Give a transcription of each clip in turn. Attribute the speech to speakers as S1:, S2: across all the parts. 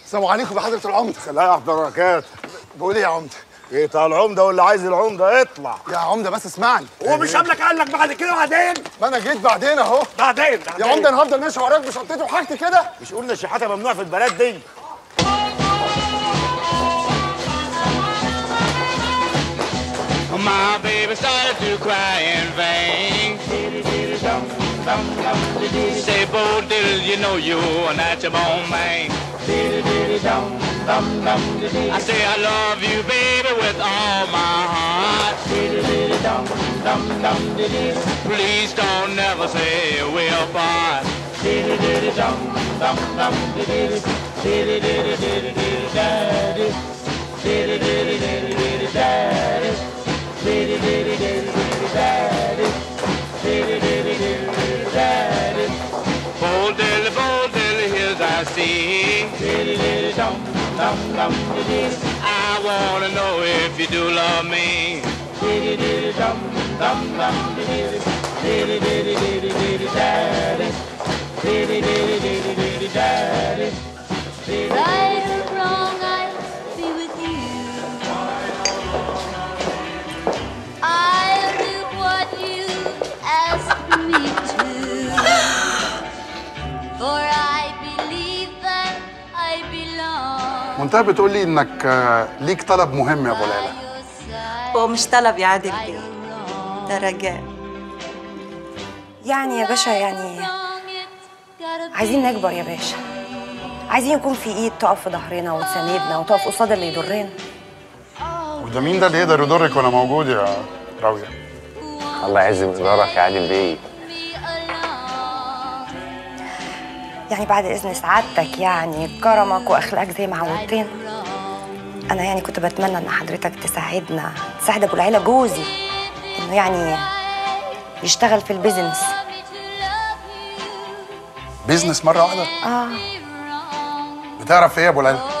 S1: السلام عليكم يا حضره العمده
S2: لا يحضر بركات
S1: بقول ايه يا عمده
S2: ايه بتاع العمده واللي عايز العمده اطلع
S1: يا عمده بس اسمعني
S2: هو مش قبلك قال لك بعد كده بعدين
S1: ما انا جيت بعدين اهو
S2: بعدين
S1: يا عمده انا هفضل ماشي وراك بشنطتي وحاجتي كده
S2: مش قلنا الشحاته ممنوع في البلد دي
S3: My baby started to cry in vain. Say, Bo Diddle, you know you're not your bone man. I say I love you, baby, with all my heart. Please don't never say we're apart. Bo Diddle, Bo Diddle, here's I see. I wanna know if you do love me.
S4: Right or wrong, I'll be with you. I'll do what you ask me to. For I believe that I belong
S1: وانت بتقول لي انك آه، ليك طلب مهم يا ابو
S4: by
S1: ليلى
S4: your side.
S5: هو مش طلب يا عادل بيه ده رجاء
S6: يعني يا باشا يعني
S4: Wrong, it's gotta be
S6: عايزين نكبر يا باشا عايزين يكون في ايد تقف في ظهرنا وتساندنا وتقف قصاد اللي يضرنا
S1: وده مين ده اللي يقدر يضرك وانا موجود يا راويه
S7: الله يعز مقدارك يا عادل بيه
S4: me along.
S6: يعني بعد اذن سعادتك يعني كرمك واخلاقك زي ما عودتنا انا يعني كنت بتمنى ان حضرتك تساعدنا تساعد ابو العيله جوزي انه يعني يشتغل في البيزنس
S1: بيزنس مره واحده
S6: اه
S1: بتعرف ايه يا ابو ليلى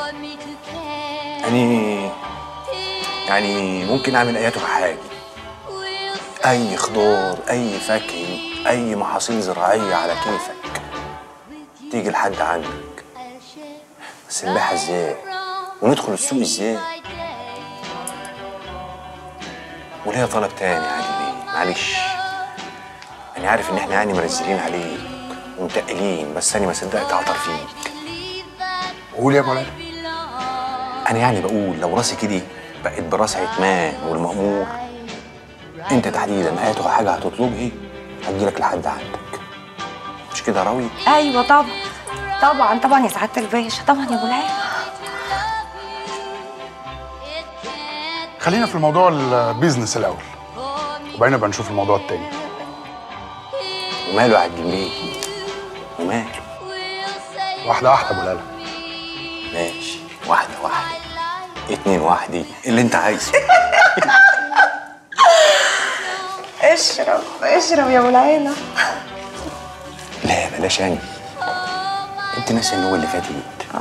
S7: يعني يعني ممكن اعمل اياته حاجه اي خضار اي فاكهه اي محاصيل زراعيه على كيفك تيجي لحد عندك بس نبيعها ازاي وندخل السوق ازاي وليا طلب تاني يا عادل بيه معلش انا عارف ان احنا يعني مرزلين عليك ومتقلين بس انا ما صدقت اعطر فيك
S1: قول يا ابو ليلى
S7: انا يعني بقول لو راسي كده بقت براس عتمان والمأمور انت تحديدا ايته حاجه هتطلبها هتجيلك لحد عندك مش كده يا راوي
S6: ايوه طبعا طبعا طبعا يا سعاده الباشا طبعا يا ابو العيله
S1: خلينا في الموضوع البيزنس الاول وبعدين نبقى نشوف الموضوع التاني
S7: وماله يا عبد البيه وماله
S1: واحده واحده ابو ليلى
S7: ماشي واحده واحده اتنين واحدة اللي انت عايزه
S6: اشرب اشرب يا ابو العيله
S7: لا بلاش انا انت ناسي ان هو اللي فاتت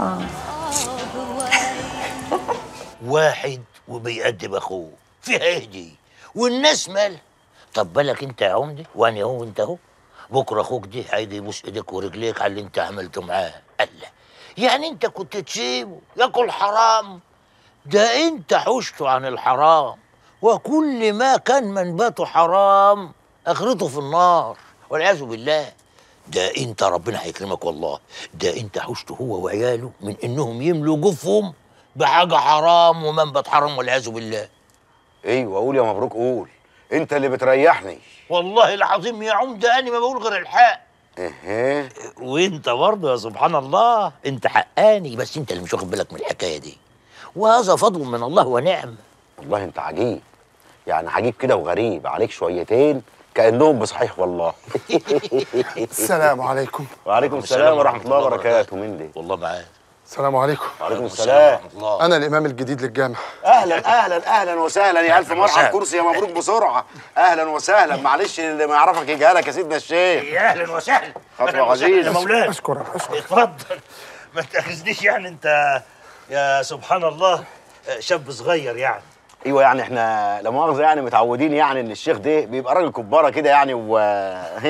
S8: واحد وبيأدب اخوه فيها ايه دي والناس مالها طب بالك انت يا عمدي وانا اهو وانت اهو بكره اخوك دي هيجي يبوس ايديك ورجليك على اللي انت عملته معاه الله يعني انت كنت تسيبه ياكل حرام ده انت حشته عن الحرام وكل ما كان منبته حرام اخرته في النار والعياذ بالله ده انت ربنا هيكرمك والله ده انت حشته هو وعياله من انهم يملوا جوفهم بحاجه حرام ومنبت حرام والعياذ بالله
S2: ايوه قول يا مبروك قول انت اللي بتريحني
S8: والله العظيم يا عمده انا ما بقول غير الحق
S2: ايه
S8: وانت برضه يا سبحان الله انت حقاني بس انت اللي مش واخد بالك من الحكايه دي وهذا فضل من الله ونعم
S2: والله انت عجيب يعني عجيب كده وغريب عليك شويتين كانهم بصحيح والله
S1: السلام عليكم
S2: وعليكم السلام ورحمه الله وبركاته مين دي
S8: والله معاك
S1: السلام عليكم
S2: وعليكم السلام
S8: الله
S1: انا الامام الجديد للجامع
S2: اهلا اهلا اهلا وسهلا يا الف مرحبا
S8: وسهلا.
S2: كرسي يا مبروك بسرعه اهلا وسهلا معلش اللي ما يعرفك يجهلك يا سيدنا الشيخ
S8: يا اهلا وسهلا
S2: خطوة
S8: أهلاً وسهلاً
S2: عزيز.
S8: يا مولانا
S1: اشكرك اشكرك
S8: اتفضل ما تاخذنيش يعني انت يا سبحان الله شاب صغير يعني
S2: ايوه يعني احنا لا مؤاخذه يعني متعودين يعني ان الشيخ ده بيبقى راجل كباره كده يعني و هي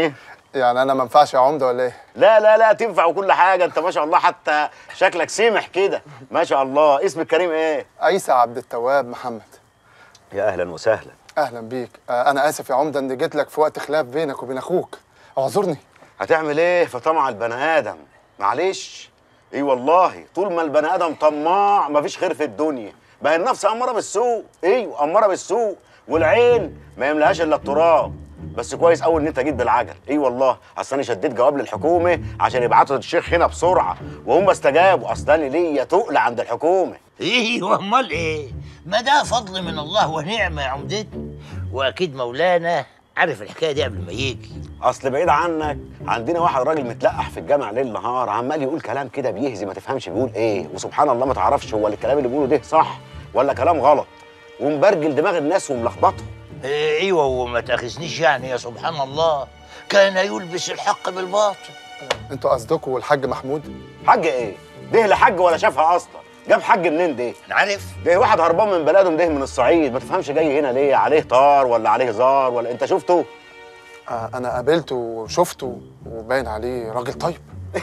S9: يعني انا ما ينفعش يا عمده ولا ايه
S2: لا لا لا تنفع وكل حاجه انت ما شاء الله حتى شكلك سمح كده ما شاء الله اسمك كريم ايه
S9: عيسى عبد التواب محمد
S2: يا اهلا وسهلا
S9: اهلا بيك آه، انا اسف يا عمده اني جيت لك في وقت خلاف بينك وبين اخوك اعذرني
S2: هتعمل ايه في طمع البني ادم معلش اي والله طول ما البني ادم طماع مفيش خير في الدنيا ما هي النفس اماره بالسوء ايوه اماره بالسوء والعين ما يملاهاش الا التراب بس كويس قوي ان انت جيت بالعجل اي والله اصل انا شديت جواب للحكومه عشان يبعتوا الشيخ هنا بسرعه وهم استجابوا اصل انا ليا تقل عند الحكومه
S8: ايوه امال ايه ما ده فضل من الله ونعمه يا عمدتنا واكيد مولانا عارف الحكايه دي قبل ما يجي
S2: اصل بعيد عنك عندنا واحد راجل متلقح في الجامع ليل نهار عمال يقول كلام كده بيهزي ما تفهمش بيقول ايه وسبحان الله ما تعرفش هو الكلام اللي بيقوله ده صح ولا كلام غلط ومبرجل دماغ الناس وملخبطهم
S8: إيه ايوه وما تاخذنيش يعني يا سبحان الله كان يلبس الحق بالباطل
S9: انتوا قصدكم الحاج محمود
S2: حاج ايه ده لا حج ولا شافها اصلا جاب حج منين ده
S8: عارف
S2: ده واحد هربان من بلده ده من الصعيد ما تفهمش جاي هنا ليه عليه طار ولا عليه زار ولا انت شفته
S9: آه، انا قابلته وشفته وباين عليه راجل طيب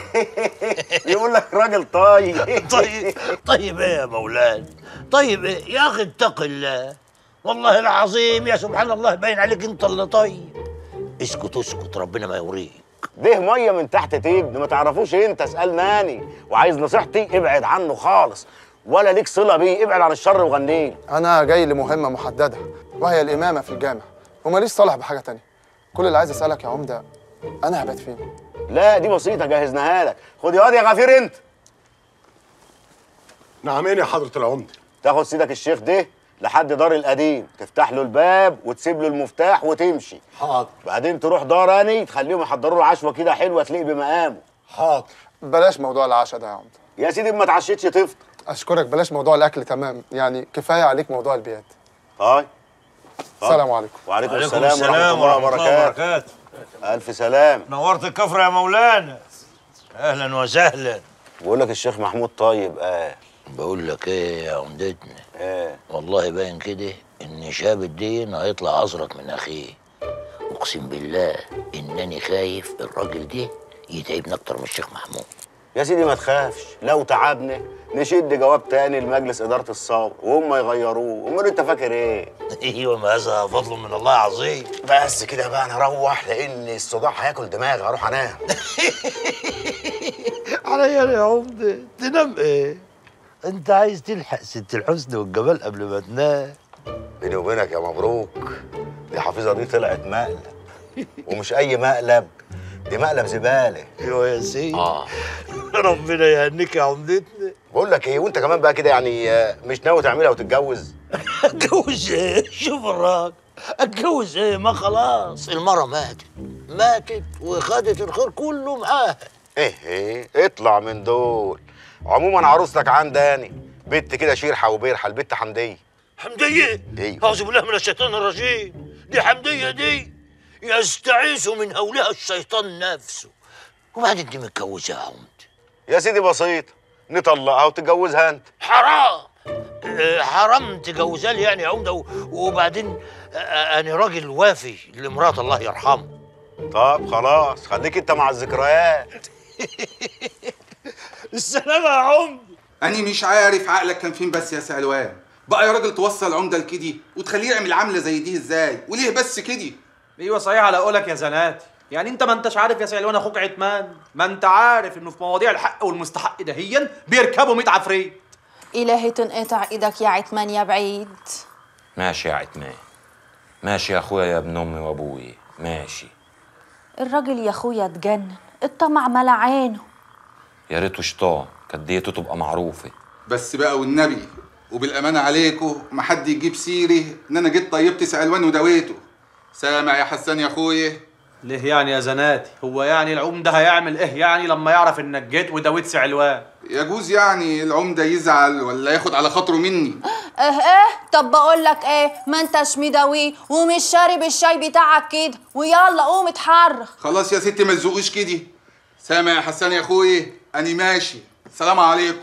S2: يقول لك راجل طيب
S8: طيب طيب ايه يا مولانا طيب ايه يا اخي اتق الله والله العظيم يا سبحان الله باين عليك انت اللي طيب اسكت اسكت ربنا ما يوريك
S2: ده ميه من تحت تبن ما تعرفوش انت اسالناني وعايز نصيحتي ابعد عنه خالص ولا ليك صله بيه ابعد عن الشر وغنيه
S9: انا جاي لمهمه محدده وهي الامامه في الجامع وماليش صالح بحاجه تانية كل اللي عايز اسالك يا عمده انا هبات فين
S2: لا دي بسيطه جهزناها لك خد يا واد يا غفير انت
S1: نعمين يا حضرة العمدة
S2: تاخد سيدك الشيخ ده لحد دار القديم تفتح له الباب وتسيب له المفتاح وتمشي
S1: حاضر
S2: بعدين تروح دار اني تخليهم يحضروا له عشوه كده حلوه تليق بمقامه
S1: حاضر
S9: بلاش موضوع العشاء ده يا عمده
S2: يا سيدي ما اتعشيتش تفطر
S9: اشكرك بلاش موضوع الاكل تمام يعني كفايه عليك موضوع البيات
S2: هاي
S9: السلام عليكم
S2: وعليكم السلام, ورحمه الله وبركاته الف سلام
S8: نورت الكفر يا مولانا اهلا وسهلا
S2: بقول لك الشيخ محمود طيب قال
S8: بقول لك ايه يا عمدتنا
S2: ايه
S8: والله باين كده ان شاب الدين هيطلع ازرق من اخيه اقسم بالله انني خايف الراجل ده يتعبنا اكتر من الشيخ محمود
S2: يا سيدي ما تخافش لو تعبنا نشد جواب تاني لمجلس اداره الثوره وهم يغيروه امال انت فاكر ايه
S8: ايوه ما هذا فضل من الله عظيم
S2: بس كده بقى انا اروح لان الصداع هياكل دماغي هروح انام
S8: عليا يا عمده تنام ايه انت عايز تلحق ست الحسن والجمال قبل ما تنام
S2: بيني وبينك يا مبروك دي حفيظه دي طلعت مقلب ومش اي مقلب دي مقلب زباله
S8: ايوه يا سيدي اه ربنا يهنيك يا عمدتنا
S2: بقول لك ايه وانت كمان بقى كده يعني آه، مش ناوي تعملها وتتجوز
S8: اتجوز ايه شوف الراجل اتجوز ايه ما خلاص المرة ماتت ماتت وخدت الخير كله معاها
S2: ايه ايه اطلع من دول عموما عروستك عنداني بنت كده شيرحه وبيرحه البت حمديه
S8: حمدية
S2: ايوه
S8: أعوذ بالله من الشيطان الرجيم دي حمدية دي يستعيذ من هولها الشيطان نفسه وبعدين دي متجوزة يا عمد
S2: يا سيدي بسيط نطلقها وتتجوزها انت
S8: حرام آه، حرام تجوزها لي يعني يا عمده و- وبعدين آه، انا راجل وافي لمرات الله يرحمه
S2: طب خلاص خليك انت مع الذكريات
S8: السلام يا عمده
S10: أنا مش عارف عقلك كان فين بس يا سلوان بقى يا راجل توصل عمدة لكدي وتخليه يعمل عملة زي دي ازاي وليه بس كدي
S11: ايوه صحيح على قولك يا زناتي يعني انت ما انتش عارف يا سعلوان اخوك عتمان ما انت عارف انه في مواضيع الحق والمستحق دهيا بيركبوا 100 عفريت
S12: إلهي تنقطع إيدك يا عتمان يا بعيد
S13: ماشي يا عتمان ماشي يا اخويا يا ابن امي وابوي ماشي
S12: الراجل يا أخويا اتجنن الطمع ملا عينه
S13: يا ريته شطان كانت ديته تبقى معروفه
S10: بس بقى والنبي وبالأمانة عليكم ما حد يجيب سيري إن أنا جيت طيبت سعلوان ودويته سامع يا حسان يا أخويا
S11: ليه يعني يا زناتي هو يعني العمده هيعمل ايه يعني لما يعرف انك جيت وداويت سعلوان
S10: يجوز يعني العمدة يزعل ولا ياخد على خاطره مني
S12: اه اه طب بقول لك ايه ما انتش مداويه ومش شارب الشاي بتاعك كده ويلا قوم اتحرك
S10: خلاص يا ستي ما تزقوش كده سامع يا حسان يا أخويا أنا ماشي سلام عليكم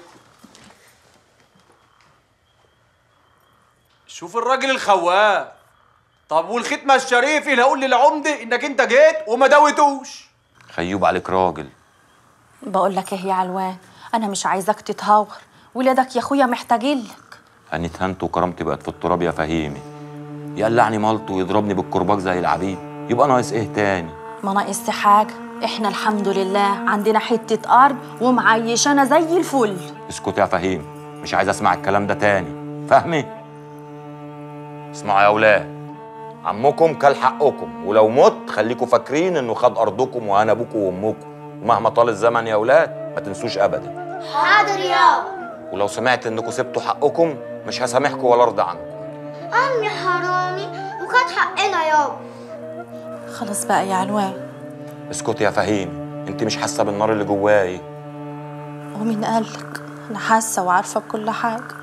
S11: شوف الراجل الخواف طب والختمه الشريفه اللي هقول للعمده انك انت جيت وما داويتوش
S13: خيوب عليك راجل
S12: بقول لك ايه يا علوان انا مش عايزاك تتهور ولادك يا اخويا محتاجين لك
S13: أنا اتهنت وكرامتي بقت في التراب يا فهيمي يقلعني مالته ويضربني بالكرباج زي العبيد يبقى ناقص ايه تاني
S12: ما ناقص حاجه احنا الحمد لله عندنا حته ارض ومعيشانا زي الفل
S13: اسكت يا فهيم مش عايز اسمع الكلام ده تاني فهمي اسمعوا يا اولاد عمكم كل حقكم ولو مت خليكم فاكرين انه خد ارضكم وانا ابوكم وامكم ومهما طال الزمن يا اولاد ما تنسوش ابدا
S4: حاضر يابا
S13: ولو سمعت انكم سبتوا حقكم مش هسامحكم ولا ارضى عنكم
S4: عمي حرامي وخد حقنا يابا
S12: خلاص بقى يا علوان
S13: اسكت يا فهيم انت مش حاسه بالنار اللي جواي
S12: ومين قالك انا حاسه وعارفه بكل حاجه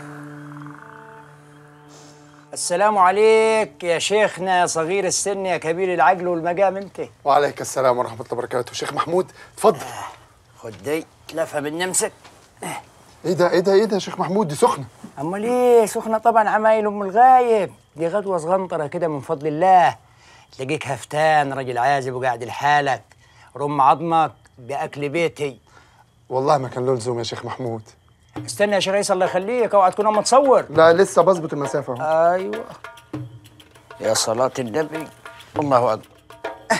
S14: السلام عليك يا شيخنا يا صغير السن يا كبير العقل والمقام انت
S9: وعليك السلام ورحمه الله وبركاته شيخ محمود اتفضل
S14: خد دي تلفها من نمسك
S9: ايه ده ايه ده ايه ده يا شيخ محمود دي سخنه
S14: امال ايه سخنه طبعا عمايل ام الغايب دي غدوه صغنطره كده من فضل الله تلاقيك هفتان راجل عازب وقاعد لحالك رم عظمك باكل بيتي
S9: والله ما كان له لزوم يا شيخ محمود
S14: استنى يا شيخ عيسى الله يخليك اوعى تكون اما تصور
S9: لا لسه بظبط المسافه اهو
S14: ايوه يا صلاة النبي الله أكبر أه.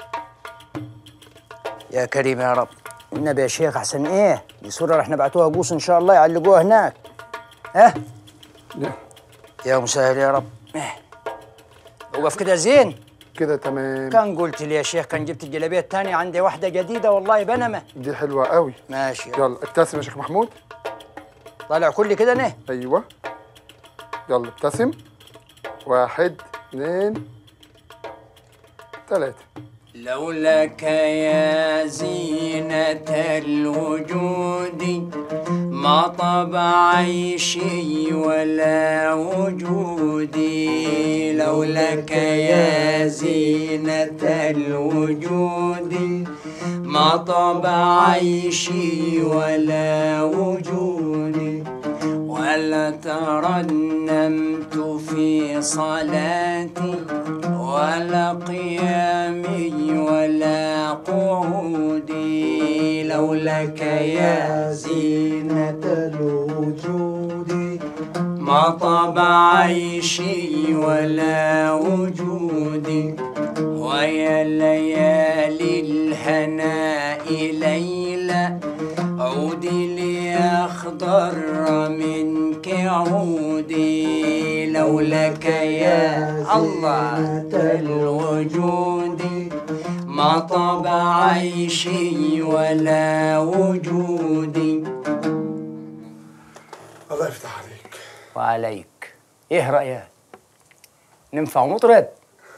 S14: يا كريم يا رب النبي يا شيخ أحسن إيه دي صورة رح نبعتوها قوس إن شاء الله يعلقوها هناك ها يا مسهل يا رب إيه. وقف كده زين
S9: كده تمام
S14: كان قلت لي يا شيخ كان جبت الجلابية الثانية عندي واحدة جديدة والله بنمة
S9: دي حلوه قوي
S14: ماشي
S9: يلا ابتسم يا شيخ محمود
S14: طالع كل كده نه
S9: ايوه يلا ابتسم واحد اتنين تلاته
S14: لولاك يا زينة الوجود ما طاب عيشي ولا وجودي لولاك يا زينة الوجود ما طاب عيشي ولا وجودي ولا ترنمت في صلاتي ولا قيامي ولا قعودي لولاك يا زينة الوجود ما طاب عيشي ولا وجودي ويا ليالي الهناء ليلة عودي لأخضر منك عودي لولاك يا الله الوجود ما طاب عيشي ولا وجودي
S9: الله يفتح عليك
S14: وعليك ايه رأيك ننفع مطرب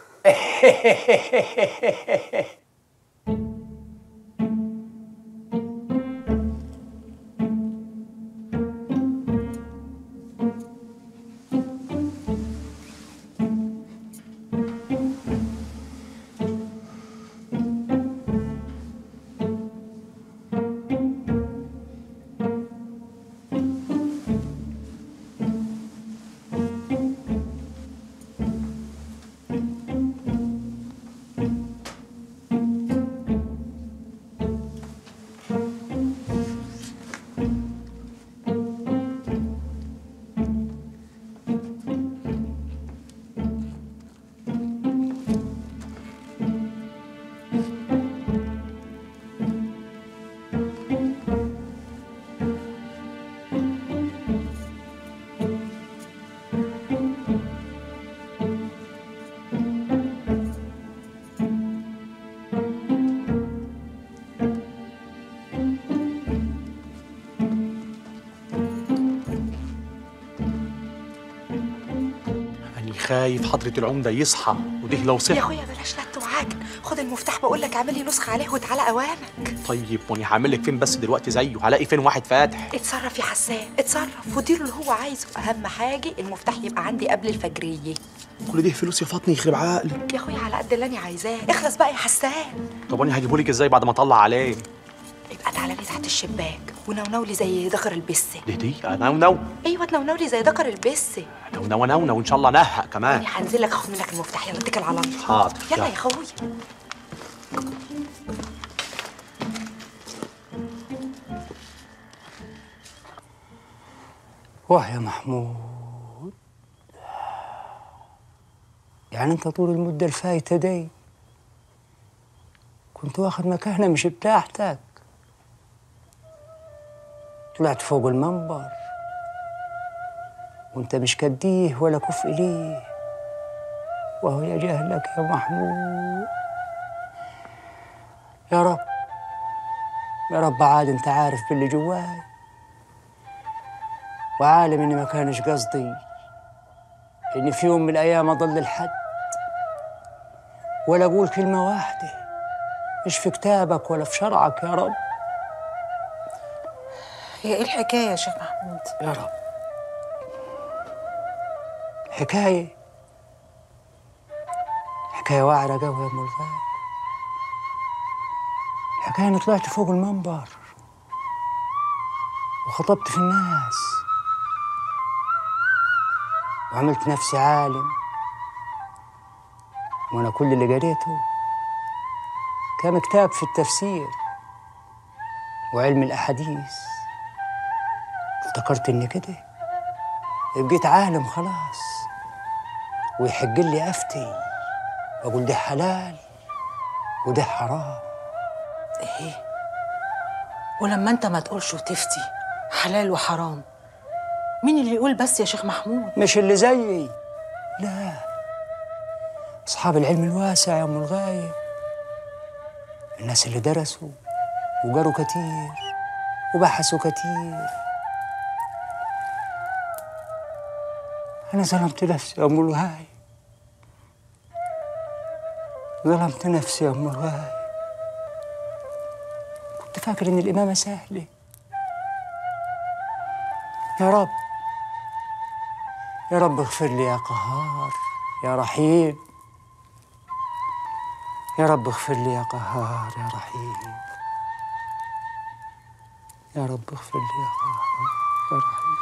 S11: أنا خايف حضرة العمدة يصحى وده لو
S15: يا
S11: صحى
S15: اخويا بلاش لت وعجن خد المفتاح بقول لك اعمل لي نسخه عليه وتعالى اوامك
S11: طيب وأنا هعمل لك فين بس دلوقتي زيه هلاقي فين واحد فاتح
S15: اتصرف يا حسان اتصرف وديله اللي هو عايزه اهم حاجه المفتاح يبقى عندي قبل الفجريه
S11: كل دي فلوس يا فاطمه يخرب عقلك
S15: يا اخويا على قد اللي انا عايزاه اخلص بقى يا حسان
S11: طب أنا هجيبه لك إزاي بعد ما أطلع عليه
S15: يبقى تعالى لي تحت الشباك ونونو لي زي ذكر البسه
S11: دي دي نو نو
S15: ايوه تنونو لي زي ذكر البسه
S11: نو نو نو نو إن شاء الله نهق كمان
S15: انا هنزل لك اخد منك المفتاح يلا اتكل على الله
S11: حاضر
S15: يلا
S11: يلا.
S15: يا اخويا
S14: روح يا محمود يعني انت طول المدة الفايتة دي كنت واخد مكانة مش بتاعتك طلعت فوق المنبر وانت مش كديه ولا كفء ليه وهو يا جهلك يا محمود يا رب يا رب عاد انت عارف باللي جواي وعالم اني ما كانش قصدي اني في يوم من الايام اضل الحد ولا اقول كلمه واحده مش في كتابك ولا في شرعك يا رب
S15: هي ايه الحكايه يا شيخ محمود
S14: يا رب حكايه حكايه واعره قوي يا ام الغالي الحكايه اني طلعت فوق المنبر وخطبت في الناس وعملت نفسي عالم وانا كل اللي قريته كان كتاب في التفسير وعلم الاحاديث افتكرت اني كده بقيت عالم خلاص ويحق لي افتي واقول ده حلال وده حرام
S15: ايه ولما انت ما تقولش وتفتي حلال وحرام مين اللي يقول بس يا شيخ محمود
S14: مش اللي زيي لا أصحاب العلم الواسع يا أم الغايب الناس اللي درسوا وقروا كتير وبحثوا كتير أنا ظلمت نفسي يا أم الغايب ظلمت نفسي يا أم الغايب كنت فاكر إن الإمامة سهلة يا رب يا رب اغفر لي يا قهار يا رحيم يا رب اغفر لي يا قهار يا رحيم يا رب اغفر لي يا قهار يا رحيم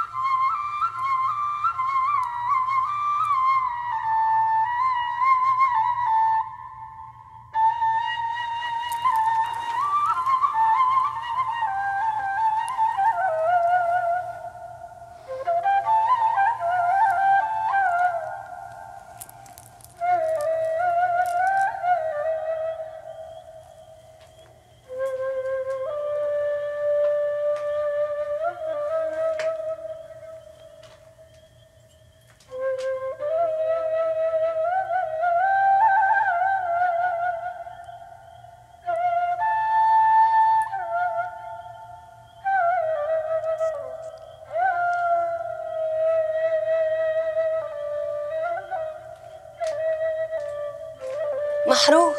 S6: محروس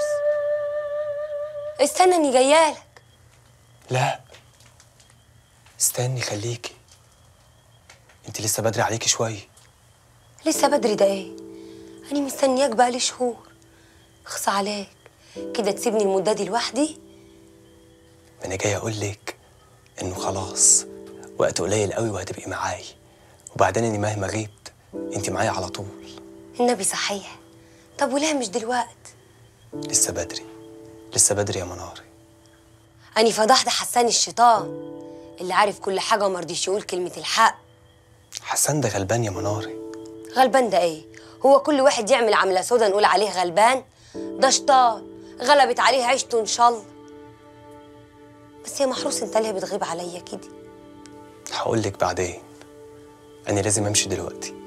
S6: استنى اني جايالك
S16: لا استني خليكي انت لسه بدري عليكي شويه
S6: لسه بدري ده ايه انا مستنياك بقالي شهور اخص عليك كده تسيبني المده دي لوحدي
S16: ما انا جاي اقول لك انه خلاص وقت قليل قوي وهتبقي معاي وبعدين اني مهما غبت انت معايا على طول
S6: النبي صحيح طب وليه مش دلوقت
S16: لسه بدري لسه بدري يا منار
S6: اني فضحت حسان الشيطان اللي عارف كل حاجه ومرضيش يقول كلمه الحق
S16: حسان ده غلبان يا مناري
S6: غلبان ده ايه هو كل واحد يعمل عمله سودا نقول عليه غلبان ده شيطان غلبت عليه عيشته ان شاء الله بس يا محروس انت ليه بتغيب عليا كده
S16: هقول لك بعدين انا لازم امشي دلوقتي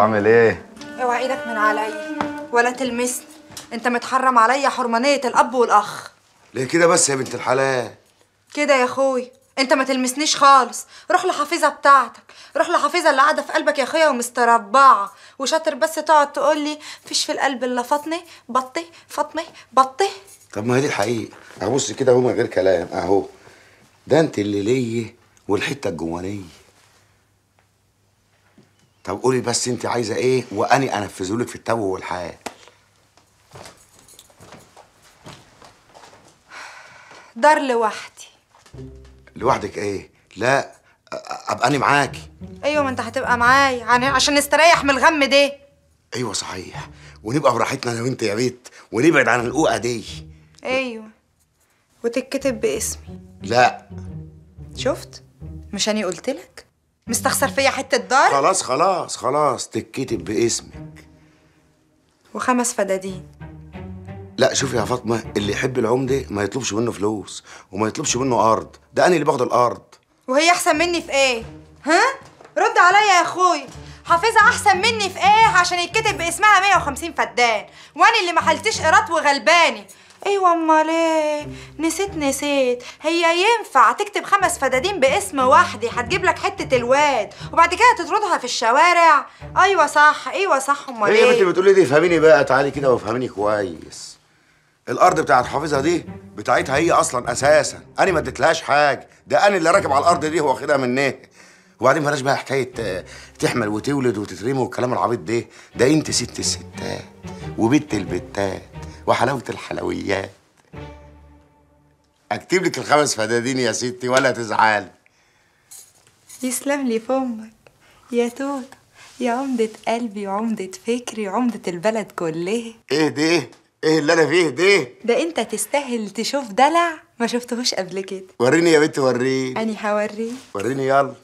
S17: عامل ايه؟
S18: اوعى ايدك من عليا ولا تلمسني انت متحرم عليا حرمانية الاب والاخ
S2: ليه كده بس يا بنت الحلال
S18: كده يا اخوي انت ما تلمسنيش خالص روح لحفيظه بتاعتك روح لحفيظه اللي قاعده في قلبك يا اخويا ومستربعه وشاطر بس تقعد تقول لي فيش في القلب الا فاطمه بطي فاطمه بطي
S2: طب ما هي دي الحقيقه اهو بص كده اهو من غير كلام اهو ده انت اللي ليا والحته الجوانيه طب قولي بس انت عايزه ايه واني انفذه لك في التو والحال
S18: دار لوحدي
S2: لوحدك ايه لا أ- ابقى انا معاكي
S18: ايوه ما انت هتبقى معايا يعني عشان نستريح من الغم ده
S2: ايوه صحيح ونبقى براحتنا انا وانت يا بيت ونبعد عن القوقه دي
S18: ايوه وتتكتب باسمي
S2: لا
S18: شفت مش اني قلت لك مستخسر فيا حته دار
S2: خلاص خلاص خلاص تتكتب باسمك
S18: وخمس فدادين
S2: لا شوفي يا فاطمه اللي يحب العمده ما يطلبش منه فلوس وما يطلبش منه ارض ده انا اللي باخد الارض
S18: وهي احسن مني في ايه ها رد عليا يا اخوي حافظة احسن مني في ايه عشان يتكتب باسمها 150 فدان وانا اللي ما حلتش قيراط وغلباني ايوه امال ايه نسيت نسيت هي ينفع تكتب خمس فدادين باسم واحدة هتجيب لك حتة الواد وبعد كده تطردها في الشوارع ايوه صح ايوه صح امال
S2: ايه يا بنتي
S18: ايه
S2: بتقولي دي فهميني بقى تعالي كده وافهميني كويس الارض بتاعت حافظها دي بتاعتها هي اصلا اساسا انا ما اديتلهاش حاجه ده انا اللي راكب على الارض دي واخدها منها وبعدين بلاش بقى حكايه آه، تحمل وتولد وتترمي والكلام العبيط ده ده انت ست الستات وبت البتات وحلاوه الحلويات اكتب لك الخمس فدادين يا ستي ولا تزعلي
S18: يسلم لي فمك يا توت يا عمدة قلبي وعمدة فكري وعمدة البلد كلها
S2: ايه ده ايه اللي انا فيه ده
S18: ده انت تستاهل تشوف دلع ما شفتهوش قبل كده
S2: وريني يا بنتي وريني
S18: اني هوريه
S2: وريني يلا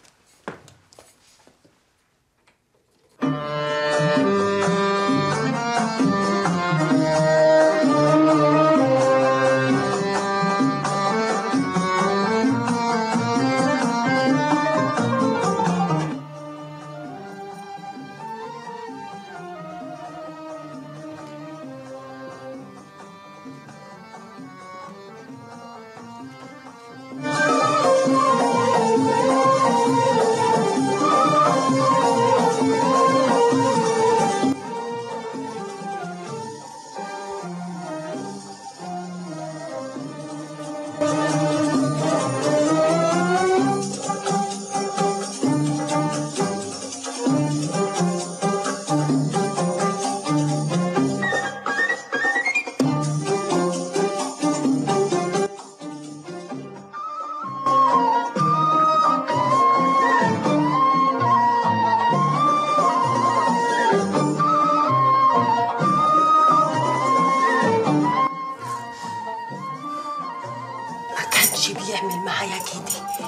S15: ما كانش بيعمل معايا كده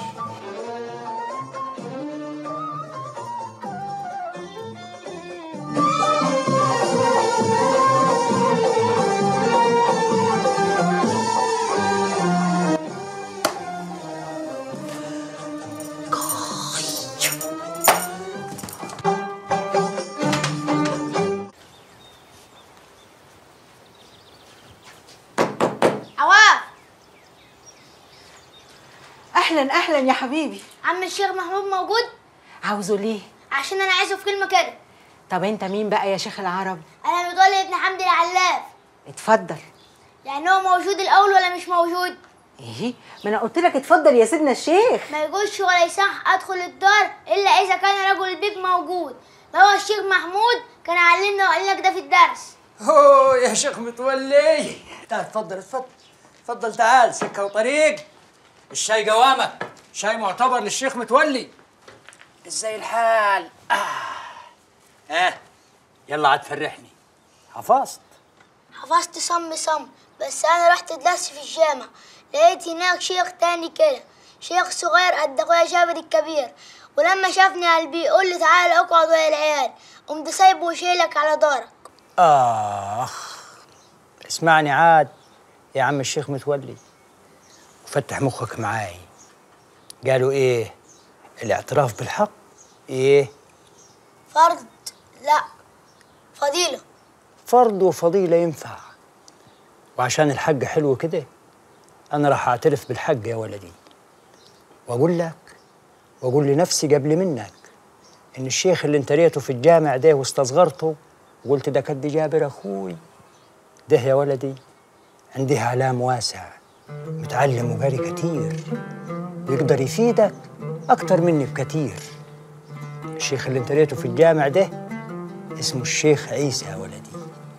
S19: عواف
S15: اهلا اهلا يا حبيبي
S19: عم الشيخ محمود موجود
S15: عاوزه ليه
S19: عشان انا عايزه في كلمه كده
S15: طب انت مين بقى يا شيخ العرب
S19: انا متولي ابن حمدي العلاف
S15: اتفضل
S19: يعني هو موجود الاول ولا مش موجود
S15: ايه ما انا قلت لك اتفضل يا سيدنا الشيخ
S19: ما يجوزش ولا يصح ادخل الدار الا اذا كان رجل البيت موجود فهو الشيخ محمود كان علمنا وقال لك ده في الدرس
S14: اوه يا شيخ متولي تعال اتفضل اتفضل اتفضل تعال سكه وطريق الشاي قوامك شاي معتبر للشيخ متولي ازاي الحال اه اه يلا عاد فرحني حفظت
S19: حفظت صم صم بس انا رحت درس في الجامع لقيت هناك شيخ تاني كده شيخ صغير قد اخويا جابر الكبير ولما شافني قلبي يقول لي تعالى اقعد ويا العيال قمت سايبه وشيلك على دارك
S14: اخ اسمعني عاد يا عم الشيخ متولي وفتح مخك معاي قالوا ايه الاعتراف بالحق ايه
S19: فرض لا فضيلة
S14: فرض وفضيلة ينفع وعشان الحج حلو كده أنا راح أعترف بالحج يا ولدي وأقول لك وأقول لنفسي قبل منك إن الشيخ اللي انت ريته في الجامع ده واستصغرته وقلت ده كد جابر أخوي ده يا ولدي عنده علام واسع متعلم وقاري كتير ويقدر يفيدك أكتر مني بكتير الشيخ اللي انت ريته في الجامع ده اسمه الشيخ عيسى يا ولدي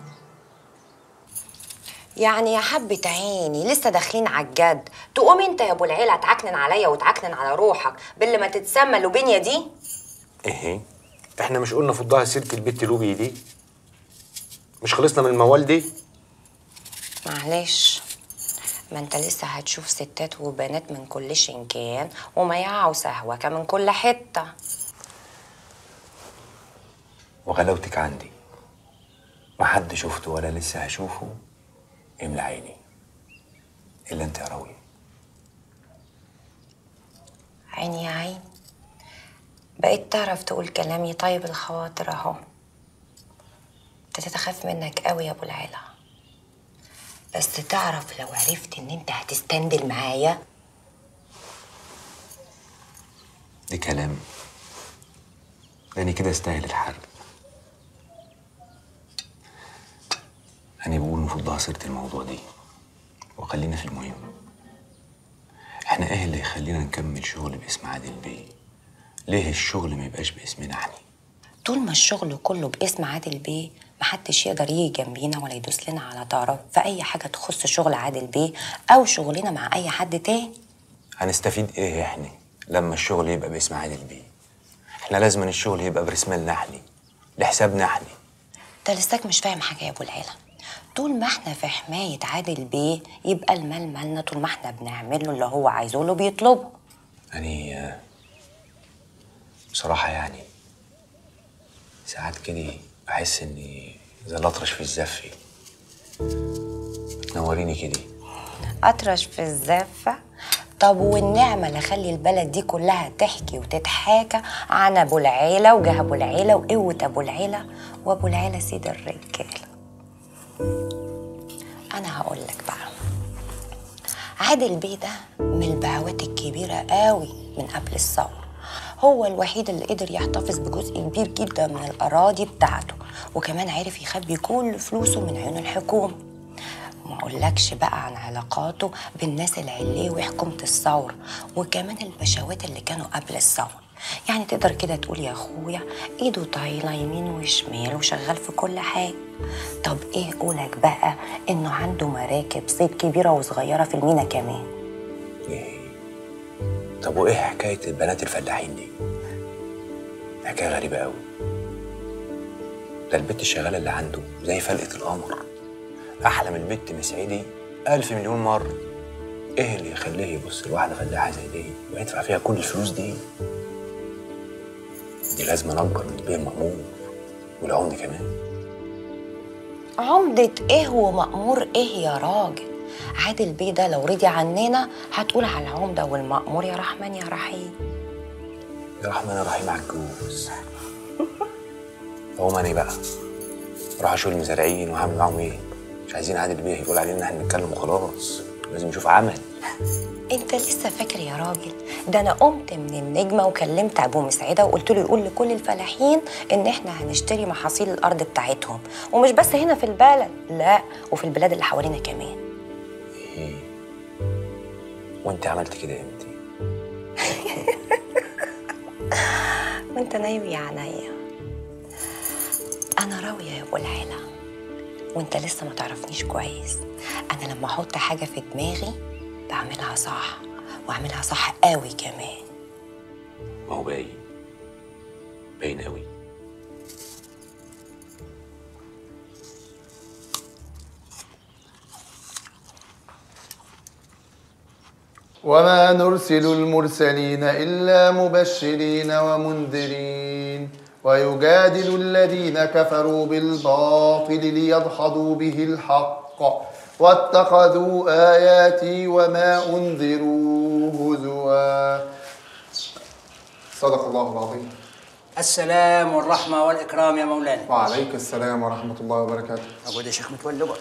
S6: يعني يا حبة عيني لسه داخلين على الجد تقوم انت يا ابو العيلة تعكنن عليا وتعكنن على روحك باللي ما تتسمى لوبينيا دي
S7: ايه احنا مش قلنا فضها سيره البت لوبي دي مش خلصنا من الموال دي
S6: معلش ما انت لسه هتشوف ستات وبنات من كل شنكان وميعة وسهوكة من كل حتة
S7: وغلاوتك عندي ما حد شفته ولا لسه هشوفه يملى عيني الا انت يا راوي
S6: عيني يا عين بقيت تعرف تقول كلامي طيب الخواطر اهو ابتديت اخاف منك قوي يا ابو العيلة بس تعرف لو عرفت ان انت هتستندل معايا
S7: دي كلام لاني كده استاهل الحرب انا بقول نفضها سيره الموضوع دي وخلينا في المهم احنا ايه اللي يخلينا نكمل شغل باسم عادل بيه ليه الشغل ما يبقاش باسمنا احنا
S6: طول ما الشغل كله باسم عادل بيه محدش يقدر يجي جنبينا ولا يدوس لنا على طرف في اي حاجه تخص شغل عادل بيه او شغلنا مع اي حد تاني
S7: هنستفيد ايه احنا لما الشغل يبقى باسم عادل بيه احنا لازم الشغل يبقى برسمالنا احنا لحسابنا احنا
S6: انت لساك مش فاهم حاجه يا ابو العيله طول ما احنا في حمايه عادل بيه يبقى المال مالنا طول ما احنا بنعمل له اللي هو عايزه له بيطلبه
S7: يعني آه، بصراحة يعني ساعات كده بحس اني زي الأطرش في الزفة تنوريني كده
S6: اطرش في الزفه طب والنعمة اللي خلي البلد دي كلها تحكي وتتحاكى عن أبو العيلة وجه أبو العيلة وقوة أبو العيلة وأبو العيلة سيد الرجالة أنا هقول لك بقى عادل بيه ده من البعوات الكبيرة قوي من قبل الثورة هو الوحيد اللي قدر يحتفظ بجزء كبير جدا من الأراضي بتاعته وكمان عرف يخبي كل فلوسه من عيون الحكومة وما اقولكش بقى عن علاقاته بالناس العليه وحكومة الثورة وكمان البشوات اللي كانوا قبل الثورة يعني تقدر كده تقول يا اخويا ايده طايله يمين وشمال وشغال في كل حاجه طب ايه قولك بقى انه عنده مراكب صيد كبيره وصغيره في المينا كمان
S7: طب وايه حكاية البنات الفلاحين دي؟ حكاية غريبة قوي ده البت الشغالة اللي عنده زي فلقة القمر أحلى من البت مسعيدي ألف مليون مرة إيه اللي يخليه يبص لواحدة فلاحة زي دي ويدفع فيها كل الفلوس دي؟ دي لازم أكبر من البيه مأمور والعمد كمان
S6: عمدة ايه ومأمور ايه يا راجل عادل بيه ده لو رضي عننا هتقول على العمدة والمأمور يا رحمن يا رحيم
S7: يا رحمن يا رحيم على الجوز هو ماني بقى راح اشوف المزارعين وهعمل معاهم ايه مش عايزين عادل بيه يقول علينا ان احنا نتكلم وخلاص لازم نشوف عمل
S6: انت لسه فاكر يا راجل ده انا قمت من النجمه وكلمت ابو مسعده وقلت له يقول لكل الفلاحين ان احنا هنشتري محاصيل الارض بتاعتهم ومش بس هنا في البلد لا وفي البلاد اللي حوالينا كمان
S7: وانت عملت كده امتى
S6: وانت نايم يا عينيا انا راويه يا ابو العيله وانت لسه ما تعرفنيش كويس انا لما احط حاجه في دماغي بعملها صح واعملها صح قوي كمان
S7: ما هو باين باين قوي
S9: وما نرسل المرسلين إلا مبشرين ومنذرين ويجادل الذين كفروا بالباطل ليدحضوا به الحق واتخذوا آياتي وما أنذروا هزوا صدق الله العظيم
S14: السلام والرحمة والإكرام يا مولانا
S9: وعليك السلام ورحمة الله وبركاته
S14: أقعد يا شيخ متولي اقعد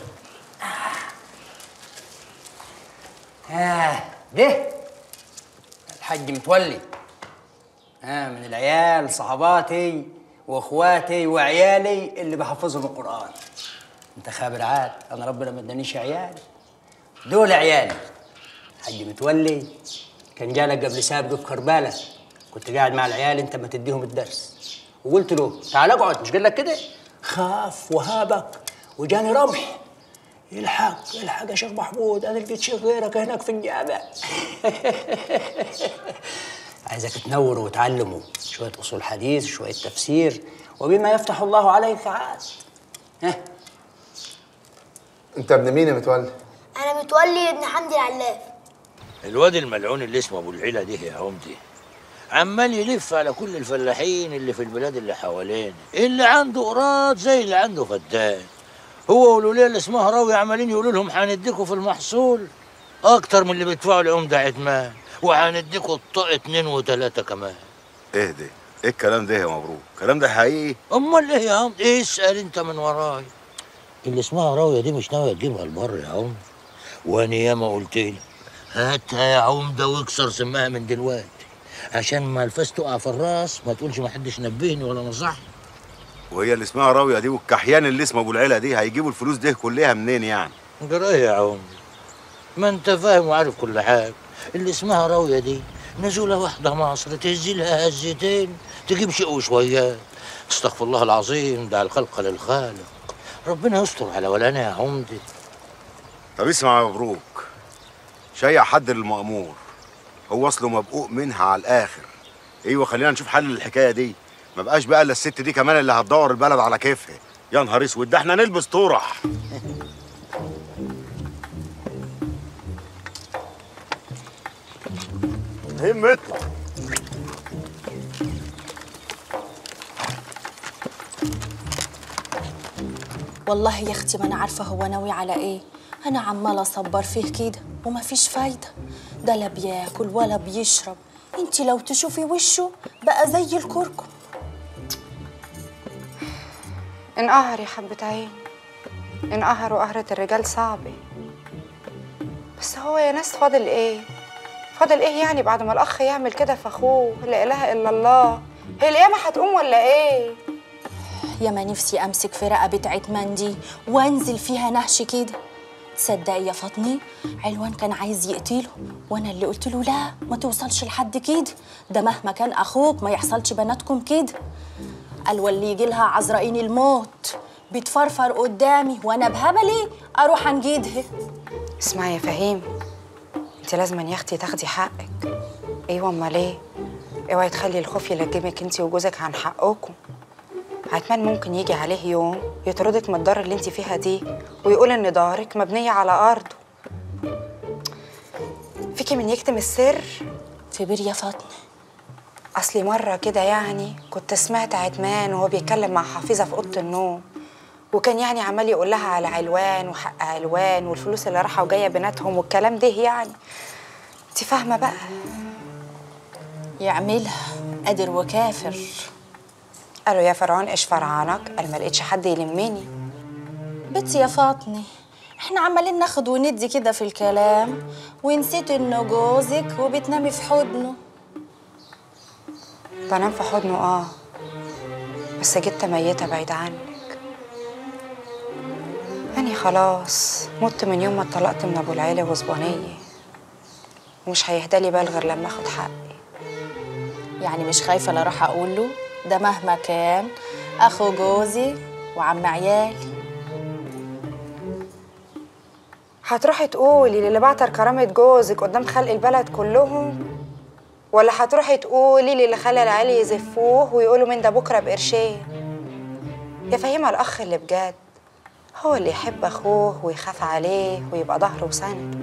S14: آه ده الحاج متولي آه من العيال صحباتي واخواتي وعيالي اللي بحفظهم القرآن انت خابر عاد انا ربنا ما ادانيش عيال دول عيالي حاج متولي كان جالك قبل سابق في كربالة كنت قاعد مع العيال انت ما تديهم الدرس وقلت له تعال اقعد مش قال لك كده خاف وهابك وجاني رمح الحق الحق يا شيخ محمود انا لقيت شيخ غيرك هناك في الجامع عايزك تنوروا وتعلموا شويه اصول حديث شويه تفسير وبما يفتح الله عليك عاد
S9: انت ابن مين يا متولي؟
S19: انا متولي ابن حمدي العلاف
S8: الواد الملعون اللي اسمه ابو العيله ده يا عمدي عمال يلف على كل الفلاحين اللي في البلاد اللي حوالينا اللي عنده قراط زي اللي عنده فدان هو والوليه اللي اسمها راوي عمالين يقولوا لهم هنديكوا في المحصول اكتر من اللي بيدفعوا العمده عتمان وهنديكوا الطاق اتنين وتلاته كمان
S2: ايه ده ايه الكلام ده يا مبروك الكلام ده حقيقي
S8: امال ايه يا عم ايه اسال انت من وراي اللي اسمها راويه دي مش ناويه تجيبها البر يا عم وانا ياما قلت لك هاتها يا عمده واكسر سماها من دلوقتي عشان ما الفاس تقع في الراس ما تقولش ما حدش نبهني ولا نصحني
S2: وهي اللي اسمها راويه دي والكحيان اللي اسمه ابو العيله دي هيجيبوا الفلوس دي كلها منين يعني
S8: جرايه يا عمده ما انت فاهم وعارف كل حاجه اللي اسمها راويه دي نزوله واحده مصر تهزي لها هزتين تجيب شيء وشويات استغفر الله العظيم دع الخلق للخالق ربنا يستر على ولانا يا عمدي
S2: طب اسمع يا مبروك شيع حد للمأمور هو اصله مبقوق منها على الاخر ايوه خلينا نشوف حل للحكايه دي ما بقاش بقى الا الست دي كمان اللي هتدور البلد على كيفها يا نهار اسود ده احنا نلبس طرح هم اطلع
S12: والله يا اختي ما انا عارفه هو ناوي على ايه انا عماله اصبر فيه كده ومفيش فايده ده لا بياكل ولا بيشرب انت لو تشوفي وشه بقى زي الكركم
S18: انقهر يا حبة عين انقهر وقهرة الرجال صعبة بس هو يا ناس فاضل ايه فاضل ايه يعني بعد ما الاخ يعمل كده في اخوه لا اله الا الله هي القيامة هتقوم ولا ايه
S12: يا ما نفسي امسك في رقبه عتمان دي وانزل فيها نهش كده تصدقي يا فاطمه علوان كان عايز يقتله وانا اللي قلت له لا ما توصلش لحد كده ده مهما كان اخوك ما يحصلش بناتكم كده قال واللي يجي لها عزرائيل الموت بتفرفر قدامي وانا بهبلي اروح انجدها
S18: اسمعي يا فهيم انت لازم يا اختي تاخدي حقك ايوه امال ايه اوعي تخلي الخوف يلجمك انت وجوزك عن حقكم عتمان ممكن يجي عليه يوم يطردك من الدار اللي انت فيها دي ويقول ان دارك مبنيه على ارضه فيكي من يكتم السر
S12: في بير يا فاطمه
S18: اصلي مره كده يعني كنت سمعت عتمان وهو بيتكلم مع حفيظه في اوضه النوم وكان يعني عمال يقول لها على علوان وحق علوان والفلوس اللي رايحه وجايه بيناتهم والكلام ده يعني انت فاهمه بقى
S12: يعملها قادر وكافر
S18: قالوا يا فرعون ايش فرعانك قال ما لقيتش حد يلمني
S12: بنتي يا فاطمه احنا عمالين ناخد وندي كده في الكلام ونسيت انه جوزك وبتنامي في حضنه
S18: بنام في حضنه اه بس جيت ميتة بعيد عنك أنا خلاص مت من يوم ما اتطلقت من أبو العيلة وزبانية ومش هيهدالي بال غير لما اخد حقي
S12: يعني مش خايفه لا راح اقول له ده مهما كان اخو جوزي وعم عيالي
S18: هتروحي تقولي للي بعتر كرامة جوزك قدام خلق البلد كلهم ولا هتروحي تقولي للي خلى العيال يزفوه ويقولوا من ده بكره بقرشين يا فهيمة الأخ اللي بجد هو اللي يحب أخوه ويخاف عليه ويبقى ظهره وسند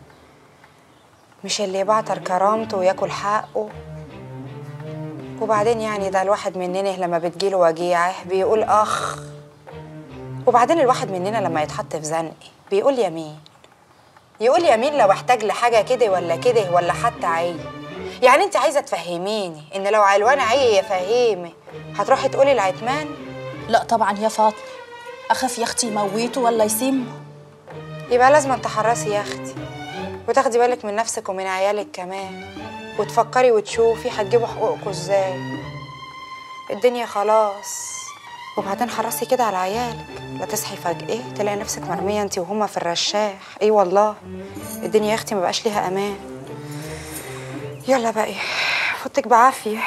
S18: مش اللي يبعتر كرامته وياكل حقه وبعدين يعني ده الواحد مننا لما بتجيله وجيعه بيقول أخ وبعدين الواحد مننا لما يتحط في زنقه بيقول يمين يقول يمين لو احتاج لحاجة كده ولا كده ولا حتى عي يعني انت عايزة تفهميني ان لو علوان عي يا فهيمة هتروحي تقولي لعتمان
S12: لا طبعا يا فاطمه اخاف يا اختي يموته ولا يسمه
S18: يبقى لازم تحرصي يا اختي وتاخدي بالك من نفسك ومن عيالك كمان وتفكري وتشوفي هتجيبوا حقوقكم ازاي الدنيا خلاص وبعدين حرصي كده على عيالك لا تصحي فجأة تلاقي نفسك مرمية انت وهما في الرشاح اي والله الدنيا يا اختي مبقاش ليها امان يلا بقى فوتك بعافية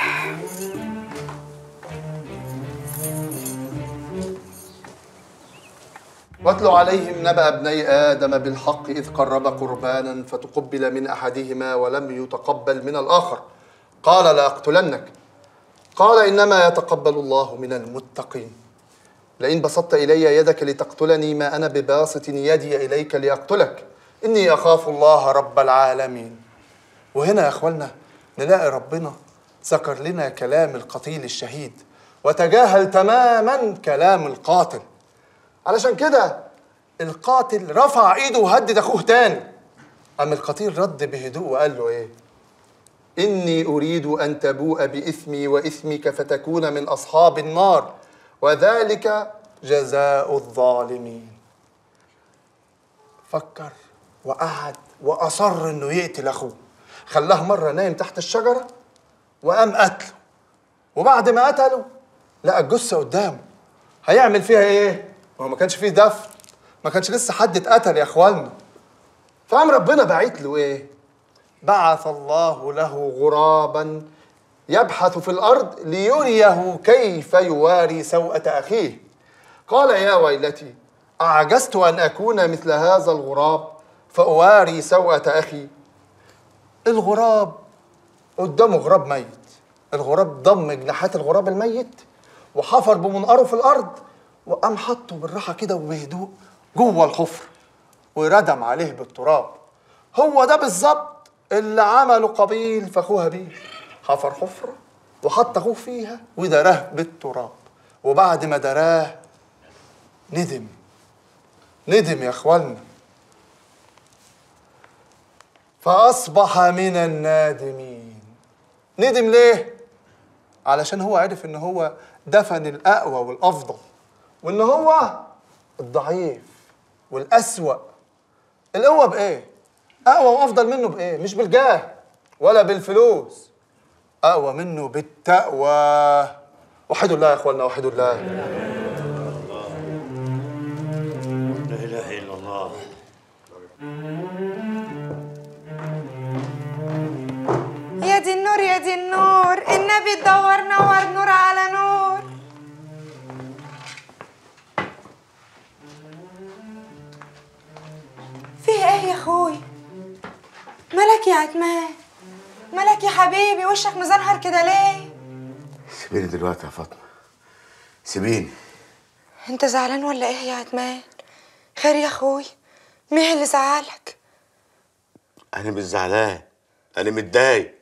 S9: واتل عليهم نبأ ابني آدم بالحق إذ قرب قربانا فتقبل من أحدهما ولم يتقبل من الآخر قال لأقتلنك قال إنما يتقبل الله من المتقين لئن بسطت إلي يدك لتقتلني ما أنا بباسط يدي إليك لأقتلك إني أخاف الله رب العالمين وهنا يا أخوانا نلاقي ربنا ذكر لنا كلام القتيل الشهيد وتجاهل تماما كلام القاتل علشان كده القاتل رفع ايده وهدد اخوه تاني اما القتيل رد بهدوء وقال له ايه اني اريد ان تبوء باثمي واثمك فتكون من اصحاب النار وذلك جزاء الظالمين فكر وقعد واصر انه يقتل اخوه خلاه مره نايم تحت الشجره وقام قتله وبعد ما قتله لقى الجثه قدامه هيعمل فيها ايه هو ما كانش فيه دفن ما كانش لسه حد اتقتل يا اخوانا فقام ربنا باعت له ايه بعث الله له غرابا يبحث في الارض ليريه كيف يواري سوءة اخيه قال يا ويلتي اعجزت ان اكون مثل هذا الغراب فاواري سوءة اخي الغراب قدامه غراب ميت الغراب ضم جناحات الغراب الميت وحفر بمنقاره في الارض وقام حطه بالراحه كده وبهدوء جوه الحفر وردم عليه بالتراب هو ده بالظبط اللي عمله قابيل في اخوه هابيل حفر حفره وحط اخوه فيها ودراه بالتراب وبعد ما دراه ندم ندم يا اخوانا فاصبح من النادمين ندم ليه علشان هو عرف ان هو دفن الاقوى والافضل وان هو الضعيف والاسوأ القوة بايه اقوى وافضل منه بايه مش بالجاه ولا بالفلوس اقوى منه بالتقوى وحدوا الله يا اخوانا وحدوا الله
S8: لا اله الا الله
S18: يا دي النور يا دي النور النبي تدور نور نور على نور فيه ايه يا اخوي مالك يا عتمان مالك يا حبيبي وشك مزنهر كده ليه
S2: سيبيني دلوقتي يا فاطمه سيبيني
S18: انت زعلان ولا ايه يا عتمان خير يا اخوي مين اللي زعلك
S2: انا مش زعلان انا متضايق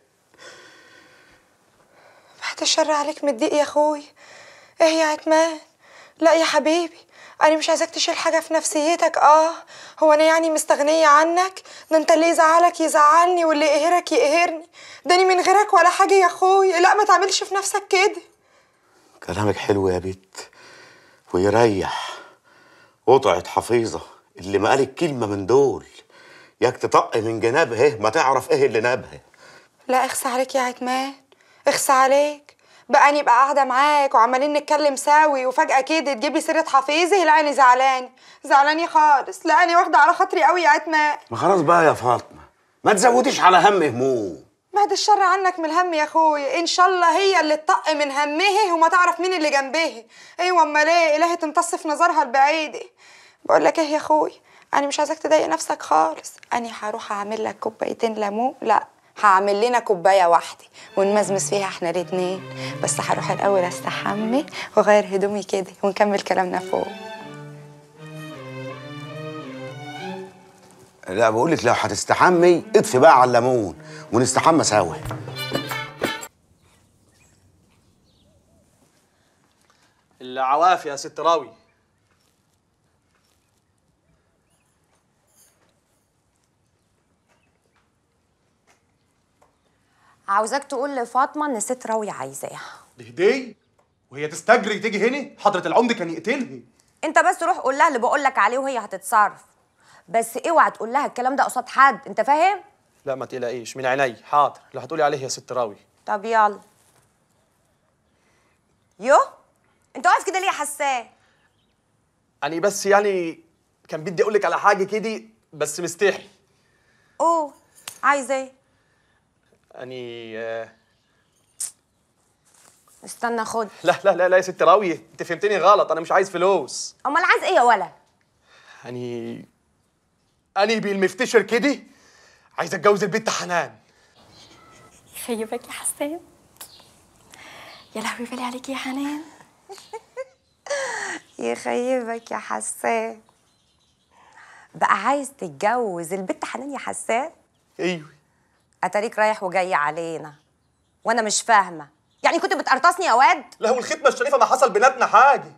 S18: بعد الشر عليك متضايق يا اخوي ايه يا عتمان لا يا حبيبي انا مش عايزاك تشيل حاجه في نفسيتك اه هو انا يعني مستغنيه عنك ده انت اللي يزعلك يزعلني واللي يقهرك يقهرني ده انا من غيرك ولا حاجه يا اخوي لا ما تعملش في نفسك كده
S2: كلامك حلو يا بت ويريح قطعة حفيظة اللي ما قالت كلمة من دول ياك تطق من جنابها ما تعرف ايه اللي نابها
S18: لا اخسى عليك يا عتمان اخسى عليك بقى اني بقى قاعده معاك وعمالين نتكلم ساوي وفجاه كده تجيب لي سيره حفيظي لا انا زعلاني زعلاني خالص لا انا واخده على خاطري قوي يا عتمان
S2: ما خلاص بقى يا فاطمة ما تزوديش على هم هموم
S18: بعد الشر عنك من الهم يا اخوي ان شاء الله هي اللي تطق من همه وما تعرف مين اللي جنبه ايوه امال ايه الهي تمتص في نظرها البعيده بقول لك ايه يا اخوي انا مش عايزاك تضايق نفسك خالص انا هروح اعمل لك كوبايتين ليمون لا هعمل لنا كوبايه واحده ونمزمز فيها احنا الاتنين بس هروح الاول استحمى واغير هدومي كده ونكمل كلامنا فوق
S2: لا بقول لك لو هتستحمي اطفي بقى على الليمون ونستحمى سوا
S11: العواف يا ست راوي
S6: عاوزاك تقول لفاطمه ان ست راوي عايزاها
S11: دي هديه وهي تستجري تيجي هنا حضره العمده كان يقتلها
S6: انت بس روح قول لها اللي بقول لك عليه وهي هتتصرف بس اوعى تقول لها الكلام ده قصاد حد انت فاهم
S11: لا ما تقلقيش من عيني حاضر اللي هتقولي عليه يا ست راوي
S6: طب يلا يو انت واقف كده ليه يا حسان
S11: أنا بس يعني كان بدي أقول لك على حاجة كده بس مستحي
S6: اوه عايز ايه
S11: أني آه،
S6: استنى خد
S11: لا لا لا لا يا ست راوية أنت فهمتني غلط أنا مش عايز فلوس
S6: امال عايز ايه يا ولا
S11: أني أني بالمفتشر كده عايز أتجوز البنت حنان
S6: يخيبك يا حسان يا لهوي بالي عليك يا حنان يخيبك يا حسان بقى عايز تتجوز البت حنان يا حسان
S11: ايوه
S6: اتاريك رايح وجاي علينا وانا مش فاهمه يعني كنت بتقرطصني يا واد
S11: لا والختمة الشريفة ما حصل بيناتنا حاجة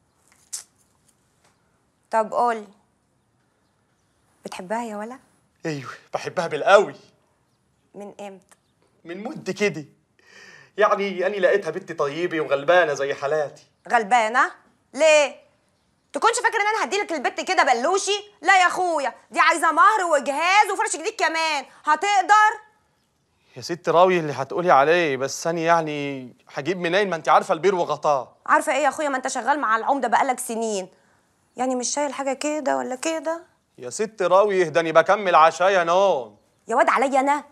S6: طب قول بتحبها يا ولا
S11: ايوه بحبها بالقوي
S6: من امتى
S11: من مدة كده يعني أني لقيتها بنت طيبة وغلبانة زي حالاتي
S6: غلبانه ليه تكونش فاكر ان انا هديلك البت كده بلوشي لا يا اخويا دي عايزه مهر وجهاز وفرش جديد كمان هتقدر
S11: يا ست راوي اللي هتقولي عليه بس أنا يعني هجيب منين ما أنت عارفة البير وغطاه
S6: عارفه ايه يا اخويا ما انت شغال مع العمده بقالك سنين يعني مش شايل حاجه كده ولا كده
S11: يا ست راوي اهداني بكمل عشايا نوم
S6: يا واد عليا انا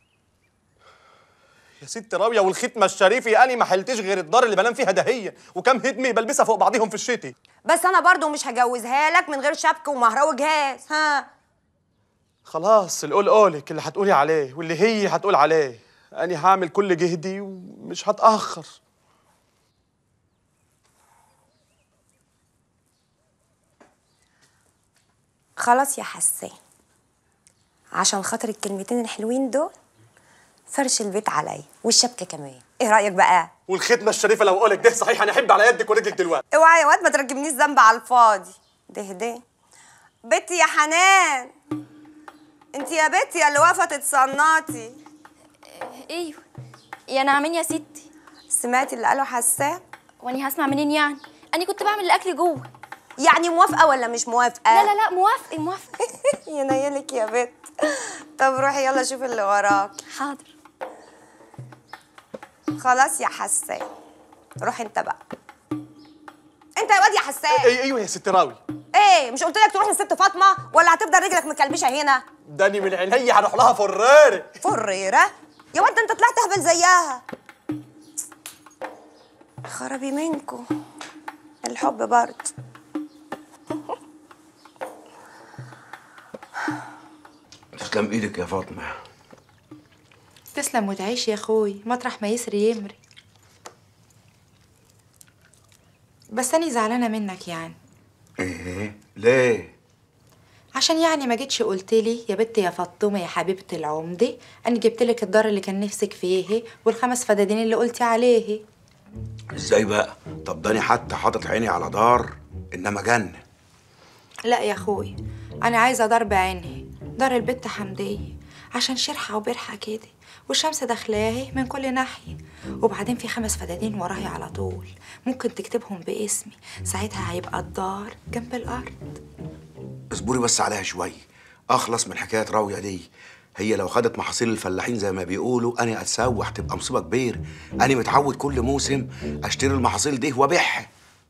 S11: يا ست راوية والختمة الشريفة أنا ما حلتش غير الدار اللي بنام فيها دهية وكم هدمة بلبسها فوق بعضيهم في الشتي
S6: بس انا برضو مش هجوزها لك من غير شبكه ومهر وجهاز ها
S11: خلاص القول قولك اللي هتقولي عليه واللي هي هتقول عليه أنا هعمل كل جهدي ومش هتأخر
S6: خلاص يا حسان عشان خاطر الكلمتين الحلوين دول فرش البيت عليا والشبكه كمان ايه رايك بقى
S11: والختمة الشريفة لو قولك ده صحيح أنا أحب على يدك ورجلك دلوقتي
S6: اوعى يا واد ما تركبنيش ذنب على الفاضي ده ده بنتي يا حنان انت يا بنتي يا اللي واقفه تتصنطي
S12: ايوه يا نعمين يا ستي
S6: سمعتي اللي قاله حسان
S12: واني هسمع منين يعني انا كنت بعمل الاكل جوه
S6: يعني موافقه ولا مش موافقه
S12: لا لا لا موافقه موافقه
S6: ينيلك يا بنت طب روحي يلا شوفي اللي وراك
S12: حاضر
S6: خلاص يا حسان روح انت بقى انت يا واد يا حسان
S11: أي أيوه يا ست راوي
S6: ايه مش قلت لك تروح للست فاطمه ولا هتفضل رجلك مكلبشه هنا
S11: داني من عيني هروح لها فرارة
S6: فريره يا واد ده انت طلعت اهبل زيها خرابي منكو الحب برضه
S2: تسلم ايدك يا فاطمه
S18: تسلم وتعيش يا اخوي مطرح ما يسري يمري بس أنا زعلانة منك يعني
S2: ايه ليه
S18: عشان يعني ما جيتش قلت لي يا بت يا فطومه يا حبيبه العمده انا جبت لك الدار اللي كان نفسك فيه والخمس فدادين اللي قلتي عليه
S2: ازاي بقى طب داني حتى حاطط عيني على دار انما جنه
S18: لا يا اخوي انا عايزه دار بعينها دار البت حمديه عشان شرحه وبرحه كده والشمس داخلاهي من كل ناحيه وبعدين في خمس فدادين وراهي على طول ممكن تكتبهم باسمي ساعتها هيبقى الدار جنب الارض
S2: اصبري بس عليها شويه اخلص من حكايه راويه دي هي لو خدت محاصيل الفلاحين زي ما بيقولوا انا اتسوح تبقى مصيبه كبيره انا متعود كل موسم اشتري المحاصيل دي وابيعها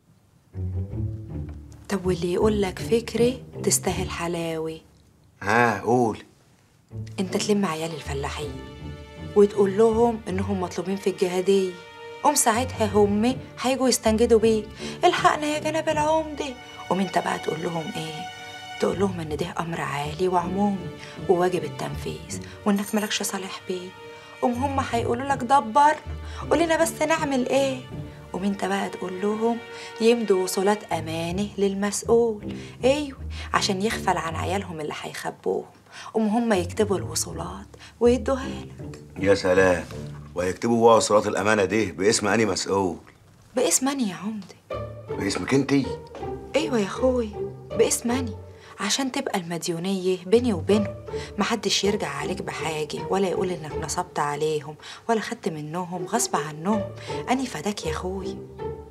S18: طب واللي يقول لك فكري تستاهل حلاوي
S2: ها قول
S18: انت تلم عيال الفلاحين وتقول لهم انهم مطلوبين في الجهادية قوم ساعتها هم هيجوا يستنجدوا بيك الحقنا يا جناب العمدة قوم انت بقى تقول لهم ايه تقول لهم ان ده امر عالي وعمومي وواجب التنفيذ وانك مالكش صالح بيه قوم هم هيقولوا لك دبر قول لنا بس نعمل ايه قوم انت بقى تقول لهم يمدوا وصولات امانه للمسؤول ايوه عشان يغفل عن عيالهم اللي هيخبوهم قوم هم يكتبوا الوصولات ويدوها لك
S2: يا سلام ويكتبوا واصلات الامانه دي باسم اني مسؤول
S18: باسم اني يا عمدة
S2: باسمك انتي
S18: ايوه يا اخوي باسم اني عشان تبقى المديونية بيني وبينهم محدش يرجع عليك بحاجة ولا يقول انك نصبت عليهم ولا خدت منهم غصب عنهم اني فداك يا اخوي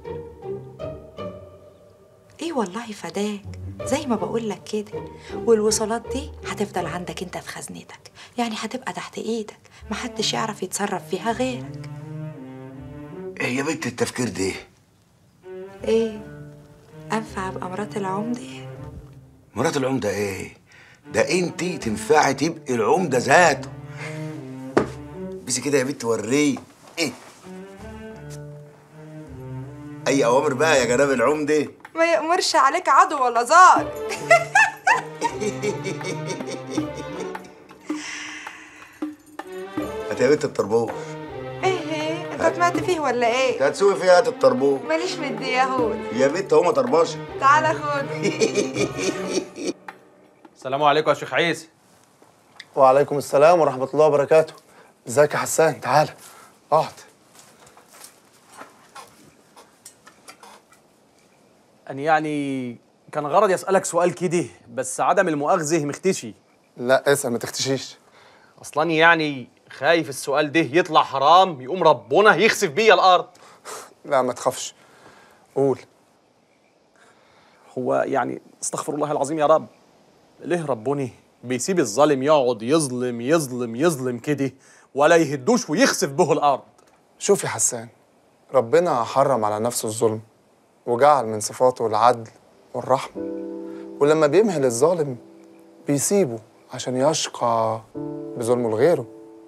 S18: ايه والله فداك زي ما بقول لك كده والوصولات دي هتفضل عندك انت في خزنتك يعني هتبقى تحت ايدك محدش يعرف يتصرف فيها غيرك
S2: ايه يا بنت التفكير ده
S18: ايه انفع ابقى مرات العمده
S2: مرات العمدة ايه ده انت تنفعي تبقي العمدة ذاته بس كده يا بنت وريه ايه اي اوامر بقى يا جناب العمدة
S18: ما يأمرش عليك عدو ولا زار
S2: هات يا بنت الطربوش
S18: ايه انت طمعت فيه ولا ايه
S2: انت هتسوقي فيها هات الطربوش
S18: ماليش مدي يهود
S2: يا بنت هما طربشه
S18: تعالى خد
S11: السلام عليكم يا شيخ عيسى
S9: وعليكم السلام ورحمة الله وبركاته ازيك يا حسان تعالى اقعد
S11: أنا يعني كان غرضي أسألك سؤال كده بس عدم المؤاخذة مختشي
S9: لا اسأل ما تختشيش
S11: أصلا يعني خايف السؤال ده يطلع حرام يقوم ربنا يخسف بيا الأرض
S9: لا ما تخافش قول
S11: هو يعني استغفر الله العظيم يا رب ليه ربنا بيسيب الظالم يقعد يظلم يظلم يظلم كده ولا يهدوش ويخسف به الأرض
S9: شوف يا حسان ربنا حرم على نفسه الظلم وجعل من صفاته العدل والرحمة ولما بيمهل الظالم بيسيبه عشان يشقى بظلمه لغيره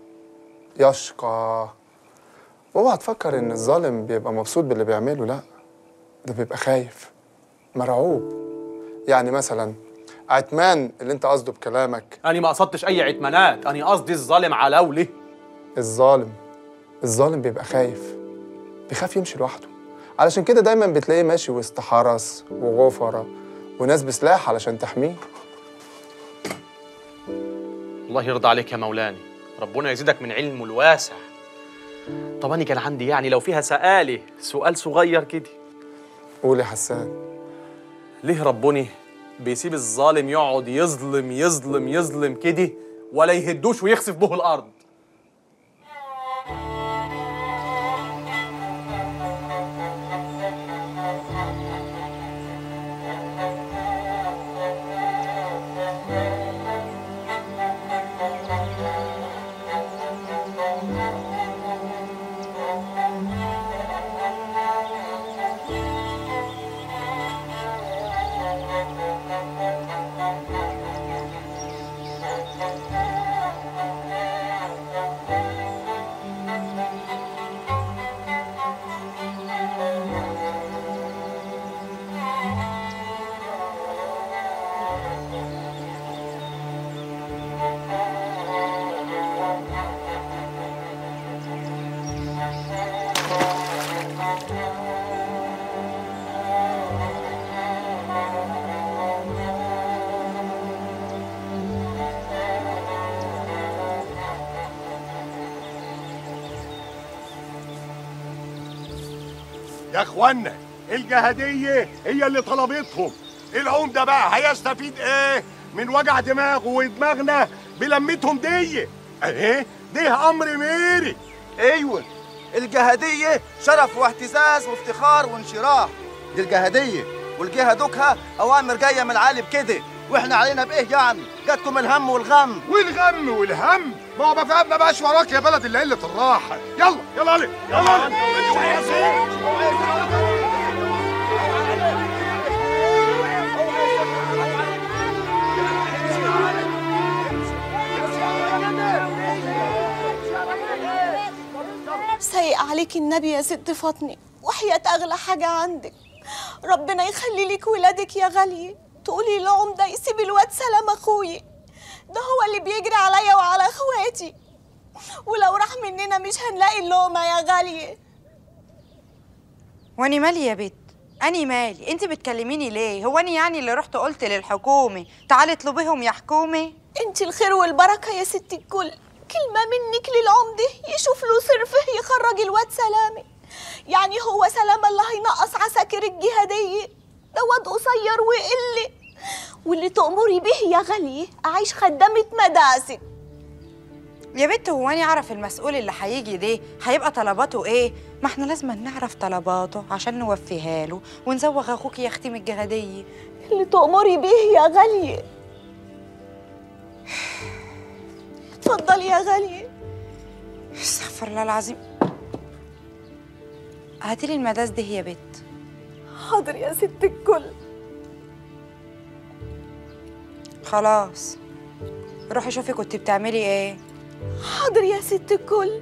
S9: يشقى واوعى تفكر ان الظالم بيبقى مبسوط باللي بيعمله لا ده بيبقى خايف مرعوب يعني مثلا عتمان اللي انت قصده بكلامك
S11: أنا ما قصدتش أي عتمانات أنا قصدي الظالم على ولي
S9: الظالم الظالم بيبقى خايف بيخاف يمشي لوحده علشان كده دايما بتلاقيه ماشي وسط حرس وغفرة وناس بسلاح علشان تحميه
S11: الله يرضى عليك يا مولاني ربنا يزيدك من علمه الواسع طب أنا كان عندي يعني لو فيها سآلة سؤال صغير كده
S9: قول يا حسان
S11: ليه ربنا بيسيب الظالم يقعد يظلم يظلم يظلم كده ولا يهدوش ويخسف به الأرض
S17: يا اخوانا الجهادية هي اللي طلبتهم العمدة بقى هيستفيد ايه من وجع دماغه ودماغنا بلمتهم دي اهي ده امر ميري
S20: ايوه الجهادية شرف واهتزاز وافتخار وانشراح دي الجهادية والجهة دوكها أوامر جاية من العالي بكده واحنا علينا بإيه يعني؟ جاتكم الهم والغم
S17: والغم والهم ما هو ما ما بقاش وراك يا بلد الا قله الراحه يلا يلا علي يلا علي
S12: سيء عليك النبي يا ست فاطمة وحياة أغلى حاجة عندك ربنا يخلي لك ولادك يا غالية تقولي لعمدة يسيب الواد سلام أخوي ده هو اللي بيجري عليا وعلى أخواتي ولو راح مننا مش هنلاقي اللقمة يا غالية
S18: واني مالي يا بت اني مالي انت بتكلميني ليه هو اني يعني اللي رحت قلت للحكومه تعالي اطلبيهم يا حكومه
S12: انت الخير والبركة يا ست الكل كلمة منك للعمدة يشوف له صرفه يخرج الواد سلامة يعني هو سلامة اللي هينقص عساكر الجهادية ده واد قصير وقلة واللي تأمري به يا غالية أعيش خدامة مداسك
S18: يا بنت هو انا اعرف المسؤول اللي هيجي ده هيبقى طلباته ايه ما احنا لازم نعرف طلباته عشان نوفيها له ونزوغ اخوك يا اختي من الجهاديه
S12: اللي تأمري بيه يا غالية اتفضلي يا غالية
S18: استغفر الله العظيم هاتي لي المداس ده يا بت
S12: حاضر يا ست الكل
S18: خلاص روحي شوفي كنت بتعملي ايه
S12: حاضر يا ست الكل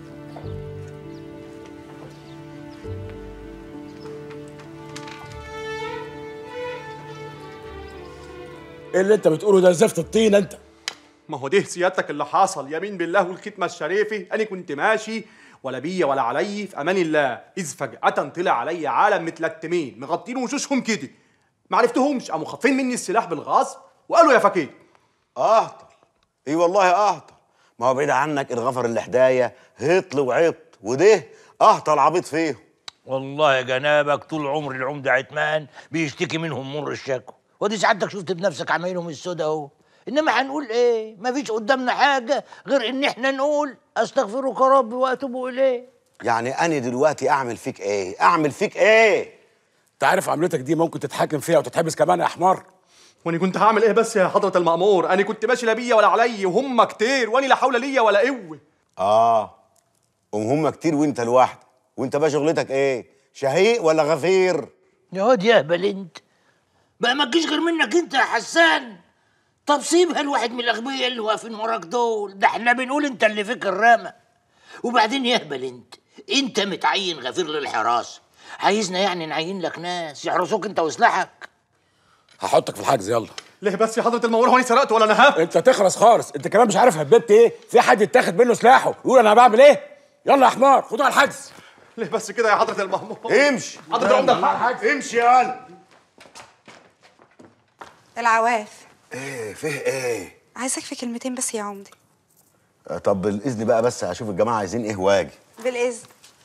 S21: ايه اللي انت بتقوله ده زفت الطين انت
S11: ما هو ده سيادتك اللي حصل يمين بالله والختمة الشريفة أنا كنت ماشي ولا بيا ولا علي في أمان الله إذ فجأة طلع علي عالم متلتمين مغطين وشوشهم كده ما عرفتهمش قاموا خاطفين مني السلاح بالغصب وقالوا يا فكيك
S2: اهطل اي والله اهطل ما هو بعيد عنك الغفر اللي حدايا هطل وعط وده اهطل عبيط فيه
S8: والله يا جنابك طول عمر العمدة عتمان بيشتكي منهم مر الشكوى ودي سعادتك شفت بنفسك عمايلهم السودا اهو انما هنقول ايه مفيش قدامنا حاجه غير ان احنا نقول استغفرك ربي واتوب اليه
S2: يعني انا دلوقتي اعمل فيك ايه اعمل فيك ايه
S21: انت عارف عملتك دي ممكن تتحاكم فيها وتتحبس كمان يا حمار
S11: وانا كنت هعمل ايه بس يا حضرة المأمور انا كنت ماشي لا بيا ولا علي وهم كتير وانا لا حول ليا ولا قوه
S2: اه وهم كتير وانت لوحدك وانت بقى شغلتك ايه شهيق ولا غفير
S8: يا واد يا اهبل انت بقى ما تجيش غير منك انت يا حسان طب سيبها الواحد من الاغبياء اللي واقفين وراك دول ده احنا بنقول انت اللي فيك الرامه وبعدين يهبل انت انت متعين غفير للحراسه عايزنا يعني نعين لك ناس يحرسوك انت وسلاحك
S21: هحطك في الحجز يلا
S11: ليه بس يا حضرة المأمور هو انا سرقت ولا نهبت
S21: انت تخرس خالص انت كمان مش عارف هببت ايه في حد يتاخد منه سلاحه يقول انا بعمل ايه يلا يا حمار خدوه على الحجز
S11: ليه بس كده يا حضرة المأمور
S2: امشي
S11: حضرة العمدة الحق
S2: امشي يا قلب
S18: العواف
S2: ايه فيه ايه
S18: عايزك في كلمتين بس يا عمدي
S2: آه، طب بالاذن بقى بس اشوف الجماعه عايزين ايه واجي
S18: بالاذن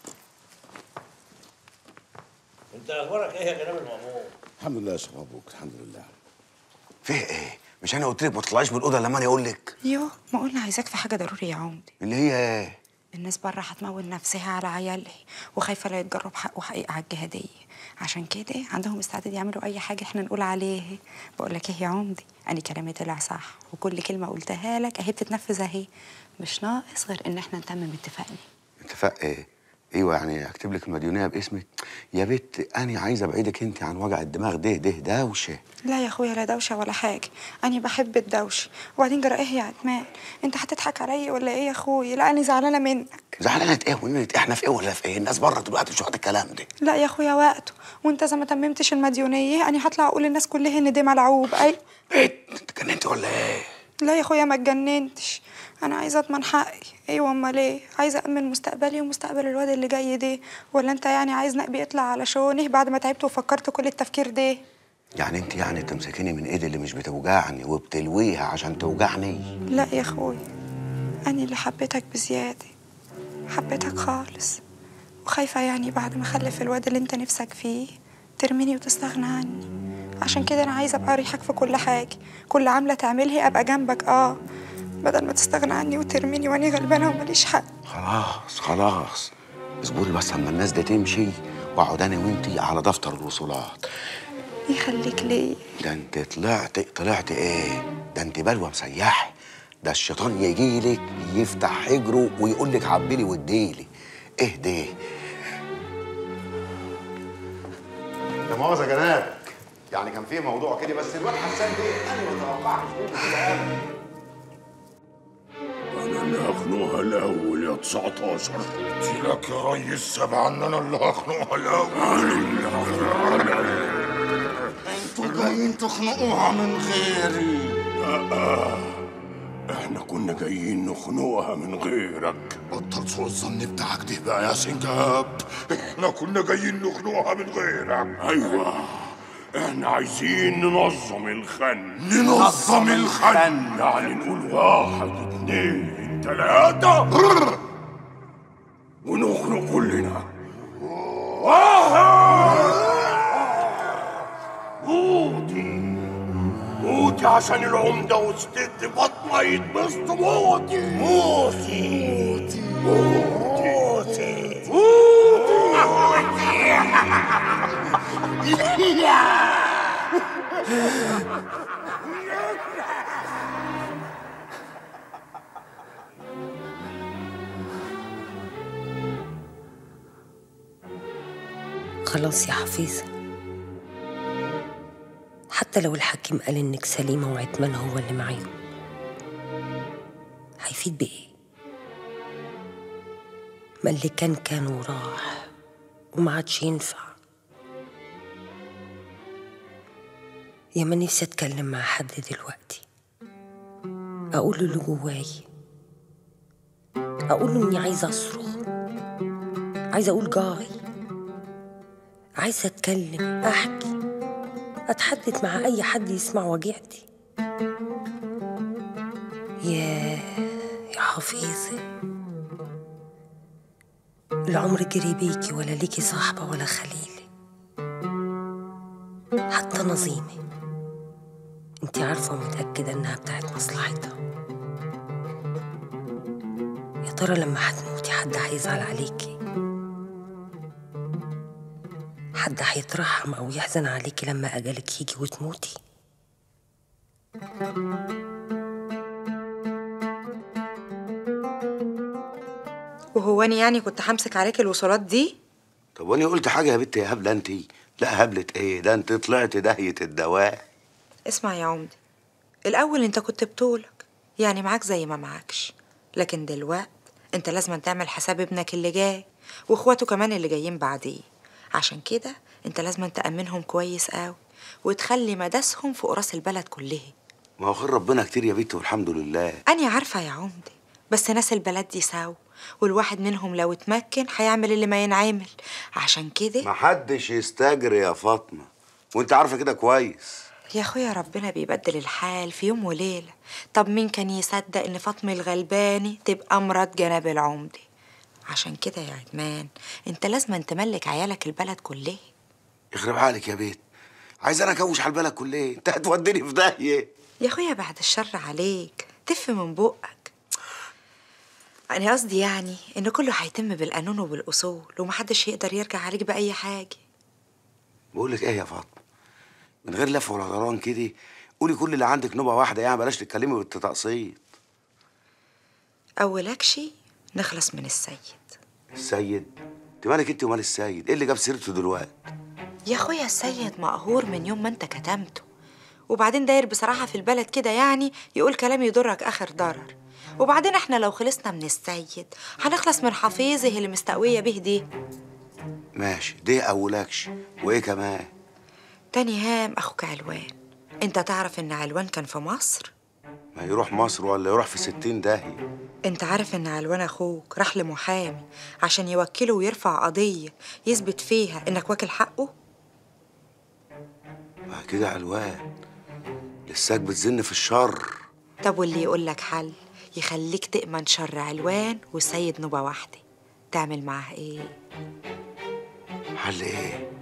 S8: انت اخبارك ايه يا جناب المأمور
S21: الحمد لله يا شيخ مبروك الحمد لله
S2: فيه ايه مش انا قلت لك ما تطلعيش من الاوضه لما انا اقول لك
S18: يو ما قلنا عايزاك في حاجه ضروري يا عمدي
S2: اللي هي ايه
S18: الناس بره هتمول نفسها على عيالها وخايفه لا يتجرب حقه حقيقه على الجهاديه عشان كده عندهم استعداد يعملوا اي حاجه احنا نقول عليه بقول لك ايه يا عمدي انا كلامي طلع صح وكل كلمه قلتها لك اهي بتتنفذ اهي مش ناقص غير ان احنا نتمم اتفاقنا
S2: اتفاق ايه ايوه يعني اكتب لك المديونيه باسمك يا بت انا عايز ابعدك انت عن وجع الدماغ ده ده دوشه
S18: لا يا اخويا لا دوشه ولا حاجه انا بحب الدوشه وبعدين جرى ايه يا عتمان انت هتضحك عليا ولا ايه يا اخويا لا انا زعلانه منك
S2: زعلانه ايه ونيلة احنا في ايه ولا في ايه الناس بره دلوقتي مش واخده الكلام ده
S18: لا يا اخويا وقته وانت اذا ما تممتش المديونيه انا هطلع اقول للناس كلها ان ده ملعوب اي
S2: اتجننت ولا ايه
S18: لا يا اخويا ما اتجننتش انا عايزه اضمن حقي ايوه امال ايه عايزه امن مستقبلي ومستقبل الواد اللي جاي ده ولا انت يعني عايز نقبي يطلع على شونه بعد ما تعبت وفكرت كل التفكير ده
S2: يعني انت يعني تمسكيني من ايدي اللي مش بتوجعني وبتلويها عشان توجعني
S18: لا يا اخويا انا اللي حبيتك بزياده حبيتك خالص وخايفه يعني بعد ما اخلف الواد اللي انت نفسك فيه ترميني وتستغنى عني عشان كده انا عايزه ابقى ريحك في كل حاجه كل عامله تعملها ابقى جنبك اه بدل ما تستغنى عني وترميني وانا غلبانه وماليش حق
S2: خلاص خلاص اصبري بس اما الناس دي تمشي واقعد انا وانتي على دفتر الوصولات
S18: يخليك ليا
S2: ده انت طلعت طلعت ايه ده انت بلوه مسيحه ده الشيطان يجي لك يفتح حجره ويقول لك عبيلي واديلي اهدي لا مؤاخذه جناب يعني كان في موضوع كده بس الواد حسان ده انا ما توقعتش منه كده أبداً.
S17: انا اللي هخنقها الاول يا 19 قلت لك يا ريس سبعة ان انا اللي هخنقها الاول انا اللي هخنقها انتوا جايين تخنقوها من غيري آه. احنا كنا جايين نخنقها من غيرك بطل سوء الظن بتاعك ده بقى يا سنجاب احنا كنا جايين نخنقها من غيرك ايوه احنا عايزين ننظم الخن ننظم الخن يعني نقول واحد اتنين تلاتة ونخنق كلنا واحد بودي بودي موتي عشان العمدة والست فاطمة يتبسطوا موتي موتي موتي
S3: خلاص يا حفيظة حتى لو الحكيم قال إنك سليمة وعتمان هو اللي معاهم هيفيد بإيه؟ ما اللي كان كان وراح وما عادش ينفع يا ما نفسي أتكلم مع حد دلوقتي أقول له اللي جواي أقول له إني عايزة أصرخ عايزة أقول جاي عايزة أتكلم أحكي أتحدث مع أي حد يسمع وجيعتي يا يا حفيظي العمر جري بيكي ولا ليكي صاحبة ولا خليل حتى نظيمة انتي عارفة ومتأكدة انها بتاعت مصلحتها يا ترى لما هتموتي حد هيزعل عليكي حد هيترحم أو يحزن عليكي لما أجلك يجي وتموتي
S18: وهو أنا يعني كنت همسك عليك الوصولات دي
S2: طب وانا قلت حاجه يا بنت يا هبله انت لا هبله ايه ده انت طلعت داهيه الدواء
S18: اسمع يا عمدي الأول أنت كنت بطولك يعني معاك زي ما معاكش لكن دلوقت أنت لازم تعمل حساب ابنك اللي جاي وإخواته كمان اللي جايين بعديه عشان كده أنت لازم تأمنهم كويس قوي وتخلي مداسهم فوق راس البلد كلها
S2: ما هو خير ربنا كتير يا بنت والحمد لله
S18: أنا عارفة يا عمدي بس ناس البلد دي ساو والواحد منهم لو اتمكن هيعمل اللي ما ينعمل عشان كده
S2: محدش يستجري يا فاطمه وانت عارفه كده كويس
S18: يا اخويا ربنا بيبدل الحال في يوم وليلة طب مين كان يصدق ان فاطمة الغلباني تبقى مرات جناب العمدة عشان كده يا عدمان انت لازم تملك عيالك البلد كلها
S2: يخرب عقلك يا بيت عايز انا اكوش على البلد كلها انت هتوديني في داهيه
S18: يا اخويا بعد الشر عليك تف من بقك انا قصدي يعني ان كله هيتم بالقانون وبالاصول ومحدش يقدر يرجع عليك باي حاجه
S2: بقول لك ايه يا فاطمه من غير لف ولا دوران كده قولي كل اللي عندك نوبه واحده يعني بلاش تتكلمي بالتقسيط
S18: اولك شي نخلص من السيد
S2: السيد انت مالك انت ومال السيد ايه اللي جاب سيرته دلوقتي
S18: يا اخويا السيد مقهور من يوم ما انت كتمته وبعدين داير بصراحة في البلد كده يعني يقول كلام يضرك آخر ضرر وبعدين احنا لو خلصنا من السيد هنخلص من حفيظه اللي مستقوية به دي
S2: ماشي دي اولكش وايه كمان
S18: تاني هام أخوك علوان انت تعرف ان علوان كان في مصر
S2: ما يروح مصر ولا يروح في ستين داهيه
S18: انت عارف ان علوان اخوك راح لمحامي عشان يوكله ويرفع قضية يثبت فيها انك واكل حقه
S2: ما كده علوان لساك بتزن في الشر
S18: طب واللي يقول لك حل يخليك تأمن شر علوان وسيد نوبة واحدة تعمل معاه ايه
S2: حل ايه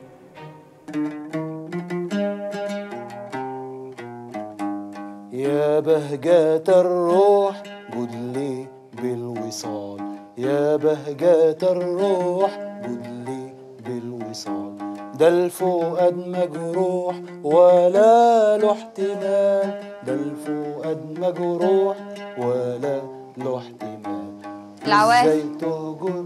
S22: يا بهجة الروح جدلي بالوصال يا بهجة الروح جدلي بالوصال ده الفؤاد مجروح ولا له احتمال ده الفؤاد مجروح ولا له احتمال
S6: العواف.
S22: ازاي تهجر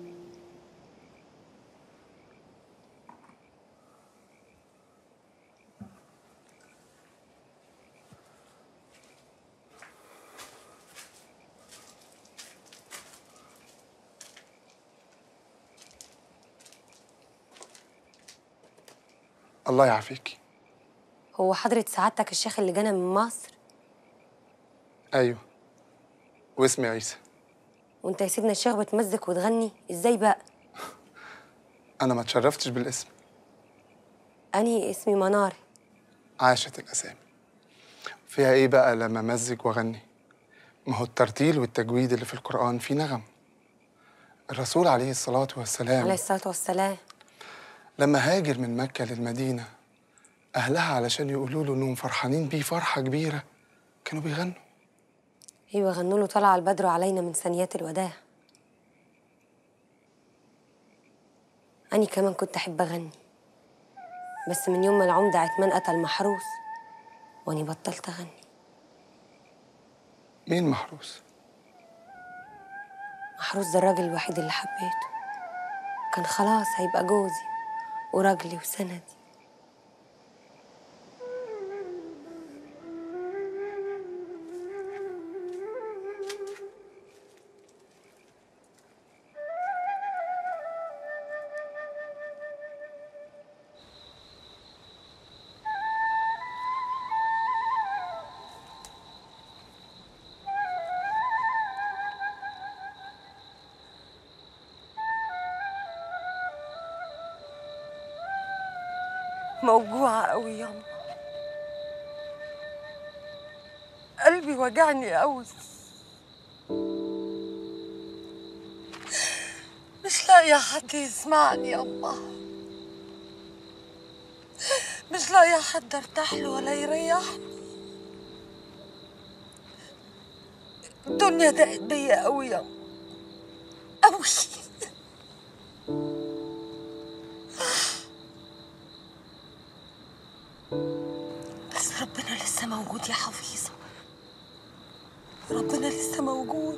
S1: الله يعافيكي
S3: هو حضرة سعادتك الشيخ اللي جانا من مصر
S1: ايوه واسمي عيسى
S3: وانت يا سيدنا الشيخ بتمزك وتغني ازاي بقى
S1: انا ما اتشرفتش بالاسم
S3: اني اسمي منار
S1: عاشت الاسامي فيها ايه بقى لما امزج واغني ما هو الترتيل والتجويد اللي في القران فيه نغم الرسول عليه الصلاه والسلام
S3: عليه الصلاة والسلام
S1: لما هاجر من مكة للمدينة أهلها علشان يقولوا له إنهم فرحانين بيه فرحة كبيرة كانوا بيغنوا
S3: ايوه غنوا له طلع البدر علينا من ثنيات الوداع أني كمان كنت أحب أغني بس من يوم ما العمدة عتمان قتل محروس وأني بطلت أغني
S1: مين محروس؟
S3: محروس ده الراجل الوحيد اللي حبيته كان خلاص هيبقى جوزي وراجلي وسندي
S5: موجوعة قوي ياما قلبي وجعني قوي مش لاقية حد يسمعني ياما مش لاقية حد ارتاح له ولا يريحني الدنيا ضاقت بيا قوي ياما قوي بس ربنا لسه موجود يا حفيظة ربنا لسه موجود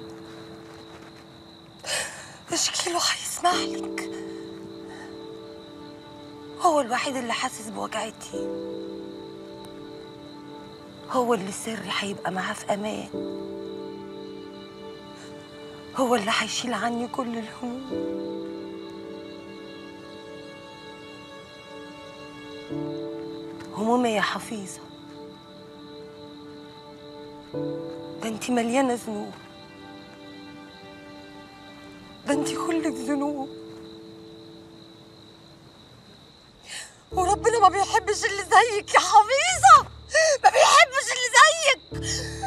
S5: اشكي له هيسمع لك هو الوحيد اللي حاسس بوجعتي هو اللي سري هيبقى معاه في امان هو اللي هيشيل عني كل الهموم همومي يا حفيظة ده انت مليانة ذنوب ده انت كلك ذنوب وربنا ما بيحبش اللي زيك يا حفيظة ما بيحبش اللي زيك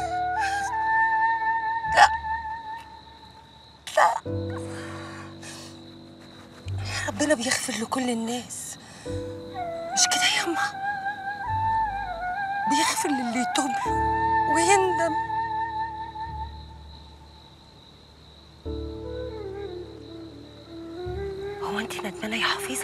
S5: لا لا ربنا بيغفر لكل الناس مش كده ياما بيغفر للي يتوب له ويندم هو انت ندمانه يا حفيظه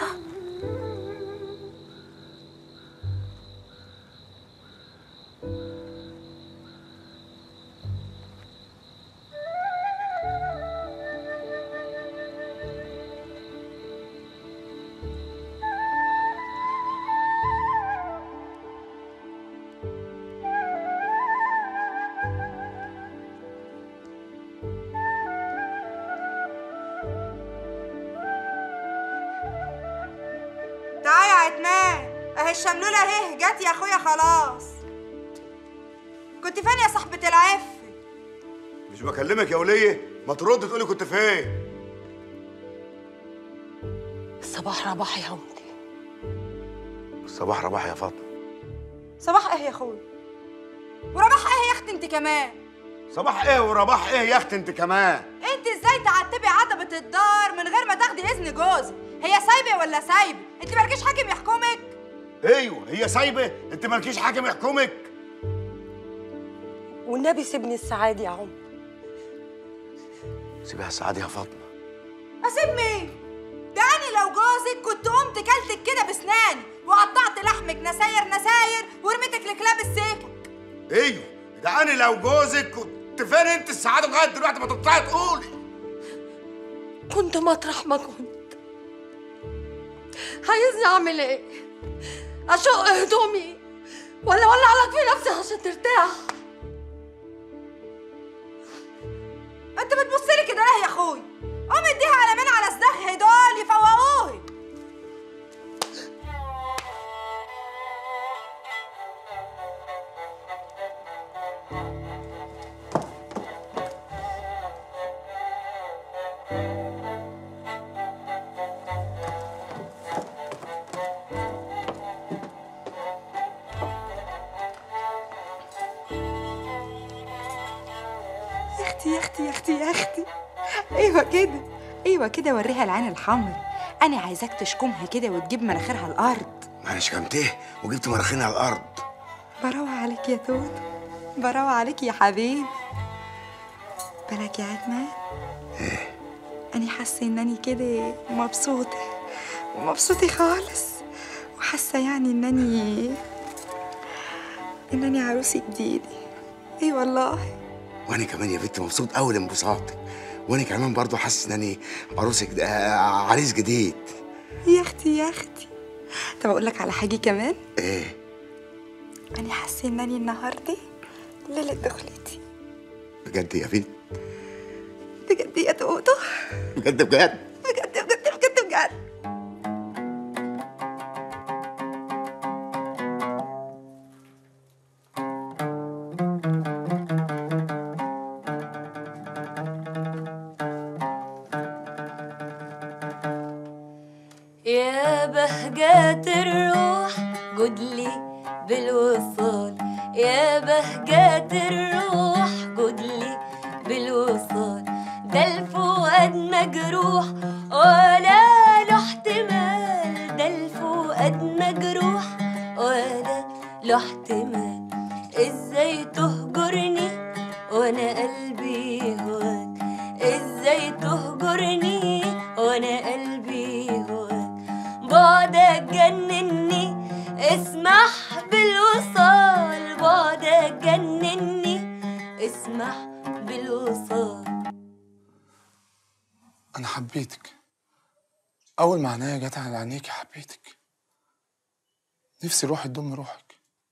S18: تعالى يا عتمان اهي الشملولة اهي جت يا اخويا خلاص كنت فين يا صاحبة العف
S2: مش بكلمك يا وليه ما ترد تقولي كنت فين
S5: الصباح رباح يا عمدي
S2: صباح رباح يا فاطمه
S18: صباح ايه يا اخويا ورباح ايه يا اختي انت كمان
S2: صباح ايه ورباح ايه يا اختي انت كمان
S18: انت ازاي تعتبي عتبة الدار من غير ما تاخدي اذن جوزك هي سايبه ولا سايبه انت مالكيش حاكم يحكمك
S2: ايوه هي سايبه انت مالكيش حاكم يحكمك
S5: والنبي سيبني السعادة يا عمدي
S2: سيبها السعاده يا فاطمه
S18: اسيب مين ده انا لو جوزك كنت قمت كلتك كده بسناني وقطعت لحمك نساير نساير ورميتك لكلاب السكك
S2: ايوه ده انا لو جوزك كنت فين انت السعاده لغايه دلوقتي ما تطلعي تقولي
S5: كنت مطرح ما كنت عايزني اعمل ايه اشق هدومي ولا ولا على في نفسي عشان ترتاح
S18: انت بتبص لي كده ليه يا اخوي قوم اديها على من على صداخ دول يفوقوه
S10: يا اختي يا اختي يا اختي يا اختي ايوه كده ايوه كده وريها العين الحمر انا عايزاك تشكمها كده وتجيب مناخيرها الارض
S2: انا شكمته وجبت مراخيني على الارض
S10: براوة عليك يا توتو براوة عليك يا حبيبي بالك يا عتمان
S2: ايه
S10: أنا حاسة إنني كده مبسوطة مبسوطة خالص وحاسة يعني إنني إنني عروسة جديدة أي والله
S2: وانا كمان يا بنت مبسوط قوي لانبساطك وانا كمان برضو حاسس انني عروس جد... آه، عريس جديد
S10: يا أختي يا أختي طب أقول لك على حاجة كمان
S2: ايه
S10: أنا حاسة إنني النهاردة ليلة دخلتي
S2: بجد يا بنت
S10: بجد يا توتو
S2: بجد بجد
S10: بجد بجد بجد بجد
S4: يا بهجة الروح جدلي بالوصال يا بهجة الروح جدلي بالوصال ده الفؤاد مجروح ولا له احتمال ده الفؤاد مجروح ولا له احتمال ازاي تهجرني وانا قلبي هواك ازاي تهجرني وانا قلبي هواك بعدك جنني اسمح بالوصال بعدك جنني اسمح بالوصال
S1: أنا حبيتك أول ما عينيا جت على عينيكي حبيتك نفسي روحي تضم روحك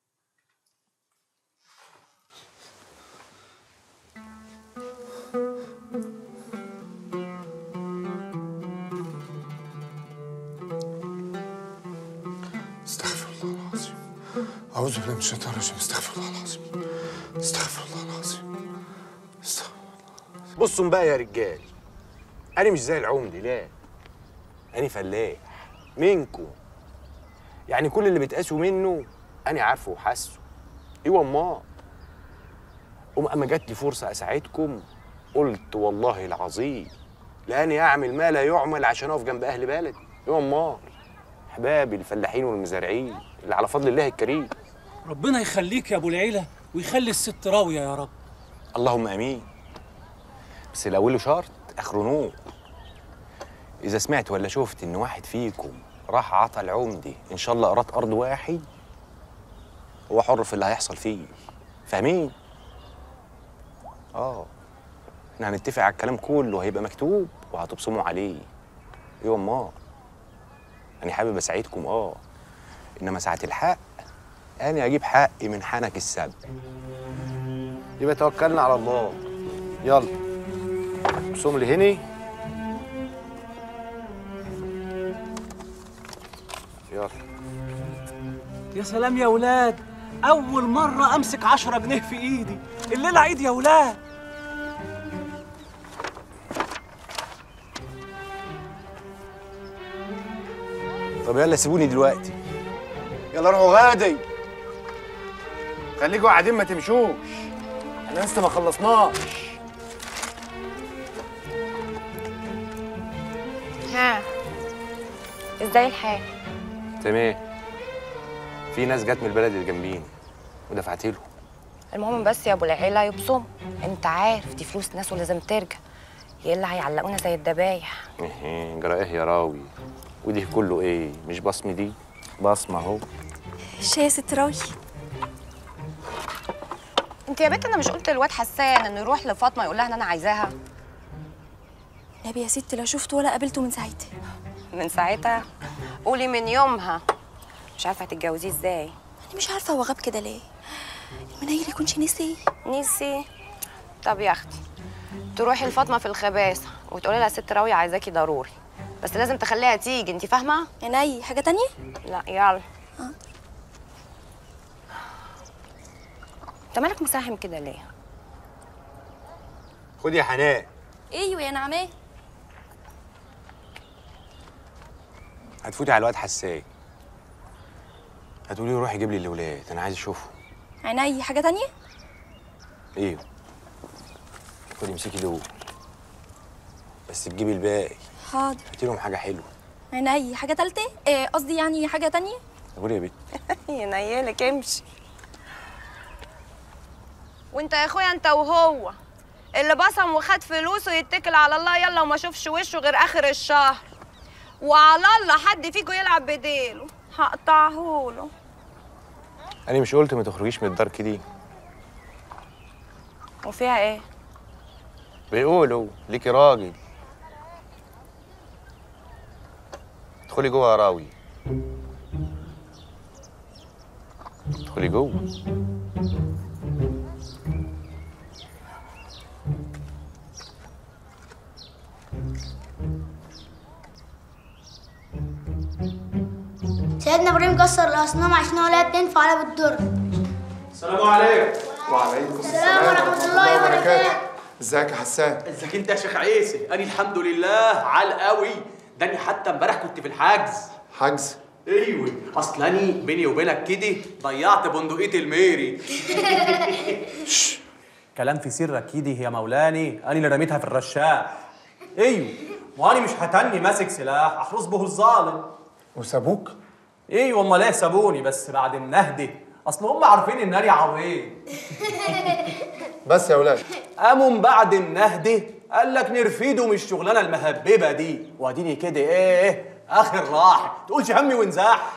S1: استغفر الله العظيم أعوذ بالله من الشيطان الرجيم استغفر الله العظيم استغفر الله العظيم استغفر
S7: بصوا بقى يا رجال انا مش زي العمدي لا انا فلاح منكم يعني كل اللي بتقاسوا منه انا عارفه وحاسه ايوه امال قوم اما جات لي فرصه اساعدكم قلت والله العظيم لاني اعمل ما لا يعمل عشان اقف جنب اهل بلدي ايوه امال احبابي الفلاحين والمزارعين اللي على فضل الله الكريم
S13: ربنا يخليك يا ابو العيله ويخلي الست راويه يا رب
S7: اللهم امين بس الاول شرط اخره نور اذا سمعت ولا شفت ان واحد فيكم راح عطى العمدي ان شاء الله قرات ارض واحد هو حر في اللي هيحصل فيه فاهمين اه احنا هنتفق على الكلام كله هيبقى مكتوب وهتبصموا عليه ايوه امال انا حابب اساعدكم اه انما ساعه الحق انا اجيب حقي من حنك السبع
S20: يبقى توكلنا على الله يلا ابصم لي هني يلا
S13: يا سلام يا ولاد اول مره امسك عشرة جنيه في ايدي الليله عيد يا ولاد
S7: طب يلا سيبوني دلوقتي
S20: يلا روحوا غادي خليكوا قاعدين ما تمشوش احنا لسه ما خلصناش
S6: ها ازاي الحال
S7: تمام في ناس جت من البلد اللي جنبينا ودفعت له
S6: المهم بس يا ابو العيله يبصم انت عارف دي فلوس ناس ولازم ترجع يلا هيعلقونا زي الدبايح
S7: ايه جرى ايه يا راوي ودي كله ايه مش بصمي دي بصمه اهو
S6: شاي يا ست راوي انت يا بنت انا مش قلت للواد حسان انه يروح لفاطمه يقول لها ان انا عايزاها
S12: نبي يا ست لا شفته ولا قابلته من ساعتها
S6: من ساعتها قولي من يومها مش عارفه هتتجوزيه ازاي
S12: انا مش عارفه هو غاب كده ليه المنيل يكونش نسي
S6: نسي طب يا اختي تروحي لفاطمه في الخباثه وتقولي لها ست راويه عايزاكي ضروري بس لازم تخليها تيجي انت فاهمه
S12: عيني حاجه تانية
S6: لا يلا انت مالك مساهم كده ليه
S7: خد يا حنان
S12: ايوه يا نعماه
S7: هتفوتي على الواد حسان هتقولي له روح يجيب لي الاولاد انا عايز اشوفه
S12: عيني حاجه تانية
S7: ايوه خدي امسكي دول بس تجيبي الباقي
S12: حاضر
S7: هاتي لهم حاجه حلوه
S12: عيني حاجه تالتة إيه قصدي يعني حاجه تانية
S7: قولي يا بنت
S6: ينيلك امشي
S15: وانت يا اخويا انت وهو اللي بصم وخد فلوسه يتكل على الله يلا وما اشوفش وشه غير اخر الشهر وعلى الله حد فيكم يلعب بديله هقطعهوله
S7: انا مش قلت ما تخرجيش من الدار كده
S15: وفيها ايه
S7: بيقولوا ليكي راجل ادخلي جوه يا راوي ادخلي جوه
S19: سيدنا ابراهيم كسر الاصنام عشان هو لا بتنفع ولا بتضر
S11: السلام عليكم
S1: وعليكم
S19: السلام ورحمة الله وبركاته.
S1: ازيك يا حسان
S11: ازيك انت يا شيخ عيسى انا الحمد لله عال قوي ده انا حتى امبارح كنت في الحجز
S1: حجز
S11: ايوه اصل اني بيني وبينك كده ضيعت بندقيه الميري كلام في سرك كده يا مولاني انا اللي رميتها في الرشاح ايوه وانا مش هتني ماسك سلاح احرس به الظالم
S1: وسابوك
S11: ايوه امال ايه سابوني بس بعد النهده اصل هم عارفين ان انا عوين
S1: بس يا اولاد
S11: قاموا من بعد النهده قال لك نرفيده من الشغلانه المهببه دي واديني كده ايه اخر راحه تقولش همي وانزاح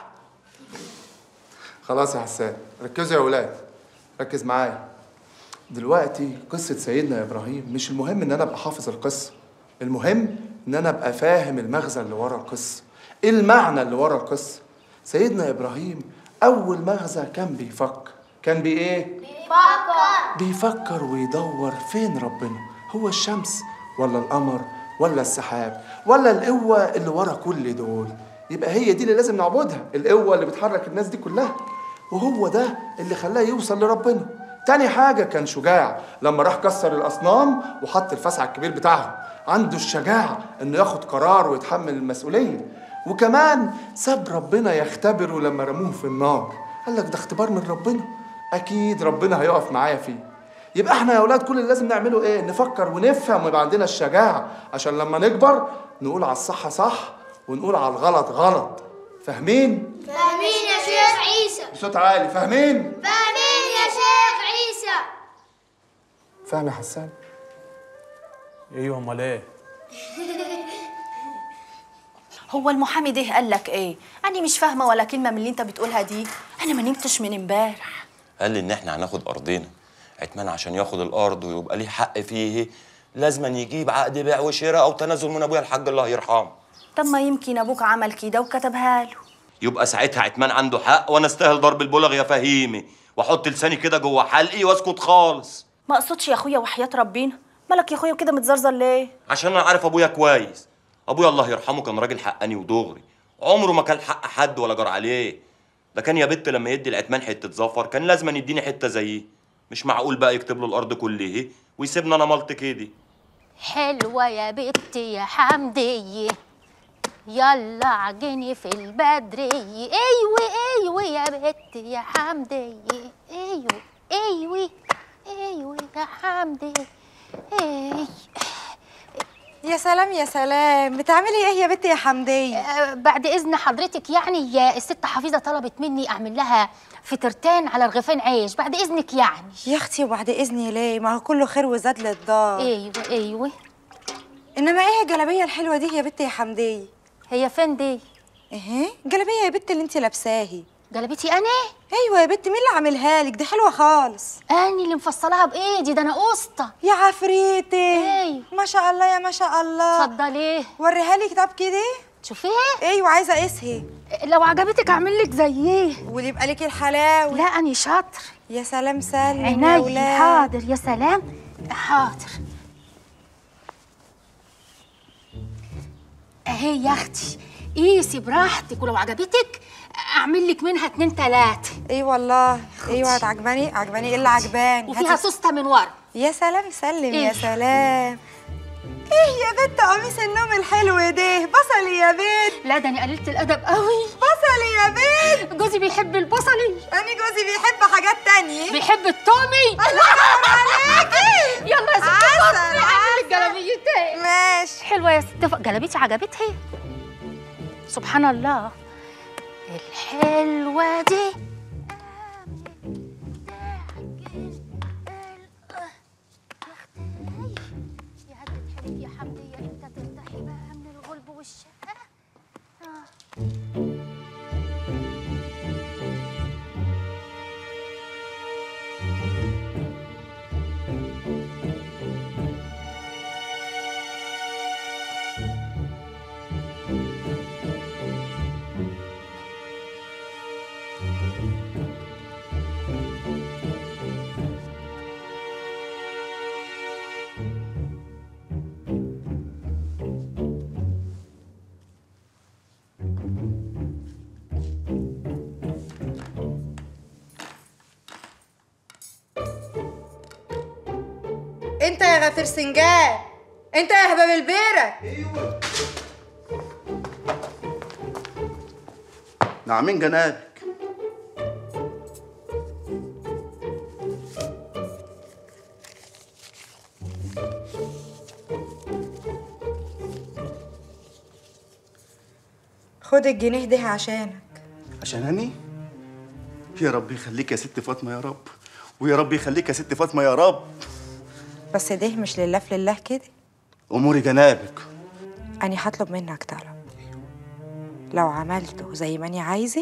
S1: خلاص يا حسان ركزوا يا اولاد ركز معايا دلوقتي قصة سيدنا إبراهيم مش المهم إن أنا أبقى حافظ القصة المهم إن أنا أبقى فاهم المغزى اللي ورا القصة إيه المعنى اللي ورا القصة سيدنا إبراهيم أول مغزى كان بيفكر كان بإيه؟
S19: بيفكر
S1: بيفكر ويدور فين ربنا هو الشمس ولا القمر ولا السحاب ولا القوة اللي ورا كل دول يبقى هي دي اللي لازم نعبدها القوة اللي بتحرك الناس دي كلها وهو ده اللي خلاه يوصل لربنا تاني حاجة كان شجاع لما راح كسر الأصنام وحط الفسع الكبير بتاعهم عنده الشجاعة إنه ياخد قرار ويتحمل المسؤولية وكمان ساب ربنا يختبره لما رموه في النار قال لك ده اختبار من ربنا أكيد ربنا هيقف معايا فيه يبقى احنا يا اولاد كل اللي لازم نعمله ايه نفكر ونفهم ويبقى عندنا الشجاعه عشان لما نكبر نقول على الصح صح ونقول على الغلط غلط فاهمين
S19: فاهمين يا شيخ عيسى
S1: بصوت عالي فاهمين
S19: فاهمين يا شيخ عيسى
S1: فاهم يا حسان
S11: ايوه امال ايه
S12: هو المحامي ده قال لك ايه انا مش فاهمه ولا كلمه من اللي انت بتقولها دي انا ما نمتش من امبارح
S16: قال لي ان احنا هناخد ارضنا عتمان عشان ياخد الارض ويبقى ليه حق فيه لازم يجيب عقد بيع وشراء او تنازل من ابويا الحاج الله يرحمه
S12: طب ما يمكن ابوك عمل كده وكتبها له
S16: يبقى ساعتها عتمان عنده حق وانا استاهل ضرب البلغ يا فهيمي واحط لساني كده جوه حلقي واسكت خالص
S12: ما اقصدش يا اخويا وحياه ربنا مالك يا اخويا كده متزرزر ليه
S16: عشان انا عارف ابويا كويس ابويا الله يرحمه كان راجل حقاني ودغري عمره ما كان حق حد ولا جار عليه ده كان يا بت لما يدي العتمان حته ظفر كان لازم يديني حته زيه مش معقول بقى يكتب له الارض كلها ويسيبنا انا ملط كده
S23: حلوة يا بنتي يا حمدية يلا عجني في البدرية ايوه ايوه يا بنتي يا حمدية ايوه ايوه ايوه يا حمدية ايه
S18: يا سلام يا سلام بتعملي ايه يا بنتي يا حمدية
S23: آه، بعد اذن حضرتك يعني يا الست حفيظه طلبت مني اعمل لها فطرتين على رغيفين عيش بعد اذنك يعني
S18: يا اختي وبعد اذني ليه ما هو كله خير وزاد للدار
S23: ايوه ايوه
S18: انما ايه الجلابيه الحلوه دي يا بنتي يا حمدية
S23: هي فين دي
S18: ايه جلابيه يا بنتي اللي انت لابساهي
S23: جلابيتي انا
S18: ايوه يا بنتي مين اللي عاملها لك دي حلوه خالص
S23: انا اللي مفصلاها بايدي ده انا قسطه
S18: يا عفريتي
S23: ايوه
S18: ما شاء الله يا ما شاء الله
S23: اتفضلي
S18: وريها لي كتاب كده
S23: شوفيها
S18: ايوه عايزه اقيسها
S23: لو عجبتك اعمل لك زيه
S18: واللي يبقى لك الحلاوه
S23: لا اني شاطر
S18: يا سلام سلم يا
S23: عيني
S18: ولاد.
S23: حاضر يا سلام حاضر اهي يا اختي قيسي براحتك ولو عجبتك اعمل لك منها اتنين تلاته
S18: اي والله ايوه هتعجباني عجباني ايه اللي عجباني
S23: وفيها
S18: هاتي-
S23: سوسته من ورا
S18: يا سلام سلم
S23: إيه؟
S18: يا سلام ايه يا بنت قميص النوم الحلو ده بصلي يا بنت
S23: لا ده انا قللت الادب قوي
S18: بصلي يا بنت
S23: جوزي بيحب البصلي
S18: انا جوزي بيحب حاجات تانية
S23: بيحب التومي
S18: الله ينور عليكي
S23: يلا يا ست
S18: عسل،
S23: فاطمه اعمل لك جلابيتين
S18: ماشي
S23: حلوه يا ست ف- جلابيتي عجبتها سبحان الله الحلوة دي يا عدة حلف يا حمدية انت ترتاحي بقى من الغلب والشقة آه.
S18: انت يا غفير سنجان انت يا هباب البيرة
S20: نعمين جنابك
S18: خد الجنيه ده عشانك
S20: عشان اني يا رب يخليك يا ست فاطمه يا رب ويا رب يخليك يا ست فاطمه يا رب
S18: بس ده مش لله في لله كده
S20: اموري جنابك
S18: أنا هطلب منك طلب لو عملته زي ما أنا عايزة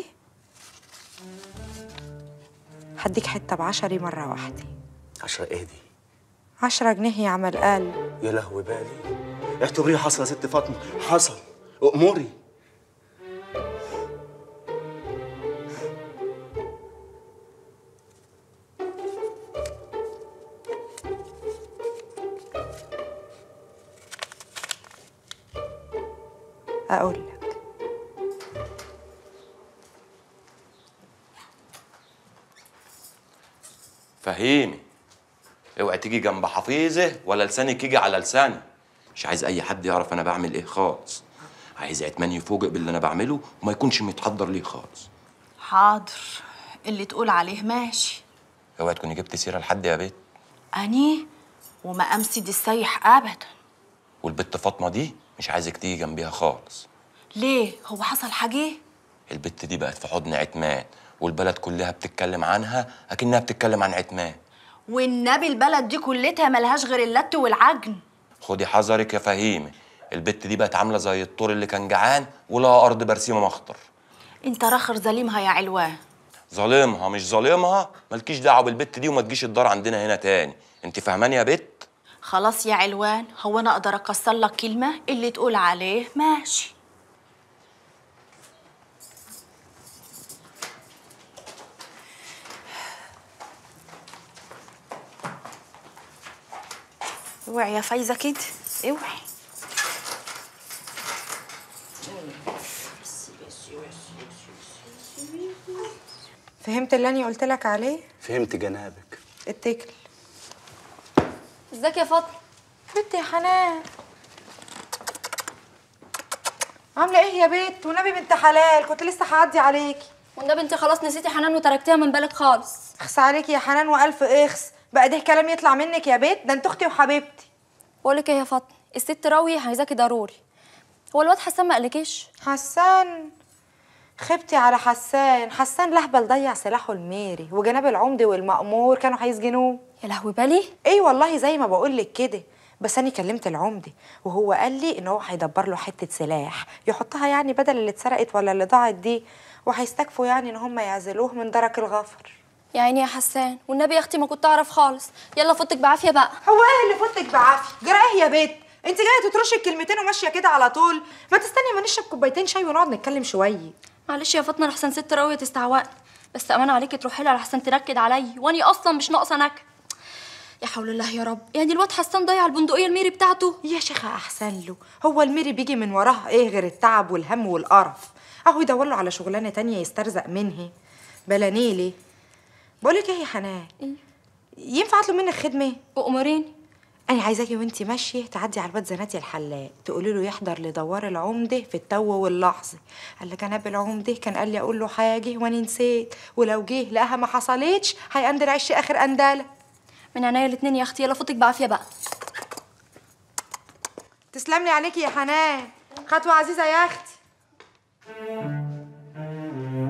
S18: هديك حتة بعشري مرة واحدة
S20: عشرة ايه دي
S18: عشرة جنيه يا عمل قلب
S20: يا لهوي بالي اعتبريه حصل يا ست فاطمه حصل اموري
S18: أقول لك
S16: فهيمي اوعي تيجي جنب حفيظه ولا لسانك يجي على لساني مش عايز اي حد يعرف انا بعمل ايه خالص عايز عتمان يفوجئ باللي انا بعمله وما يكونش متحضر ليه خالص
S12: حاضر اللي تقول عليه ماشي
S16: اوعي تكوني جبت سيره لحد يا بيت
S12: أني وما أمسد السيح أبدا
S16: والبت فاطمه دي مش عايزك تيجي جنبيها خالص
S12: ليه هو حصل حاجة
S16: البت دي بقت في حضن عتمان والبلد كلها بتتكلم عنها اكنها بتتكلم عن عتمان
S12: والنبي البلد دي كلتها ملهاش غير اللت والعجن
S16: خدي حذرك يا فهيمه البت دي بقت عامله زي الطور اللي كان جعان ولقى ارض برسيمه مخضر
S12: انت رخر ظليمها يا علوان
S16: ظالمها مش ظالمها مالكيش دعوه بالبت دي وما تجيش الدار عندنا هنا تاني انت فاهماني يا بت
S12: خلاص يا علوان هو انا اقدر اكسر لك كلمه اللي تقول عليه ماشي اوعي يا فايزه كده اوعي
S18: فهمت اللي أنا قلت لك عليه
S20: فهمت جنابك
S18: اتكل
S5: ازيك يا فاطمه
S18: بنت يا حنان عامله ايه يا بنت ونبي بنت حلال كنت لسه هعدي عليكي
S5: والنبي انت خلاص نسيتي حنان وتركتيها من بالك خالص
S18: اخس عليكي يا حنان والف اخس بقى ده كلام يطلع منك يا بنت ده انت اختي وحبيبتي
S5: بقول لك ايه يا فاطمه الست راوي عايزاكي ضروري هو الواد حسان ما قالكيش
S18: حسان خبتي على حسان حسان لهبل ضيع سلاحه الميري وجناب العمدي والمأمور كانوا هيسجنوه
S5: يا لهوي بالي
S18: ايه والله زي ما بقول لك كده بس انا كلمت العمدي وهو قال لي ان هو هيدبر له حته سلاح يحطها يعني بدل اللي اتسرقت ولا اللي ضاعت دي وهيستكفوا يعني ان هم يعزلوه من درك الغفر
S5: يا عيني يا حسان والنبي يا اختي ما كنت اعرف خالص يلا فوتك بعافيه بقى
S18: هو ايه اللي فوتك بعافيه جرى ايه يا بنت انت جايه تترشي الكلمتين وماشيه كده على طول ما تستني ما نشرب كوبايتين شاي ونقعد نتكلم شويه
S5: معلش يا فاطمه لحسن ست راويه تستعوقني بس امان عليكي تروحي لها لحسن تنكد عليا واني اصلا مش ناقصه نكد يا حول الله يا رب يعني الواد حسان ضيع البندقيه الميري بتاعته
S18: يا شيخه احسن له هو الميري بيجي من وراها ايه غير التعب والهم والقرف اهو يدور له على شغلانه تانية يسترزق منها بلا نيلي بقولك ايه يا حنان ينفع اطلب منك خدمه
S5: وامريني
S18: انا عايزاكي وانتي ماشيه تعدي على الواد زناتي الحلاق تقولي له يحضر لدوار العمده في التو واللحظه قال لك جناب العمده كان قال لي اقول له حاجه وانا نسيت ولو جه لقاها ما حصلتش هيقندر عش اخر انداله
S5: من عينيا الاتنين يا اختي يلا فوتك بعافيه بقى
S18: تسلم لي عليكي يا حنان خطوه عزيزه يا اختي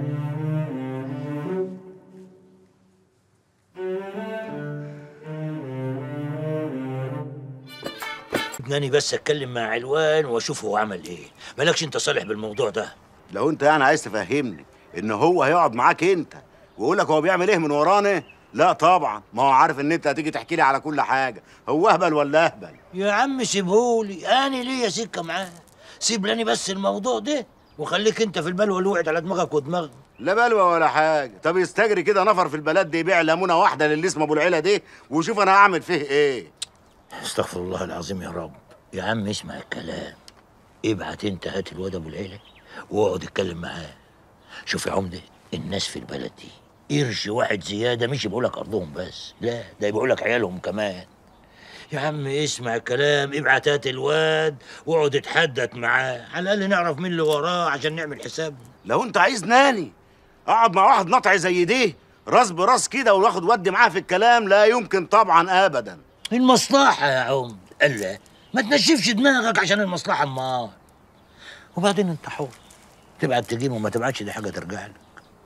S8: سيبني بس اتكلم مع علوان واشوف هو عمل ايه مالكش انت صالح بالموضوع ده
S2: لو انت يعني عايز تفهمني ان هو هيقعد معاك انت ويقول لك هو بيعمل ايه من ورانا لا طبعا ما هو عارف ان انت هتيجي تحكي لي على كل حاجه هو اهبل ولا اهبل
S8: يا عم سيبهولي انا ليا سكه معاه سيب لاني بس الموضوع ده وخليك انت في البلوه اللي وقعت على دماغك ودماغي
S2: لا بلوى ولا حاجه طب يستجري كده نفر في البلد دي يبيع ليمونه واحده للي اسمه ابو العيله دي وشوف انا هعمل فيه ايه
S8: استغفر الله العظيم يا رب يا عم اسمع الكلام ابعت انت هات الواد ابو العيله واقعد اتكلم معاه شوف يا عمده الناس في البلد دي قرش واحد زياده مش بيقول لك ارضهم بس لا ده بيقول لك عيالهم كمان يا عم اسمع الكلام ابعت هات الواد واقعد اتحدث معاه على الاقل نعرف مين اللي وراه عشان نعمل حساب
S2: لو انت عايز ناني اقعد مع واحد نطعي زي دي راس براس كده وناخد ودي معاه في الكلام لا يمكن طبعا ابدا
S8: المصلحة يا عم الا ما تنشفش دماغك عشان المصلحة امال وبعدين انت حر تبعت تجيب وما تبعتش دي حاجة ترجع لك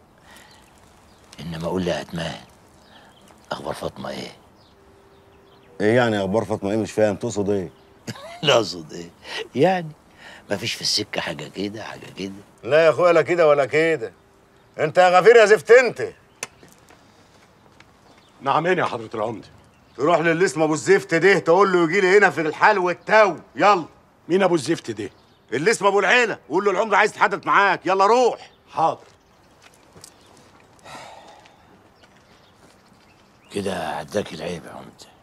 S8: انما قول لي يا اتمان اخبار فاطمة ايه؟
S2: ايه يعني اخبار فاطمه ايه مش فاهم تقصد ايه
S8: لا اقصد ايه؟ يعني ما فيش في السكة حاجة كده حاجة كده
S2: لا يا اخويا لا كده ولا كده انت يا غفير يا زفت انت
S17: نعمين يا حضره العمده
S2: تروح للي اسمه ابو الزفت ده تقول له يجي لي هنا في الحال والتو يلا
S17: مين ابو الزفت ده
S2: اللي اسمه ابو العيله قول له العمده عايز يتحدث معاك يلا روح
S17: حاضر
S8: كده عداك العيب يا عمده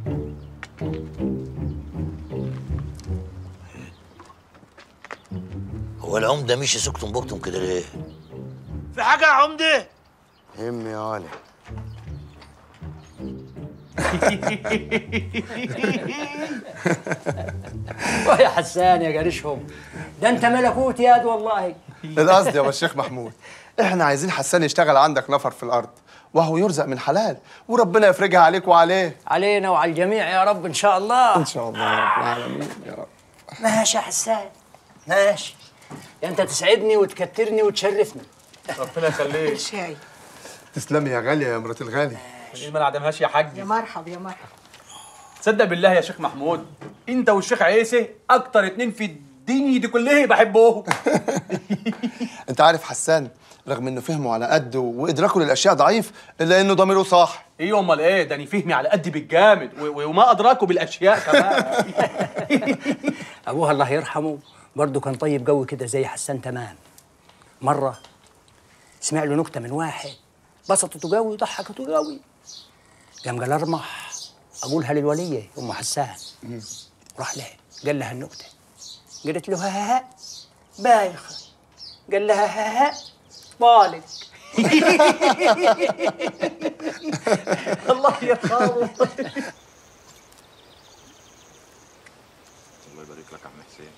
S8: هو العمده مشي سكتم بكتم كده ليه؟ في حاجة يا عمده؟
S2: هم يا ولد
S9: يا حسان يا جريشهم ده انت ملكوت ياد والله
S1: القصد يا الشيخ محمود احنا عايزين حسان يشتغل عندك نفر في الارض وهو يرزق من حلال وربنا يفرجها عليك وعليه
S9: علينا وعلى الجميع يا رب ان شاء الله
S1: ان شاء الله يا رب العالمين يا رب
S9: ماشي يا حسان ماشي يا انت تسعدني وتكترني وتشرفني
S11: ربنا يخليك
S18: شاي
S1: تسلمي يا غاليه يا مرات الغالي
S11: ليه ما نعدمهاش يا حاج
S18: يا مرحب يا مرحب
S11: تصدق بالله يا شيخ محمود انت والشيخ عيسى اكتر اتنين في الدنيا دي كلها بحبوهم
S1: انت عارف حسان رغم انه فهمه على قده وادراكه للاشياء ضعيف الا انه ضميره صح
S11: ايه امال ايه ده انا فهمي على قد بالجامد و- و- وما ادراكوا بالاشياء كمان
S9: ابوها الله يرحمه برضه كان طيب قوي كده زي حسان تمام مره سمع له نكته من واحد بسطته قوي وضحكته قوي قام قال ارمح اقولها للوليه ام حسان راح لها قال لها النكته قالت له ها ها بايخه قال لها ها ها طالق الله يرحمه
S7: الله يبارك لك يا عم حسين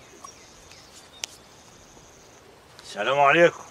S8: السلام عليكم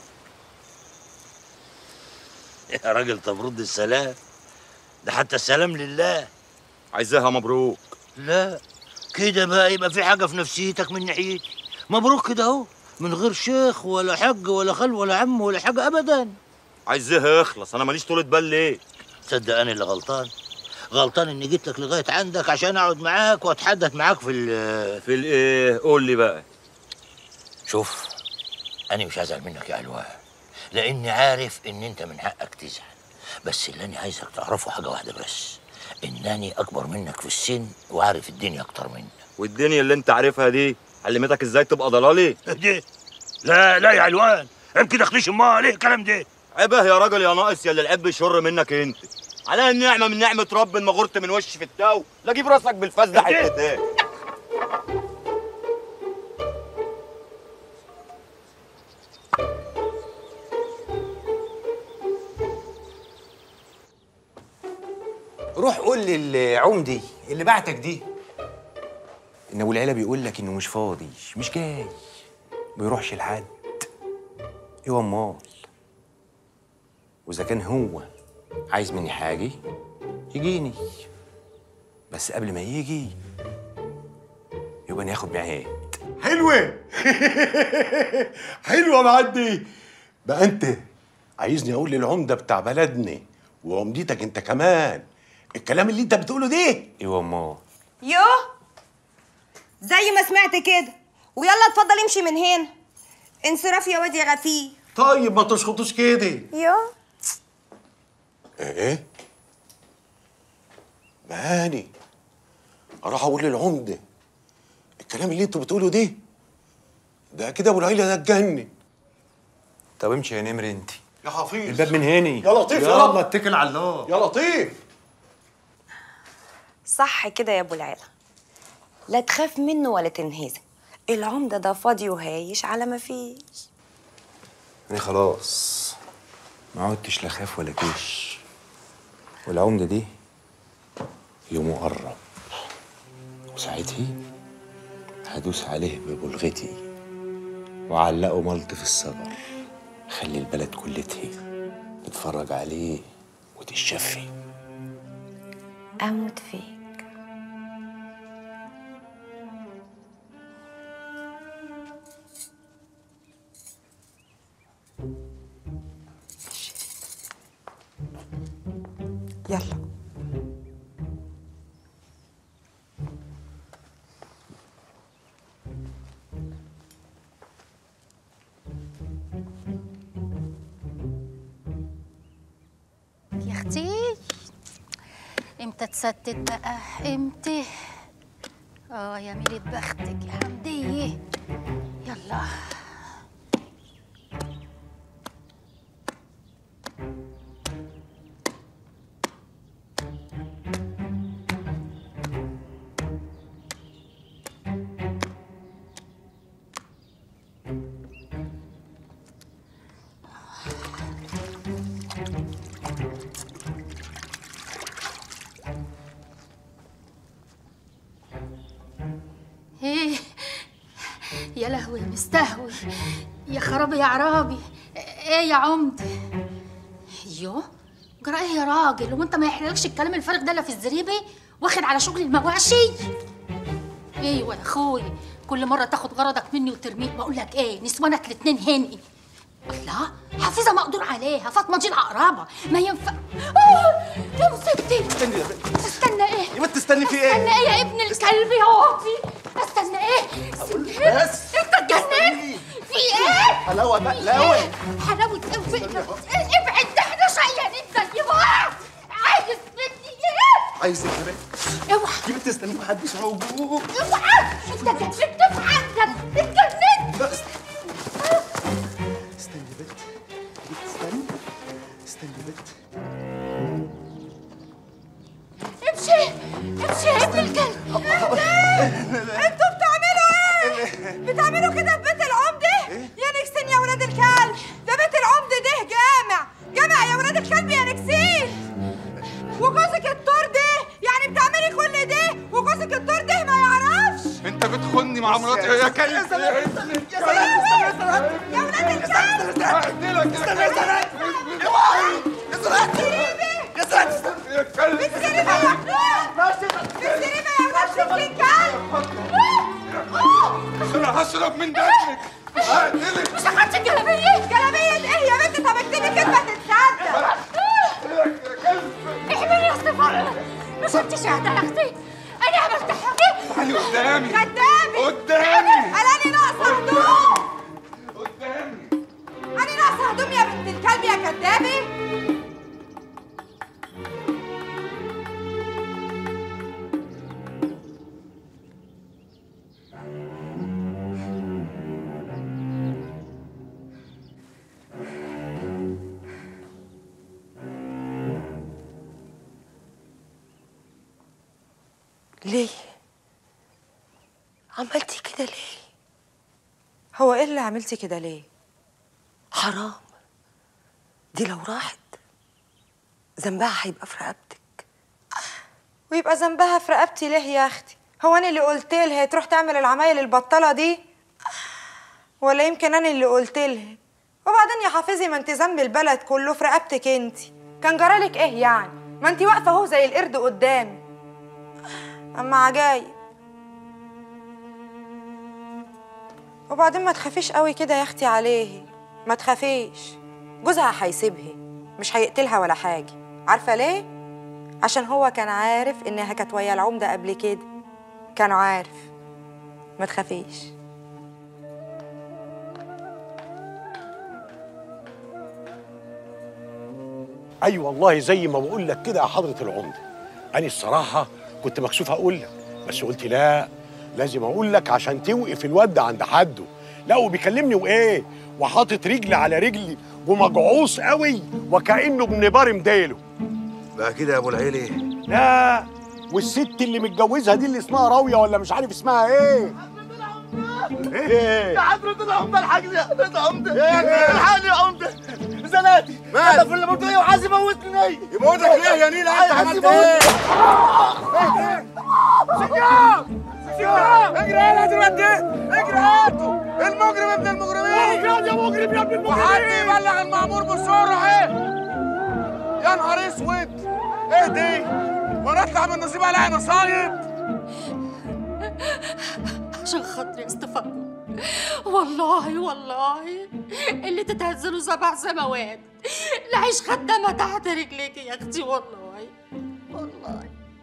S8: يا راجل طب رد السلام ده حتى السلام لله
S16: عايزاها مبروك
S8: لا كده بقى يبقى في حاجه في نفسيتك من ناحيتي مبروك كده اهو من غير شيخ ولا حج ولا خل ولا عم ولا حاجه ابدا
S16: عايزاها يخلص انا ماليش طولة بال ليه
S8: تصدق انا اللي غلطان غلطان اني جيت لك لغايه عندك عشان اقعد معاك واتحدث معاك في ال
S16: في الايه قول لي بقى
S8: شوف انا مش هزعل منك يا علوان لاني عارف ان انت من حقك تزعل بس اللي انا عايزك تعرفه حاجه واحده بس انني اكبر منك في السن وعارف الدنيا اكتر منك
S16: والدنيا اللي انت عارفها دي علمتك ازاي تبقى ضلالي
S8: دي لا لا يا علوان عيب كده اخليش امال ايه الكلام ده
S16: عيبه يا راجل يا ناقص يا اللي العيب بيشر منك انت على النعمه من نعمه رب ما غرت من وش في التو لا جيب راسك بالفاس ده حتتين
S7: روح قول للعمدي اللي بعتك دي ان ابو العيله بيقول لك انه مش فاضي مش جاي ما يروحش لحد ايوه امال واذا كان هو عايز مني حاجه يجيني بس قبل ما يجي يبقى ناخد معاه
S17: حلوة حلوة معدي بقى انت عايزني اقول للعمدة بتاع بلدنا وعمدتك انت كمان الكلام اللي انت بتقوله ده
S7: ايوه امال
S18: يوه
S15: زي ما سمعت كده ويلا اتفضل امشي من هنا انصراف يا واد يا غفير
S17: طيب ما تشخطوش كده
S15: يا
S17: ايه ماني اروح اقول للعمده الكلام اللي انتوا بتقولوا ده ده كده ابو العيله ده اتجنن
S7: طب امشي يا نمر انت
S17: يا حفيظ
S7: الباب من هني
S17: يا لطيف يا
S7: يلا
S17: رب.
S7: اتكل على الله
S17: يا لطيف
S6: صح كده يا ابو العيله لا تخاف منه ولا تنهزم العمده ده فاضي وهايش على ما فيش
S7: انا خلاص ما عدتش لا خاف ولا جيش والعمده دي يومه قرب وساعتها هدوس عليه ببلغتي وعلقه ملط في الصدر خلي البلد كلتها تتفرج عليه وتتشفي
S6: اموت فيك
S10: يلا
S23: يا اختي امتى تستت بقى امتى اه يا ميلة بختك يا حمدية يلا ايه يا لهوي مستهوي يا خرابي يا عرابي ايه يا عمدة يو جرى ايه يا راجل وانت ما يحرقلكش الكلام الفارغ ده الا في الزريبه واخد على شغل المواشي ايوه يا اخوي كل مره تاخد غرضك مني وترميه بقول لك ايه نسوانك الاتنين هني الله حافظه مقدور عليها فاطمه دي العقربه ما ينفع آه، يا مصيبتي
S17: استني يا بنت
S23: تستنى ايه
S17: يا بنت تستني في ايه
S23: استنى ايه يا ابن الكلب يا وافي استنى ايه استنى إيه؟
S17: بس.
S23: انت اتجننت في ايه
S17: حلاوه بقى
S23: في
S17: حلاوه
S23: إيه؟ حلاوه ايه ابعد ده احنا شقيانين زي بعض عايز مني ايه
S17: عايز ايه يا بنت
S23: اوعى
S17: يا بنت استني محدش موجود
S23: اوعى انت اتجننت بحقك اتجننت
S17: بس استني يا بنت استني استني يا بنت
S23: امشي امشي يا ابن الكلب
S18: انتوا بتعملوا ايه؟ بتعملوا كده في بيت العمدة؟ يا نكسين يا ولاد الكلب ده بيت العمدة ده جامع جامع يا ولاد الكلب يا نكسين وجوزك الطور ده يعني بتعملي كل ده وجوزك الطور ده ما يعرفش
S11: انت بتخني مع مراتي يا كلب
S18: يا سلام يا سلام يا ولاد الكلب
S11: استنى
S18: يا سلام
S17: يا سلام يا سلام
S11: يا كلب
S18: بالسلامة يا مخلوق بالسلامة يا ولاد الكلب
S11: انا هشرب من دمك هقتلك
S18: مش اخدت الجلابية جلابية ايه يا بنت طب اكتبي كلمة تتصدق
S23: احملي يا استفار ما شفتش شهادة يا اختي انا عملت حاجه
S11: تعالي قدامي
S18: قدامي
S11: قدامي
S18: قالاني ناقصة هدوم
S11: قدامي
S18: أنا ناقصة هدوم يا بنت الكلب يا كدابة
S10: ليه عملتي كده ليه هو ايه اللي عملتي كده ليه حرام دي لو راحت ذنبها هيبقى في رقبتك
S18: ويبقى ذنبها في رقبتي ليه يا أختي هو أنا اللي قلت لها تروح تعمل العمايل البطالة دي ولا يمكن أنا اللي قلت لها وبعدين يا حافظي ما انت ذنب البلد كله في رقبتك انت كان جرالك ايه يعني ما انت واقفة اهو زي القرد قدامي اما عجايب وبعدين ما تخافيش قوي كده يا اختي عليه ما تخافيش جوزها هيسيبها مش هيقتلها ولا حاجه عارفه ليه عشان هو كان عارف انها كانت ويا العمده قبل كده كان عارف
S6: ما تخافيش
S17: اي والله زي ما بقول لك كده يا حضره العمده انا الصراحه كنت مكسوف اقول لك بس قلت لا لازم اقول لك عشان توقف الواد ده عند حده لا وبيكلمني وايه وحاطط رجلي على رجلي ومجعوص قوي وكانه ابن بارم ديله
S2: بقى كده يا ابو العيلي
S17: لا والست اللي متجوزها دي اللي اسمها راويه ولا مش عارف اسمها ايه ايه
S20: يا حضرة العمدة الحاج يا حضرة العمدة
S17: إيه يا ابني؟
S20: الحقني يا عمدة زناتي انا في الليموتيه وعايز يموتني
S2: يموتك ليه يا نيلة؟ أنت عملت إيه؟
S20: سجام سجام اجري يا دلوقتي اجري هاتوا المجرم ابن المجرمين يا مجرم يا ابن المجرمين وحد يبلغ المأمور بسرعة ايه يا نهار اسود ايه دي وانا اطلع من نصيب الاقي نصايب
S3: عشان خاطري يا استفاضة والله والله اللي تتهزله سبع سماوات العيش خدامة تحت رجليك يا اختي والله والله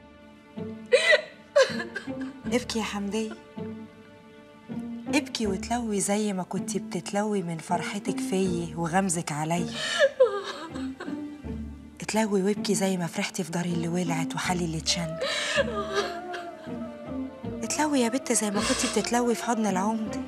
S10: ابكي يا حمدية ابكي وتلوي زي ما كنتي بتتلوي من فرحتك فيي وغمزك عليا اتلوي وابكي زي ما فرحتي في داري اللي ولعت وحالي اللي اتشن اتلوي يا بت زي ما كنتي بتتلوي في حضن العمدة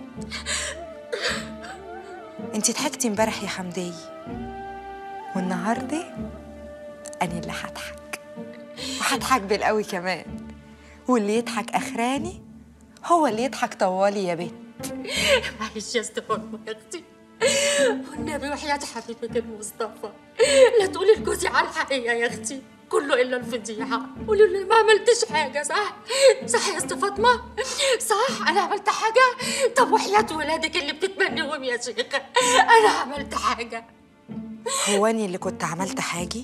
S10: انتي ضحكتي امبارح يا حمدية والنهاردة أنا اللي هضحك وهضحك بالقوي كمان واللي يضحك أخراني هو اللي يضحك طوالي يا بت
S3: معلش يا استفاضة يا اختي والنبي وحياة حبيبك المصطفى لا تقولي لجوزي على الحقيقة يا اختي كله الا الفضيحة قولي له ما عملتش حاجة صح؟ صح يا استاذ فاطمة؟ صح أنا عملت حاجة؟ طب وحياة ولادك اللي بتتمنيهم يا شيخة أنا عملت حاجة
S10: هو أنا اللي كنت عملت حاجة؟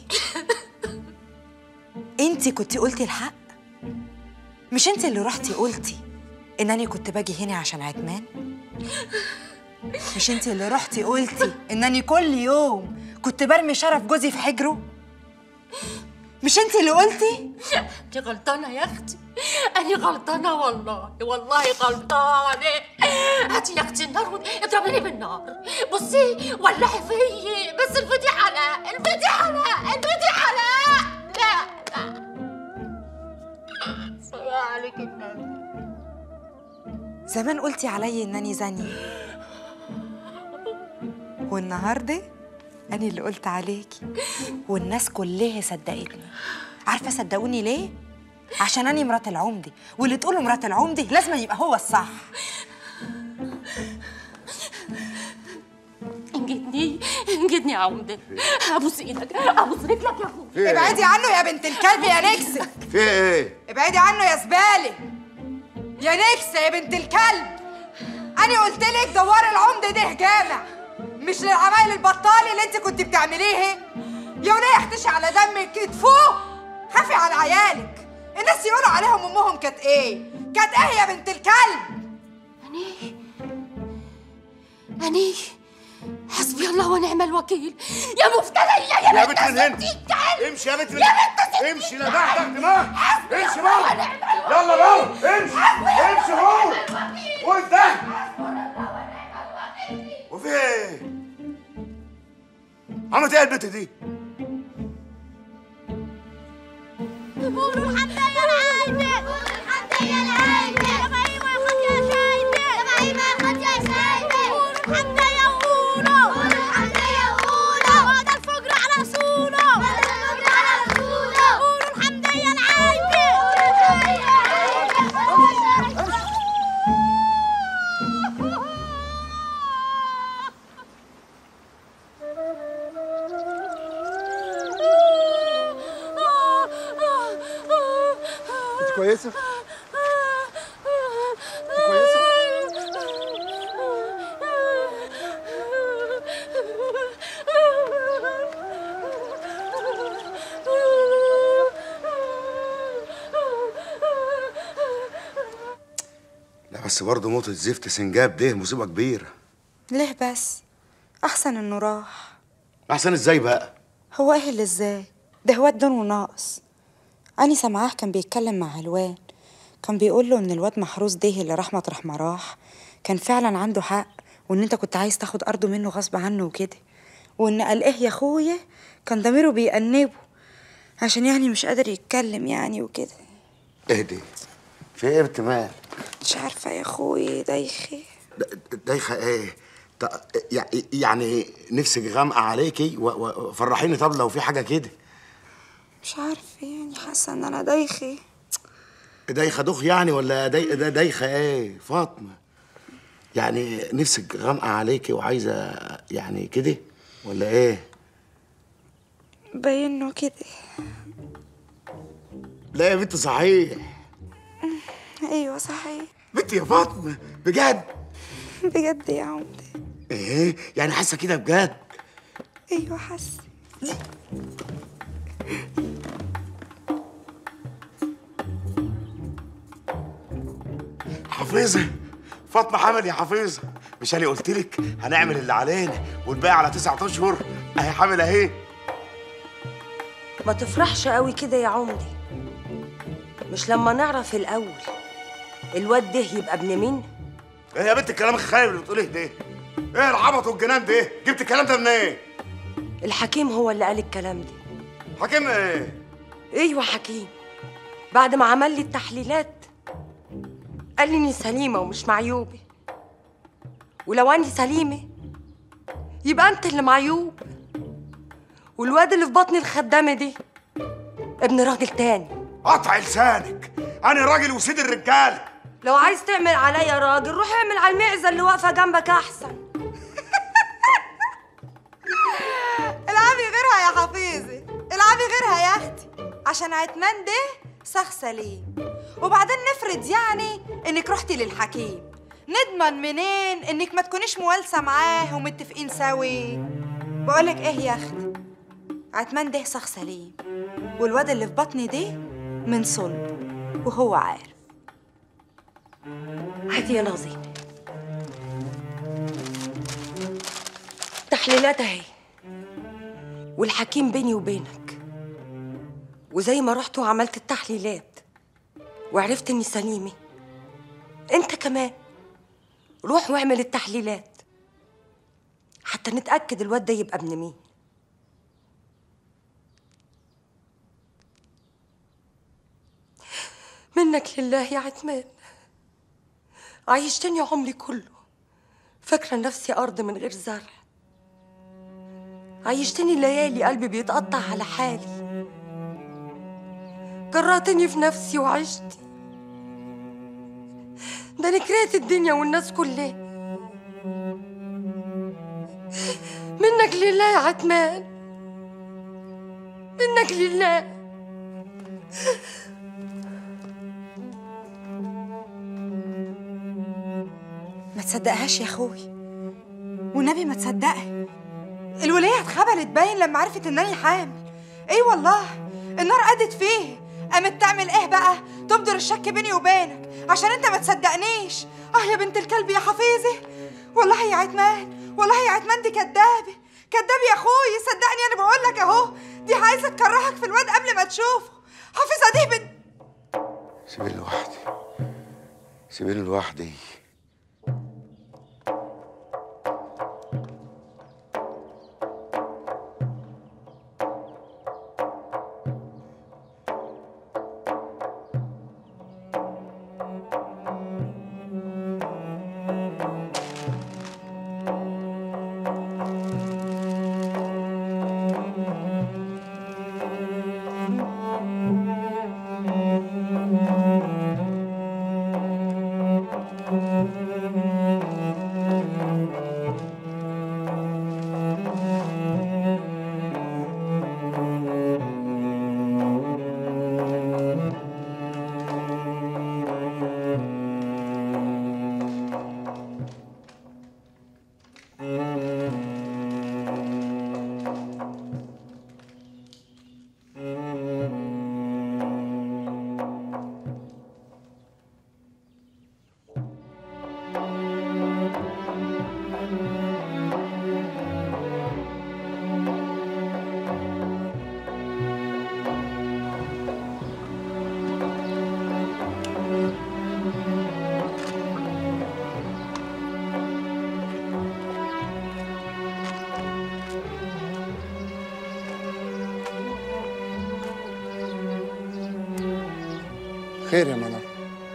S10: انتي كنتي قلتي الحق؟ مش انتي اللي رحتي قلتي انني كنت باجي هنا عشان عتمان؟ مش انتي اللي رحتي قلتي انني كل يوم كنت برمي شرف جوزي في حجره؟ مش انتي اللي قلتي؟
S3: انت غلطانة يا اختي أنا غلطانة والله والله غلطانة هاتي يا اختي النار واضربيني بالنار بصي ولعي فيي بس الفضيحة لا الفضيحة لا الفضيحة لا لا لا صلاة عليك النبي
S10: زمان قلتي عليا انني زانية والنهارده أنا اللي قلت عليكي والناس كلها صدقتني عارفة صدقوني ليه؟ عشان أنا مرات العمدة واللي تقوله مرات العمدة لازم يبقى هو الصح
S3: انجدني انجدني يا عمدة ابوس ايدك ابوس رجلك يا اخويا
S2: في إيه؟
S10: ابعدي عنه يا بنت الكلب يا نكسة
S2: في ايه؟
S10: ابعدي عنه يا زبالة يا نكسة يا بنت الكلب أنا قلت لك دوار العمدة ده جامع مش للعمايل البطالة اللي انت كنت بتعمليه يا وليه اختشي على دمك كتفوه خافي على عيالك الناس يقولوا عليهم امهم كانت ايه كانت ايه يا بنت الكلب
S3: أني أني حسبي الله ونعم الوكيل يا مفترية يا,
S2: يا
S3: بنت
S2: بنت من هنا
S3: ستين كلب
S2: امشي يا بنت من
S3: يا بنت ستين
S2: امشي لا تحت دماغ امشي
S3: الله
S2: بقى
S3: ونعم
S2: يلا بقى امشي امشي هو وانت وفي ايه؟ عملت ايه البنت دي؟
S19: قولوا الحمد لله العايدة قولوا الحمد لله العايدة يا غريبة يا خد يا شايدة يا غريبة يا خد يا شايدة قولوا الحمد يا قولوا قولوا الحمد يا قولوا وهذا الفقر على رسوله وهذا الفقر على رسوله قولوا الحمد لله العايدة قولوا الحمد لله
S1: انت كويسه انت كويسه
S2: لا بس برضه موت الزفت سنجاب ده مصيبة كبيرة
S10: ليه بس احسن انه راح
S2: أحسن ازاي بقى؟
S10: هو ايه اللي ازاي ده هو الدون وناقص اني سامعاه كان بيتكلم مع علوان
S6: كان بيقول له ان الواد محروس ده اللي راح مطرح ما راح كان فعلا عنده حق وان انت كنت عايز تاخد ارضه منه غصب عنه وكده وان قال ايه يا اخويا كان ضميره بيأنبه عشان يعني مش قادر يتكلم يعني وكده
S2: اهدي في ايه بتمام
S6: مش عارفه يا اخويا دايخي
S2: دايخه ايه ط- يع- يعني نفسك غامقه عليكي و- و- وفرحيني طب لو في حاجه كده
S6: مش عارفه يعني حاسه ان انا دايخي
S2: دايخه دخ يعني ولا داي دا- دايخه ايه فاطمه يعني نفسك غامقه عليكي وعايزه يعني كده ولا ايه
S6: باينه كده
S2: لا يا بنت صحيح
S6: ايوه صحيح
S2: بنت يا فاطمه بجد
S6: بجد يا عمدة
S2: ايه يعني حاسه كده بجد
S6: ايوه حاسه
S2: حفيظه فاطمه حمل يا حفيظه مش انا قلت لك هنعمل اللي علينا والباقي على تسعة اشهر اهي حامل اهي
S14: ما تفرحش قوي كده يا عمدي مش لما نعرف الاول الواد ده يبقى ابن مين
S2: ايه يا بنت الكلام الخايب اللي بتقوليه ده ايه العبط والجنان ده جبت الكلام ده منين ايه
S14: الحكيم هو اللي قال الكلام ده
S2: حكيم ايه
S14: ايوه حكيم بعد ما عمل لي التحليلات قال لي اني سليمه ومش معيوبه ولو اني سليمه يبقى انت اللي معيوب والواد اللي في بطن الخدامه دي ابن راجل تاني
S2: قطع لسانك انا راجل وسيد الرجاله
S14: لو عايز تعمل عليا راجل روح اعمل على المعزه اللي واقفه جنبك احسن
S18: العبي غيرها يا حفيظي العبي غيرها يا اختي عشان عتمان ده سخ سليم وبعدين نفرض يعني انك رحتي للحكيم نضمن منين انك ما تكونيش موالسه معاه ومتفقين سوي بقولك ايه يا اختي عتمان ده سخ سليم والواد اللي في بطني ده من صلب وهو عارف
S14: هاتي يا نظيم تحليلات اهي والحكيم بيني وبينك وزي ما رحت وعملت التحليلات وعرفت اني سليمه انت كمان روح واعمل التحليلات حتى نتاكد الواد ده يبقى ابن مين منك لله يا عتمان عيشتني عمري كله فاكرة نفسي أرض من غير زرع عيشتني ليالي قلبي بيتقطع على حالي جرأتني في نفسي وعشت ده أنا كرهت الدنيا والناس كلها منك لله يا عتمان منك لله
S18: ما تصدقهاش يا اخوي والنبي ما تصدقها الولية اتخبلت باين لما عرفت انني حامل اي والله النار قدت فيه قامت تعمل ايه بقى تبدر الشك بيني وبينك عشان انت ما تصدقنيش اه يا بنت الكلب يا حفيظي والله يا عتمان والله يا عتمان دي كدابه كداب يا اخوي صدقني انا بقول لك اهو دي عايزه تكرهك في الواد قبل ما تشوفه حفيظه دي بنت
S2: سيبيني لوحدي سيبيني لوحدي
S18: Thank you.
S1: خير يا منار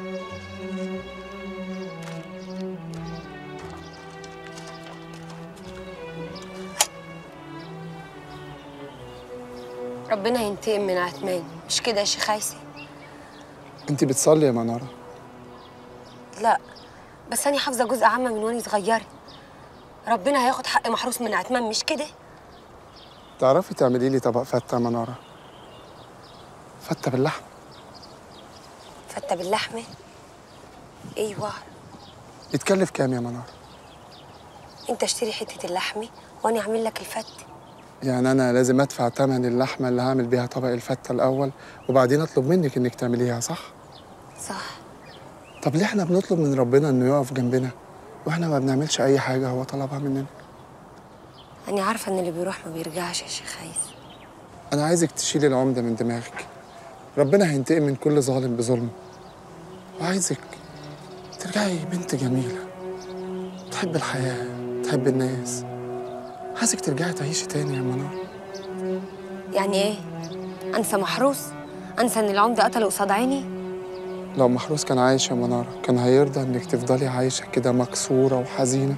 S14: ربنا ينتقم من عتمان مش كده يا شيخ عيسى
S1: انت بتصلي يا مناره
S14: لا بس انا حافظه جزء عامه من وانا صغيره ربنا هياخد حق محروس من عتمان مش كده
S1: تعرفي تعملي لي طبق فته يا مناره فته باللحم
S14: فته باللحمه ايوه
S1: يتكلف كام يا مناره
S14: انت اشتري حته اللحمه وانا اعمل لك الفته
S1: يعني انا لازم ادفع ثمن اللحمه اللي هعمل بيها طبق الفته الاول وبعدين اطلب منك انك تعمليها صح
S14: صح
S1: طب ليه احنا بنطلب من ربنا انه يقف جنبنا واحنا ما بنعملش اي حاجه هو طلبها مننا
S14: انا عارفه ان اللي بيروح ما بيرجعش يا شيخ عيسى
S1: انا عايزك تشيلي العمده من دماغك ربنا هينتقم من كل ظالم بظلمه وعايزك ترجعي بنت جميله تحب الحياه تحب الناس عايزك ترجعي تعيشي تاني يا منار
S14: يعني ايه انسى محروس انسى ان العمده قتله قصاد عيني
S1: لو محروس كان عايش يا منارة كان هيرضى انك تفضلي عايشة كده مكسورة وحزينة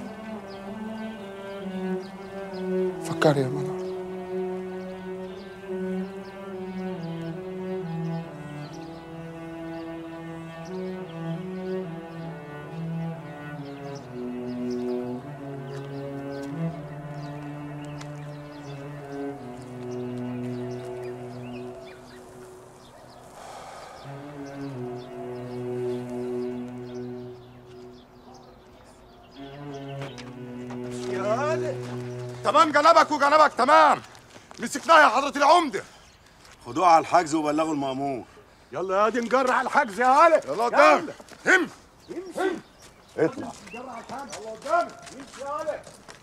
S1: فكري يا منارة
S17: تمام جنبك وجنبك تمام مسكناها يا حضرة العمدة
S2: خدوها على الحجز وبلغوا المأمور
S17: يلا يا دي نجرع الحجز يا هلا يلا قدام هم هم
S2: اطلع
S17: نجرع الحجز يلا قدام امشي يا هلا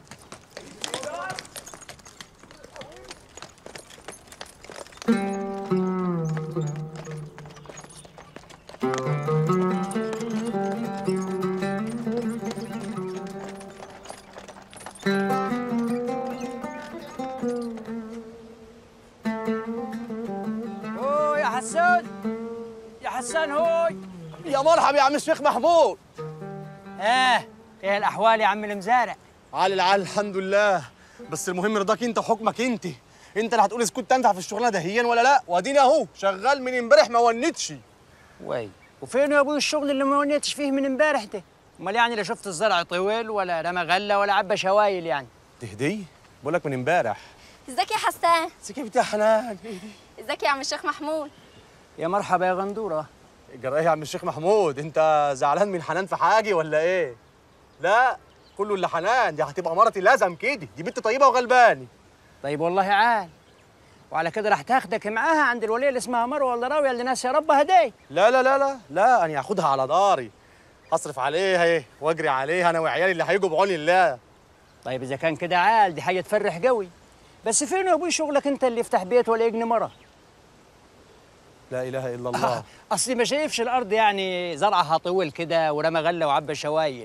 S9: هو يا حسان يا حسان هوي
S20: يا مرحبا يا عم الشيخ محمود
S9: اه ايه الاحوال يا عم المزارع
S11: على العال الحمد لله بس المهم رضاك انت وحكمك انت انت اللي هتقول اذا كنت انفع في الشغلانه دهيا ولا لا واديني اهو شغال من امبارح ما ونتش
S9: وي وفين يا ابوي الشغل اللي ما ونيتش فيه من امبارح ده امال يعني لا شفت الزرع طويل ولا رمى غله ولا عبى شوايل يعني
S11: تهدي بقول لك من امبارح
S5: ازيك يا حسان
S11: ازيك يا بنت حنان
S5: ازيك يا عم الشيخ محمود
S9: يا مرحبا يا غندوره
S11: جرى ايه يا عم الشيخ محمود انت زعلان من حنان في حاجه ولا ايه لا كله اللي حنان دي هتبقى مرتي لازم كده دي بنت طيبه وغلباني
S9: طيب والله عال وعلى كده راح تاخدك معاها عند الوليه اللي اسمها مروه ولا راويه اللي ناس يا رب هداي
S11: لا لا لا لا لا انا هاخدها على داري هصرف عليها ايه واجري عليها انا وعيالي اللي هيجوا بعون الله
S9: طيب اذا كان كده عال دي حاجه تفرح قوي بس فين يا ابوي شغلك انت اللي يفتح بيت ولا يجني مره
S11: لا اله الا الله
S9: اصلي ما شايفش الارض يعني زرعها طول كده ورمى غله وعبى شوايل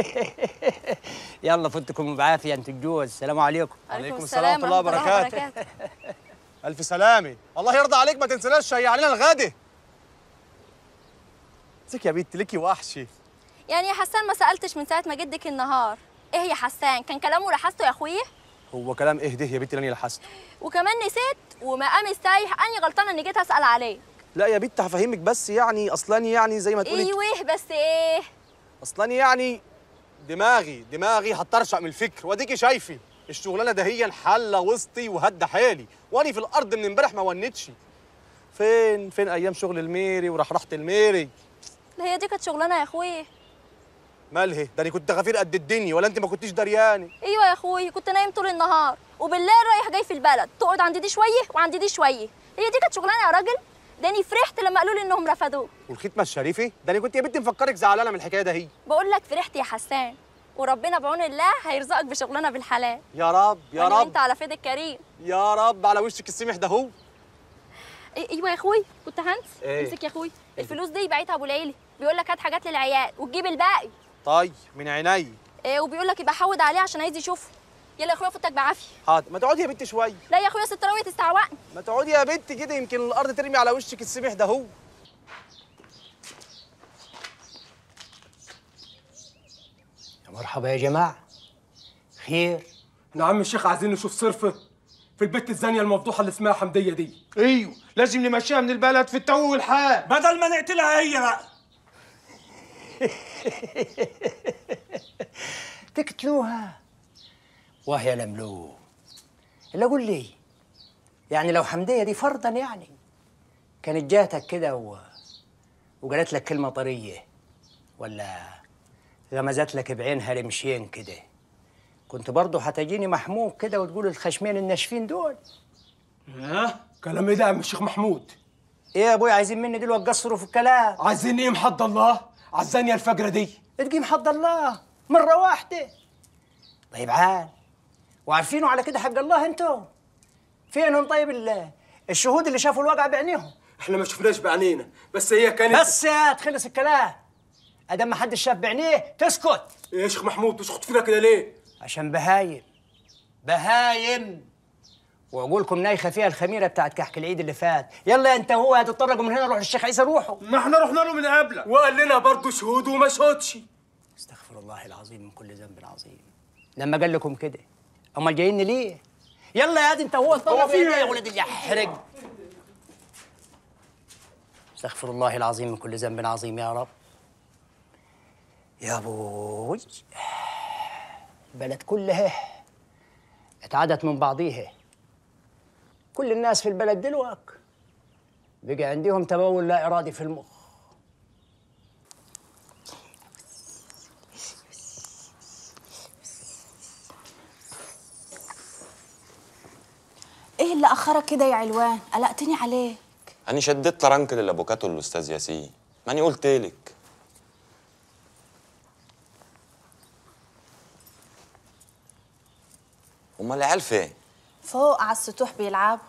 S9: يلا فوتكم بعافيه انت الجوز السلام عليكم
S11: عليكم السلام ورحمه الله وبركاته الف سلامه الله يرضى عليك ما تنسناش شيع علينا الغدا ازيك يا بنت ليكي وحشي
S5: يعني يا حسان ما سالتش من ساعه ما جدك النهار ايه يا حسان كان كلامه لحسته يا اخويا
S11: هو كلام ايه ده يا بنت اللي انا لحست
S5: وكمان نسيت ومقام السايح اني غلطانه اني جيت اسال عليه
S11: لا يا بنت هفهمك بس يعني اصلاني يعني زي ما تقولي
S5: ايوه بس ايه
S11: اصلاني يعني دماغي دماغي هترشق من الفكر واديكي شايفي الشغلانه دهيا حله وسطي وهد حالي واني في الارض من امبارح ما ونتش فين فين ايام شغل الميري ورحرحه الميري
S5: لا هي دي كانت شغلانه يا اخويا
S11: مالها ده انا كنت غفير قد الدنيا ولا انت ما كنتيش درياني
S5: ايوه يا اخويا كنت نايم طول النهار وبالليل رايح جاي في البلد تقعد عند دي شويه وعند دي شويه هي دي كانت شغلانه يا راجل ده اني فرحت لما قالوا لي انهم رفضوه
S11: والختمه الشريفه ده انا كنت يا بنت مفكرك زعلانه من الحكايه ده هي
S5: بقول لك فرحت يا حسان وربنا بعون الله هيرزقك بشغلانه بالحلال
S11: يا رب يا
S5: وأنا
S11: رب
S5: وانت على فيد الكريم
S11: يا رب على وشك السمح ده هو
S5: إيه ايوه يا اخوي كنت هنس
S11: إيه؟
S5: امسك يا اخوي الفلوس دي بعتها ابو العيلي بيقول لك هات حاجات للعيال وتجيب الباقي
S11: طيب من عيني
S5: إيه وبيقول لك يبقى حود عليه عشان عايز يشوفه يلا يا اخويا فوتك بعافيه
S11: حاضر ما تقعدي يا بنت شويه
S5: لا يا اخويا ست راويه تستعوقني
S11: ما تقعدي يا بنت كده يمكن الارض ترمي على وشك السمح ده هو
S9: مرحبا يا جماعه خير
S4: نعم الشيخ عايزين نشوف صرفه في البت الزانيه المفضوحه اللي اسمها حمديه دي
S1: ايوه لازم نمشيها من البلد في التو والحال
S4: بدل ما نقتلها هي بقى
S9: تقتلوها وهي لملوم اللي اقول لي يعني لو حمديه دي فرضا يعني كانت جاتك كده و... وقالت لك كلمه طريه ولا غمزت لك بعينها رمشين كده كنت برضه هتجيني محمود كده وتقول الخشمين الناشفين دول
S4: ها كلام ايه ده يا عم الشيخ محمود
S9: ايه يا ابوي عايزين مني دلوقتي قصروا في الكلام
S4: عايزين ايه محد الله عالزانيه الفجره دي
S9: تجي محد الله مره واحده طيب عال وعارفينه على كده حق الله انتم فينهم طيب ال- الشهود اللي شافوا الواقع بعينيهم
S4: احنا ما شفناش بعينينا بس هي كانت
S9: بس يا تخلص الكلام ادم ما حدش شاف بعينيه تسكت
S4: ايه يا شيخ محمود تسكت فينا كده ليه
S9: عشان بهايم بهايم وعقولكم نايخه فيها الخميره بتاعت كحك العيد اللي فات يلا انت هو هتتطرقوا من هنا روح للشيخ عيسى روحوا
S4: ما احنا رحنا له من قبلك وقال لنا برضه شهود وما شهدش
S9: استغفر الله العظيم من كل ذنب عظيم لما قال لكم كده امال جايين ليه يلا يا دي انت هو اتطرق
S4: في
S9: فينا
S4: إيه؟
S9: يا ولد اللي يحرق استغفر الله العظيم من كل ذنب عظيم يا رب يا ابوي البلد كلها اتعدت من بعضيها كل الناس في البلد دلوقتي بقى عندهم تبول لا ارادي في المخ
S12: ايه اللي اخرك كده يا علوان قلقتني عليه
S16: أنا شديت ترنكل الأفوكاتو الأستاذ ياسين ماني قلت لك أمال العيال فين؟
S12: فوق على السطوح بيلعبوا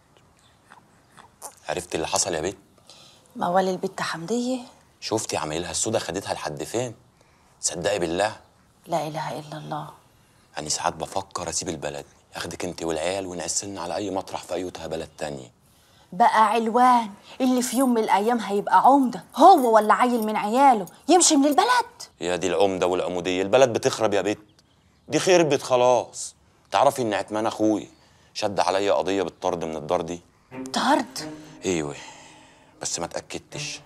S16: عرفت اللي حصل يا بيت؟
S12: موال البت حمديه
S16: شفتي عمايلها السودا خدتها لحد فين؟ صدقي بالله
S12: لا اله الا الله
S16: أنا ساعات بفكر أسيب البلد أخدك أنت والعيال ونعسلنا على أي مطرح في أيوتها بلد تانية
S12: بقى علوان اللي في يوم من الايام هيبقى عمده هو ولا عيل من عياله يمشي من البلد
S16: يا دي العمدة والعمودية البلد بتخرب يا بيت دي خربت خلاص تعرفي إن عتمان أخوي شد عليا قضية بالطرد من الدار دي
S12: طرد
S16: ايوه بس ما اتاكدتش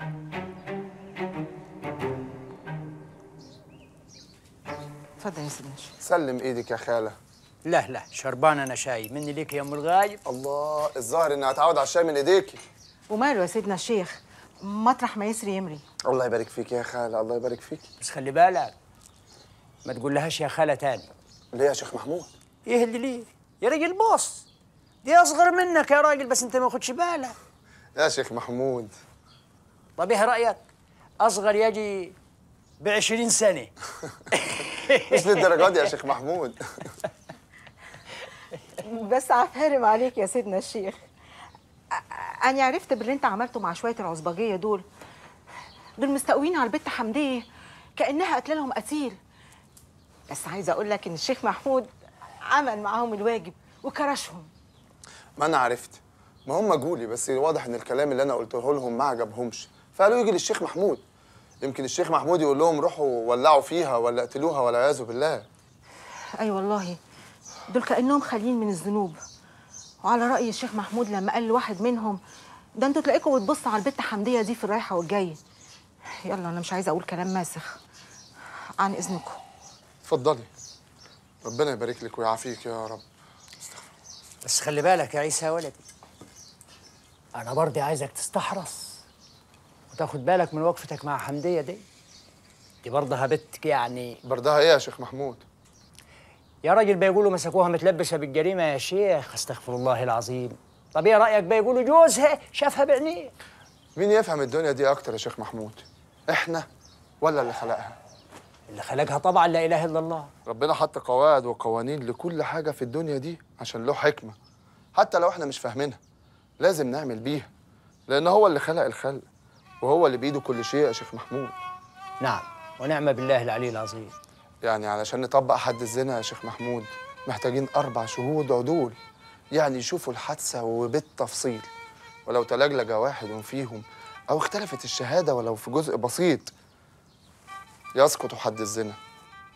S10: اتفضل يا سيدنا
S1: سلم ايدك يا خاله
S9: لا لا شربان انا شاي مني ليك يا ام الغايب
S1: الله الظاهر اني هتعود على الشاي من ايديكي
S10: وماله يا سيدنا الشيخ مطرح ما يسري يمري
S1: الله يبارك فيك يا خاله الله يبارك فيك
S9: بس خلي بالك ما تقول لهاش يا خاله تاني
S1: ليه يا شيخ محمود
S9: ايه اللي ليه يا راجل بص دي اصغر منك يا راجل بس انت ما خدش بالك
S1: يا شيخ محمود
S9: طب ايه رايك اصغر يجي ب 20 سنه
S1: مش للدرجه دي يا شيخ محمود
S10: بس عفارم عليك يا سيدنا الشيخ أ- أنا عرفت باللي أنت عملته مع شوية العصبجية دول دول مستقوين على البت حمدية كأنها قتل لهم قتيل بس عايزة أقول لك إن الشيخ محمود عمل معاهم الواجب وكرشهم
S1: ما انا عرفت ما هم جولي بس واضح ان الكلام اللي انا قلته لهم ما عجبهمش فقالوا يجي للشيخ محمود يمكن الشيخ محمود يقول لهم روحوا ولعوا فيها ولا اقتلوها والعياذ بالله
S10: أي والله دول كأنهم خاليين من الذنوب وعلى رأي الشيخ محمود لما قال لواحد منهم ده انتوا تلاقيكم بتبصوا على البت حمدية دي في الرايحة والجاية يلا أنا مش عايزة أقول كلام ماسخ عن إذنكم
S1: اتفضلي ربنا يبارك لك ويعافيك يا رب
S9: بس خلي بالك يا عيسى يا ولدي انا برضه عايزك تستحرص وتاخد بالك من وقفتك مع حمديه دي دي برضه بنتك يعني
S1: بردها ايه يا شيخ محمود
S9: يا راجل بيقولوا مسكوها متلبسه بالجريمه يا شيخ استغفر الله العظيم طب ايه رايك بيقولوا جوزها شافها بعينيه
S1: مين يفهم الدنيا دي اكتر يا شيخ محمود احنا ولا اللي خلقها
S9: اللي خلقها طبعا لا اله الا الله
S1: ربنا حط قواعد وقوانين لكل حاجه في الدنيا دي عشان له حكمه حتى لو احنا مش فاهمينها لازم نعمل بيها لان هو اللي خلق الخلق وهو اللي بايده كل شيء يا شيخ محمود
S9: نعم ونعم بالله العلي العظيم
S1: يعني علشان نطبق حد الزنا يا شيخ محمود محتاجين أربع شهود عدول يعني يشوفوا الحادثة وبالتفصيل ولو تلجلج واحد فيهم أو اختلفت الشهادة ولو في جزء بسيط يسقط حد الزنا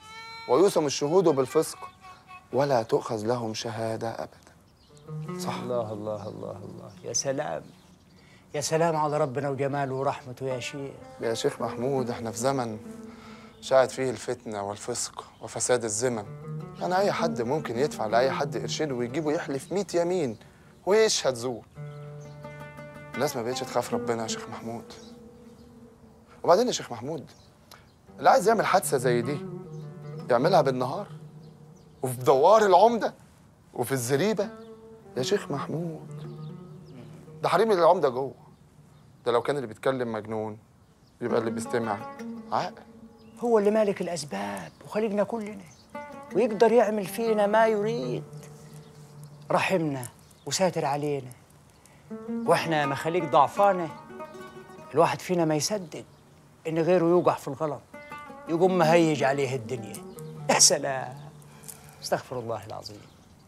S1: ويوسم الشهود بالفسق ولا تؤخذ لهم شهادة أبدا
S9: صح الله الله الله الله يا سلام يا سلام على ربنا وجماله ورحمته يا شيخ
S1: يا شيخ محمود احنا في زمن شاعت فيه الفتنة والفسق وفساد الزمن يعني أي حد ممكن يدفع لأي حد قرشين ويجيبه يحلف 100 يمين ويشهد زور الناس ما بقتش تخاف ربنا يا شيخ محمود وبعدين يا شيخ محمود اللي عايز يعمل حادثة زي دي يعملها بالنهار وفي دوار العمدة وفي الزريبة يا شيخ محمود ده حريم العمدة جوه ده لو كان اللي بيتكلم مجنون يبقى اللي بيستمع عاقل
S9: هو اللي مالك الأسباب وخلقنا كلنا ويقدر يعمل فينا ما يريد رحمنا وساتر علينا واحنا مخاليق ضعفانة الواحد فينا ما يصدق ان غيره يوقع في الغلط يقوم مهيج عليه الدنيا يا سلام استغفر الله العظيم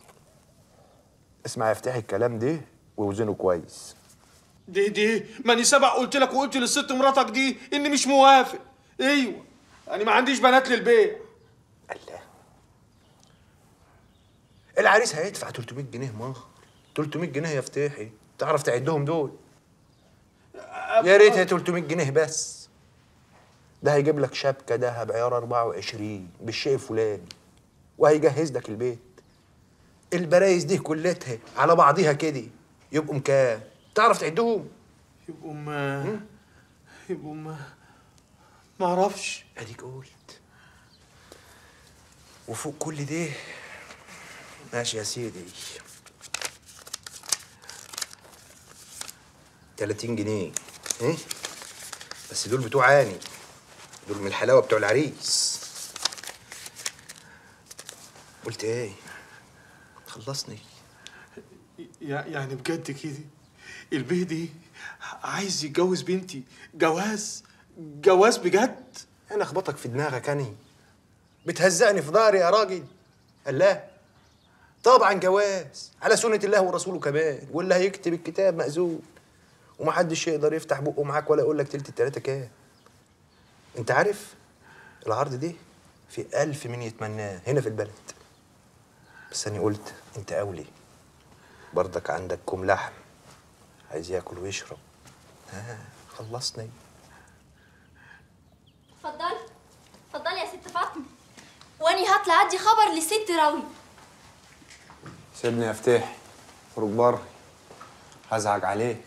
S7: اسمع افتحي الكلام ده ووزنه كويس
S11: دي دي ماني سبق قلت لك وقلت للست مراتك دي اني مش موافق ايوه انا ما عنديش بنات للبيع
S7: العريس هيدفع 300 جنيه مهر 300 جنيه يا فتحي تعرف تعدهم دول يا ريت هي 300 جنيه بس ده هيجيب لك شبكه دهب عيار 24 بالشيء الفلاني وهيجهز لك البيت البرايز دي كلتها على بعضيها كده يبقوا كام تعرف تعدهم
S11: يبقوا ما يبقوا ما ما اعرفش
S7: اديك قلت وفوق كل ده ماشي يا سيدي 30 جنيه ايه بس دول بتوع عاني دول من الحلاوه بتوع العريس قلت ايه خلصني
S11: يع- يعني بجد كده البيه دي عايز يتجوز بنتي جواز جواز بجد
S7: انا اخبطك في دماغك اني بتهزقني في ظهري يا راجل الله طبعا جواز على سنة الله ورسوله كمان واللي هيكتب الكتاب مأذون ومحدش يقدر يفتح بقه معاك ولا يقول لك تلت التلاتة كام انت عارف العرض ده في ألف من يتمناه هنا في البلد بس أنا قلت أنت أولي برضك عندك كوم لحم عايز ياكل ويشرب ها خلصني
S5: اتفضلي اتفضلي يا ست فاطمه واني هطلع ادي خبر لست راوي
S7: سيبني يا فتاحي خرج بره هزعج عليك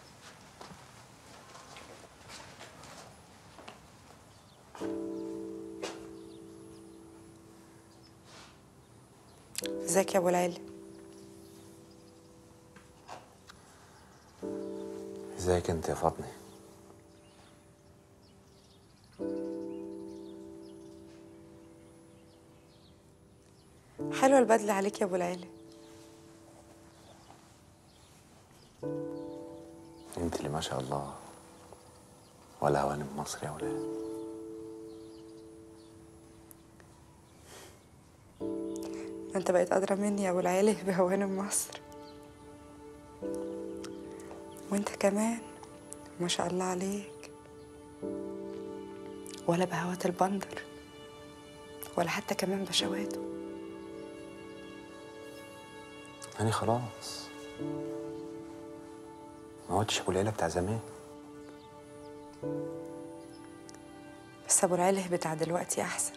S6: ازيك يا ابو العيلة
S7: ازيك انت يا فاطمه
S6: حلوة البدلة عليك يا ابو العيلة
S7: انت اللي ما شاء الله ولا هوانم مصر يا ولاد
S6: ما انت بقيت ادرى مني يا ابو العيلة بهوانم مصر وانت كمان ما شاء الله عليك ولا بهوات البندر ولا حتى كمان بشواته
S7: انا خلاص ما عدتش ابو العيله بتاع زمان
S6: بس ابو العيلة بتاع دلوقتي احسن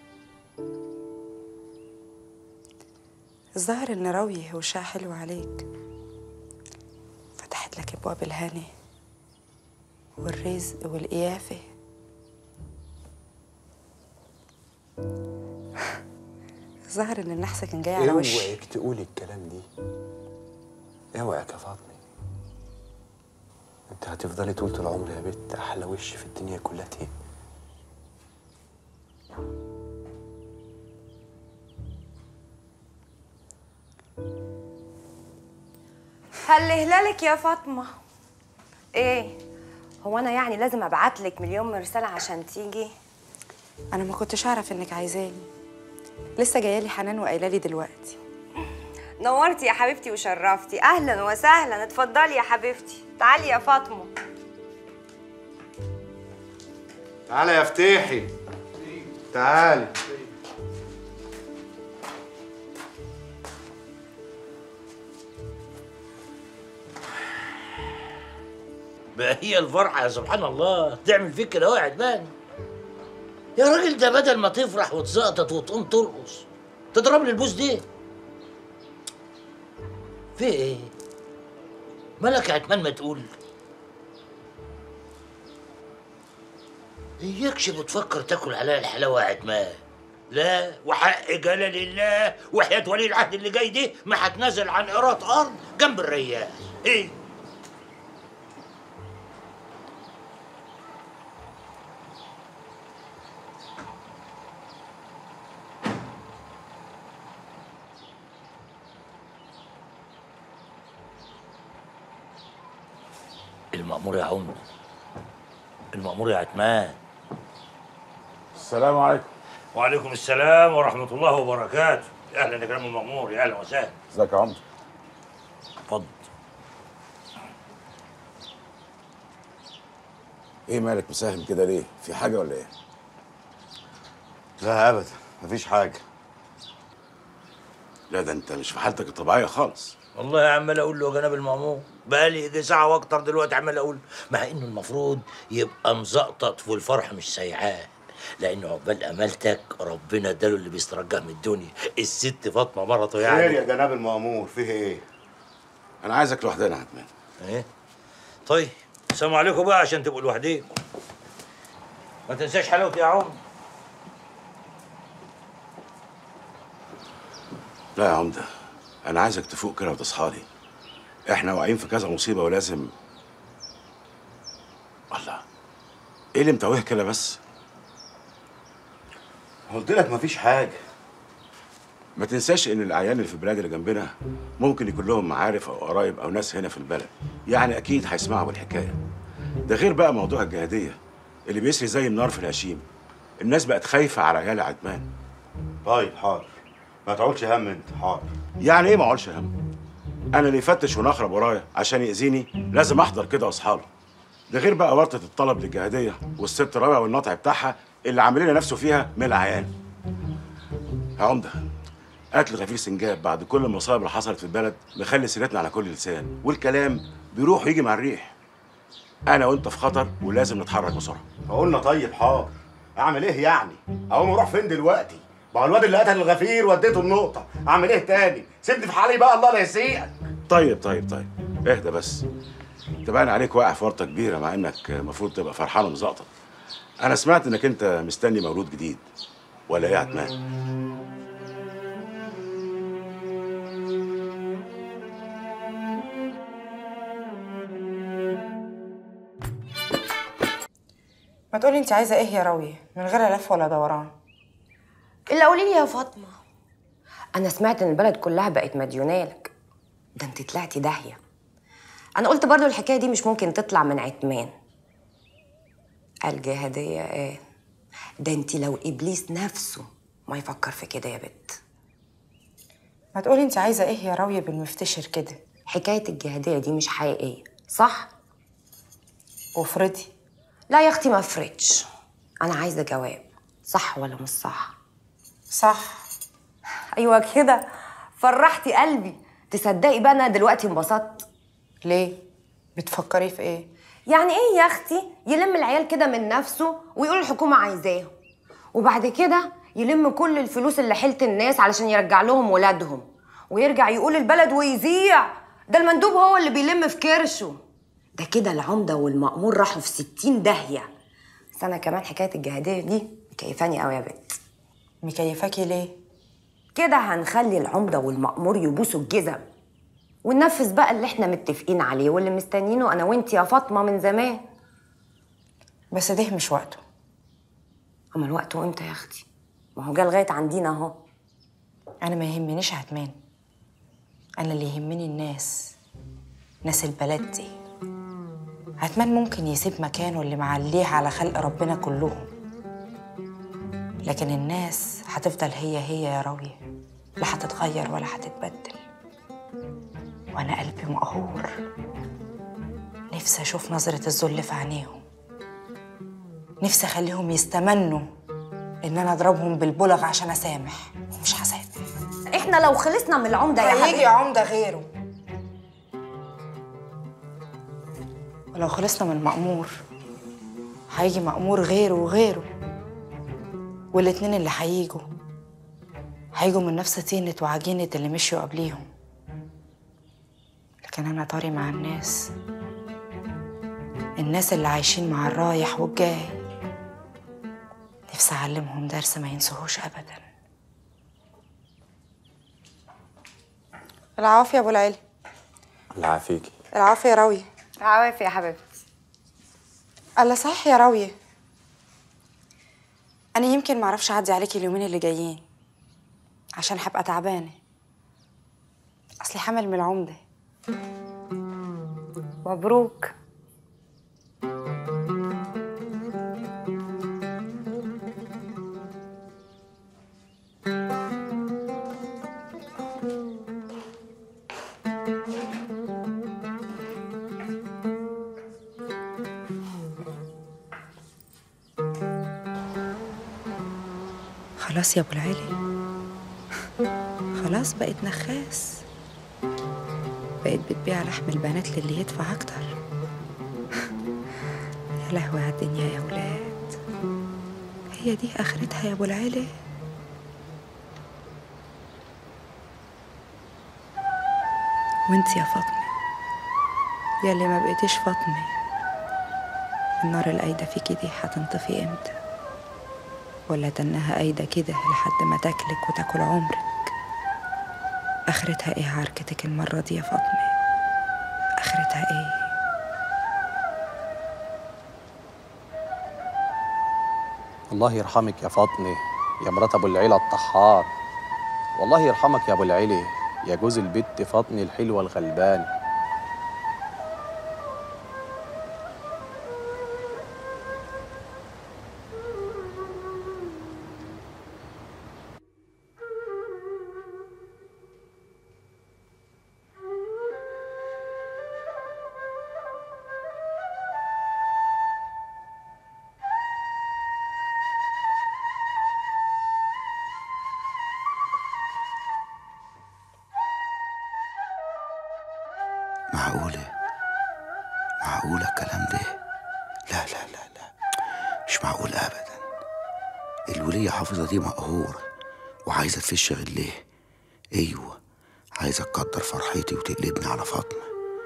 S6: الظاهر ان راوية وشها حلو عليك فتحت لك ابواب الهنا والرزق والقيافه الظاهر ان النحس كان جاي على وشي
S7: اوعك تقولي الكلام دي اوعك يا فاطمه انت هتفضلي طول العمر يا بت احلى وش في الدنيا كلها تهي
S6: هل هلالك يا فاطمة ايه هو انا يعني لازم ابعت لك مليون رسالة عشان تيجي انا ما كنتش اعرف انك عايزاني لسه جايه لي حنان وقايله لي دلوقتي
S15: نورتي يا حبيبتي وشرفتي اهلا وسهلا اتفضلي يا حبيبتي تعالي يا فاطمه
S2: تعالى يا فتاحي تعالي
S8: هي الفرحة يا سبحان الله تعمل فيك كده اهو يا عدنان يا راجل ده بدل ما تفرح وتزقطط وتقوم ترقص تضرب لي البوس دي في ايه؟ مالك يا عتمان ما تقول اياكش بتفكر تاكل عليا الحلاوه يا عتمان لا وحق جلال الله وحياة ولي العهد اللي جاي دي ما هتنازل عن قيراط ارض جنب الرياح ايه المأمور يا عمر المأمور يا عتمان
S7: السلام عليكم
S8: وعليكم السلام ورحمة الله وبركاته أهلا يا كريم المأمور يا أهلا وسهلا
S7: ازيك يا عمر
S8: اتفضل
S7: ايه مالك مساهم كده ليه في حاجه ولا ايه
S2: لا ابدا مفيش حاجه
S7: لا ده انت مش في حالتك الطبيعيه خالص
S8: والله عمال اقول له يا جناب المأمور بقالي يجي ساعة واكتر دلوقتي عمال اقول مع انه المفروض يبقى مزقطط والفرحة مش سايعاه لانه عقبال امالتك ربنا اداله اللي بيسترجع من الدنيا الست فاطمه مرته يعني
S2: خير يا جناب المأمور فيه ايه
S7: انا عايزك لوحدنا يا عتمان
S8: ايه طيب السلام عليكم بقى عشان تبقوا لوحديكم ما تنساش حلاوتي يا عم
S7: لا يا عمده انا عايزك تفوق كده وتصحى لي احنا واقعين في كذا مصيبه ولازم الله ايه اللي متوه كده بس
S2: قلت لك مفيش حاجه
S7: ما تنساش ان الاعيان اللي في البلاد اللي جنبنا ممكن يكون لهم معارف او قرايب او ناس هنا في البلد يعني اكيد هيسمعوا بالحكايه ده غير بقى موضوع الجهاديه اللي بيسري زي النار في الهشيم الناس بقت خايفه على عيال عدمان
S2: طيب حاضر ما تعولش هم انت حاضر
S7: يعني ايه ما اقولش هم انا اللي يفتش ونخرب ورايا عشان ياذيني لازم احضر كده واصحى له ده غير بقى ورطه الطلب للجهاديه والست رابع والنطع بتاعها اللي عاملين نفسه فيها من العيان يا عمده قتل غفير سنجاب بعد كل المصايب اللي حصلت في البلد مخلي سيرتنا على كل لسان والكلام بيروح ويجي مع الريح انا وانت في خطر ولازم نتحرك بسرعه
S2: قلنا طيب حاضر اعمل ايه يعني اقوم اروح فين دلوقتي ما هو الواد اللي قتل الغفير وديته النقطه اعمل ايه تاني سيبني في حالي بقى الله لا يسيئك
S7: طيب طيب طيب اهدى بس انت باين عليك واقع في ورطه كبيره مع انك المفروض تبقى فرحان ومزقطط انا سمعت انك انت مستني مولود جديد ولا ايه يا عتمان
S18: ما تقولي انت عايزه ايه يا راويه من غير لف ولا دوران
S6: الا قولي لي يا فاطمه انا سمعت ان البلد كلها بقت مديونالك ده انت طلعتي داهيه انا قلت برضو الحكايه دي مش ممكن تطلع من عتمان الجهاديه ايه ده انت لو ابليس نفسه ما يفكر في كده يا بت
S18: ما تقولي انت عايزه ايه يا راويه بالمفتشر كده
S6: حكايه الجهاديه دي مش حقيقيه صح
S18: وافرضي
S6: لا يا اختي ما افرضش انا عايزه جواب صح ولا مش صح
S18: صح
S6: ايوه كده فرحتي قلبي تصدقي بقى انا دلوقتي انبسطت
S18: ليه بتفكري في ايه
S6: يعني ايه يا اختي يلم العيال كده من نفسه ويقول الحكومه عايزاهم وبعد كده يلم كل الفلوس اللي حيلت الناس علشان يرجع لهم ولادهم ويرجع يقول البلد ويذيع ده المندوب هو اللي بيلم في كرشه ده كده العمده والمأمور راحوا في ستين داهيه بس انا كمان حكايه الجهاديه دي مكيفاني قوي يا بنت
S18: مكيفاكي ليه
S6: كده هنخلي العمده والمأمور يبوسوا الجزم وننفذ بقى اللي احنا متفقين عليه واللي مستنيينه انا وانت يا فاطمه من زمان
S18: بس ده مش وقته
S6: اما الوقت امتى يا اختي ما هو جه لغايه عندنا اهو
S18: انا ما يهمنيش عتمان انا اللي يهمني الناس ناس البلد دي عتمان ممكن يسيب مكانه اللي معليه على خلق ربنا كلهم لكن الناس هتفضل هي هي يا راوية لا هتتغير ولا هتتبدل وانا قلبي مقهور نفسي اشوف نظرة الذل في عينيهم نفسي اخليهم يستمنوا ان انا اضربهم بالبلغ عشان اسامح ومش هسامح
S6: احنا لو خلصنا من العمده يا
S18: هيجي
S6: حبيبي
S18: عمده غيره ولو خلصنا من مأمور هيجي مأمور غيره وغيره والاتنين اللي هيجوا هيجوا من نفس طينة وعجينة اللي مشيوا قبليهم لكن أنا طاري مع الناس الناس اللي عايشين مع الرايح والجاي نفسي أعلمهم درس ما ينسوهوش أبدا العافية يا أبو العلي
S7: العافيكي
S18: العافية يا راوية
S6: العوافي يا حبيبتي
S18: الله صح يا راوية أنا يمكن معرفش أعدي عليكي اليومين اللي جايين عشان هبقى تعبانة أصلي حامل من العمدة
S6: مبروك
S18: خلاص يا أبو العلي خلاص بقيت نخاس بقيت بتبيع لحم البنات للي يدفع أكتر يا لهوي على الدنيا يا ولاد هي دي آخرتها يا أبو العلي وانت يا فاطمة يا اللي ما بقيتيش فاطمة النار القايدة فيكي دي هتنطفي امتى ولا تنها قايدة كده لحد ما تاكلك وتاكل عمرك آخرتها ايه عركتك المرة دي يا فاطمة آخرتها ايه
S13: الله يرحمك يا فاطمة يا مرات أبو العيلة الطحار والله يرحمك يا أبو العيلة يا جوز البت فاطمة الحلوة الغلبان
S21: معقولة معقولة الكلام ده لا لا لا لا مش معقول أبدا الولية حافظة دي مقهورة وعايزة تفش غليه أيوة عايزة تقدر فرحتي وتقلبني على فاطمة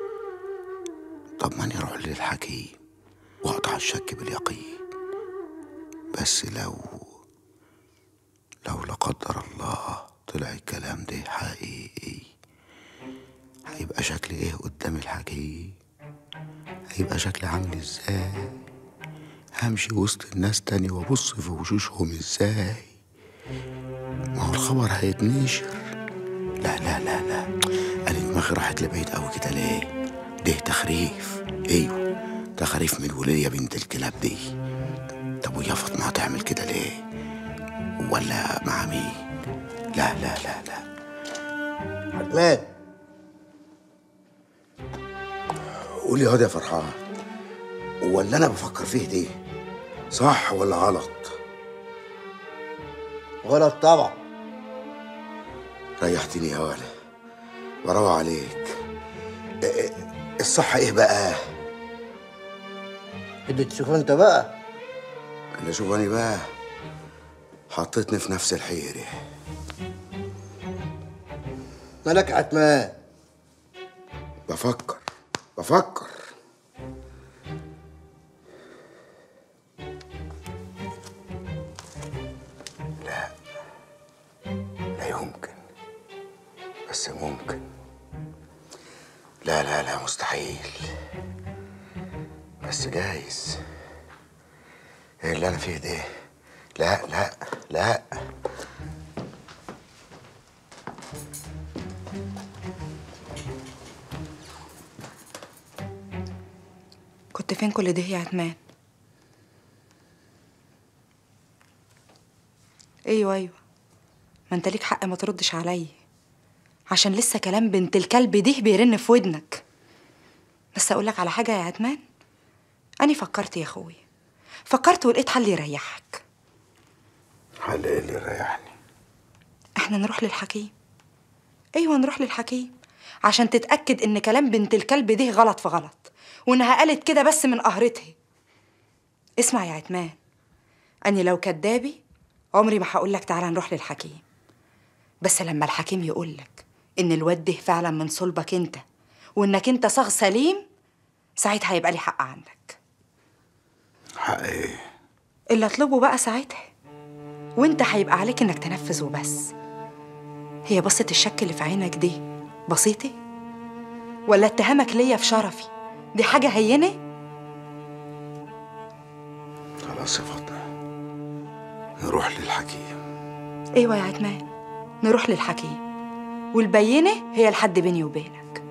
S21: طب ماني أروح للحكيم وأقطع الشك باليقين بس لو لو لا قدر الله طلع الكلام ده حقيقي هيبقى شكلي ايه قدام الحكيم هيبقى شكلي عامل ازاي همشي وسط الناس تاني وابص في وشوشهم ازاي ما هو الخبر هيتنشر لا لا لا لا انا دماغي راحت لبعيد قوي كده ليه ده تخريف ايوه تخريف من الولية بنت الكلاب دي طب ويا فاطمة هتعمل كده ليه ولا مع مين لا لا لا لا عدنان قولي هادي يا فرحان ولا انا بفكر فيه دي صح ولا غلط غلط طبعا ريحتني يا ولا براوة عليك إيه- إيه، الصح ايه بقى اللي تشوف انت بقى اللي اشوف انا بقى حطيتني في نفس الحيرة مالك عتمان بفكر بفكر لا لا يمكن بس ممكن لا لا لا مستحيل بس جايز ايه اللي انا فيه ده لا لا لا
S18: كنت فين كل ده يا عتمان ايوه ايوه ما انت ليك حق ما تردش عليا عشان لسه كلام بنت الكلب ده بيرن في ودنك بس اقول لك على حاجه يا عتمان اني فكرت يا اخوي فكرت ولقيت حل يريحك
S21: حل ايه اللي يريحني
S18: احنا نروح للحكيم ايوه نروح للحكيم عشان تتأكد إن كلام بنت الكلب ده غلط في غلط وإنها قالت كده بس من قهرتها اسمع يا عتمان أني لو كدابي عمري ما هقولك تعالى نروح للحكيم بس لما الحكيم يقولك إن الواد ده فعلا من صلبك أنت وإنك أنت صاغ سليم ساعتها هيبقى لي حق عندك
S21: حق ايه
S18: اللي اطلبه بقى ساعتها وانت هيبقى عليك انك تنفذ وبس هي بصة الشك اللي في عينك دي بسيطة ولا اتهامك ليا في شرفي دي حاجة هينة
S21: خلاص يا فاطمه نروح للحكيم
S18: ايوه يا عتمان نروح للحكيم والبينة هي الحد بيني وبينك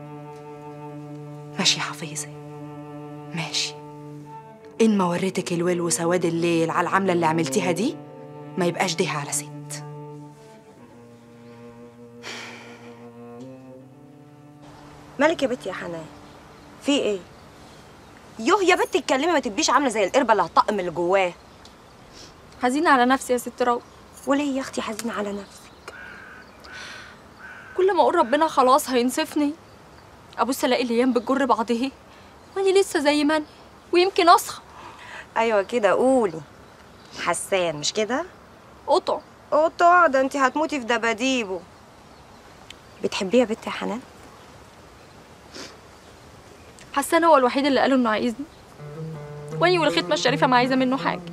S18: ماشي يا حفيظة ماشي إن ما وريتك الويل وسواد الليل على العملة اللي عملتيها دي ما يبقاش ديها على ست
S6: مالك يا بنتي يا حنان في ايه يوه يا بنتي اتكلمي ما تبقيش عامله زي القربه اللي هتطقم اللي جواه
S5: حزينة على نفسي يا ست راوي
S6: وليه يا اختي حزينه على نفسك
S5: كل ما اقول ربنا خلاص هينصفني ابص الاقي الايام بتجر بعضها وانا لسه زي ما انا ويمكن اسخن
S6: ايوه كده قولي حسان مش كده
S5: قطع
S6: قطع ده انت هتموتي في دباديبه بتحبيه يا بنتي يا حنان
S5: حسان هو الوحيد اللي قالوا انه عايزني واني والختمه الشريفه ما عايزه منه حاجه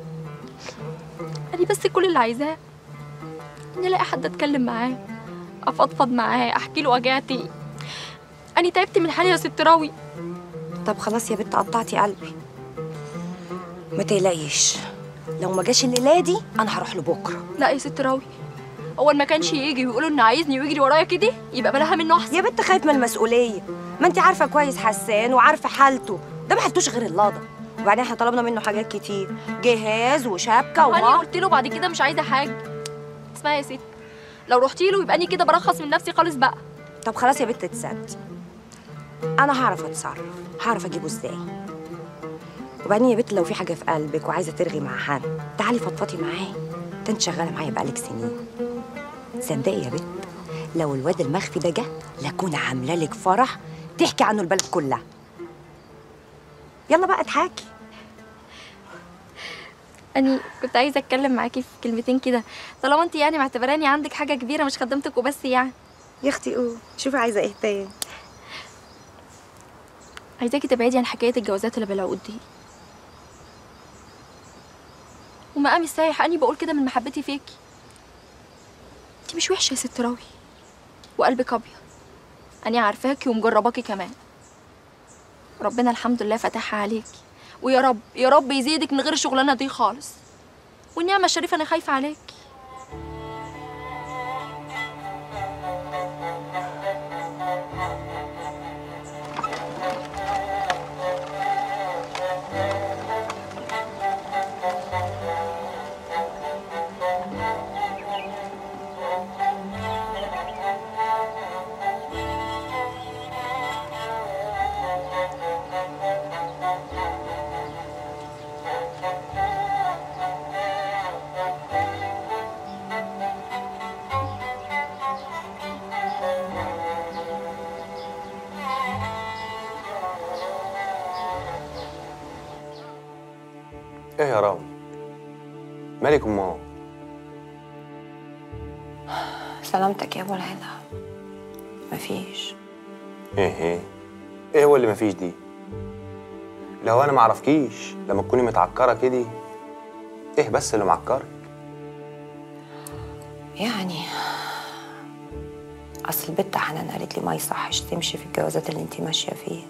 S5: انا بس كل اللي عايزاه اني الاقي حد اتكلم معاه افضفض معاه احكي له وجعتي انا تعبت من حالي يا ست راوي
S6: طب خلاص يا بنت قطعتي قلبي ما تقلقيش لو ما جاش الليله دي انا هروح له بكره
S5: لا يا ست راوي اول ما كانش يجي ويقولوا انه عايزني ويجري ورايا كده يبقى بلاها منه احسن
S6: يا بنت خايف من المسؤوليه ما انت عارفه كويس حسان وعارفه حالته ده ما حلتوش غير اللقطه وبعدين احنا طلبنا منه حاجات كتير جهاز وشبكه
S5: انا
S6: وما
S5: قلت له بعد كده مش عايزه حاجه اسمعي يا ست لو رحتي له يبقى اني كده برخص من نفسي خالص بقى
S6: طب خلاص يا بنت تصدقي انا هعرف اتصرف هعرف اجيبه ازاي وبعدين يا بنت لو في حاجه في قلبك وعايزه ترغي مع حد تعالي فضفضي معاه ده انت شغاله معايا بقالك سنين صدقي يا بنت لو الواد المخفي ده جه لاكون عامله لك فرح تحكي عنه البلد كلها يلا بقى اضحكي
S5: اني كنت عايزه اتكلم معاكي في كلمتين كده طالما انت يعني معتبراني عندك حاجه كبيره مش خدمتك وبس يعني
S6: يا اختي قول شوفي عايزه ايه تاني
S5: عايزاكي تبعدي عن حكايه الجوازات اللي بالعقود دي ومقامي السايح اني بقول كده من محبتي فيكي انت مش وحشه يا ست راوي وقلبك ابيض اني عارفاكي ومجرباكي كمان ربنا الحمد لله فتحها عليكي ويا رب يا رب يزيدك من غير الشغلانه دي خالص والنعمه الشريفه انا خايفه عليكي
S7: ايه يا راوي مالك امال
S6: سلامتك يا ابو العلا مفيش
S7: ايه ايه ايه هو اللي مفيش دي لو انا معرفكيش لما تكوني متعكره كده ايه بس اللي معكرك
S6: يعني اصل البت حنان قالت لي ما يصحش تمشي في الجوازات اللي انتي ماشيه فيها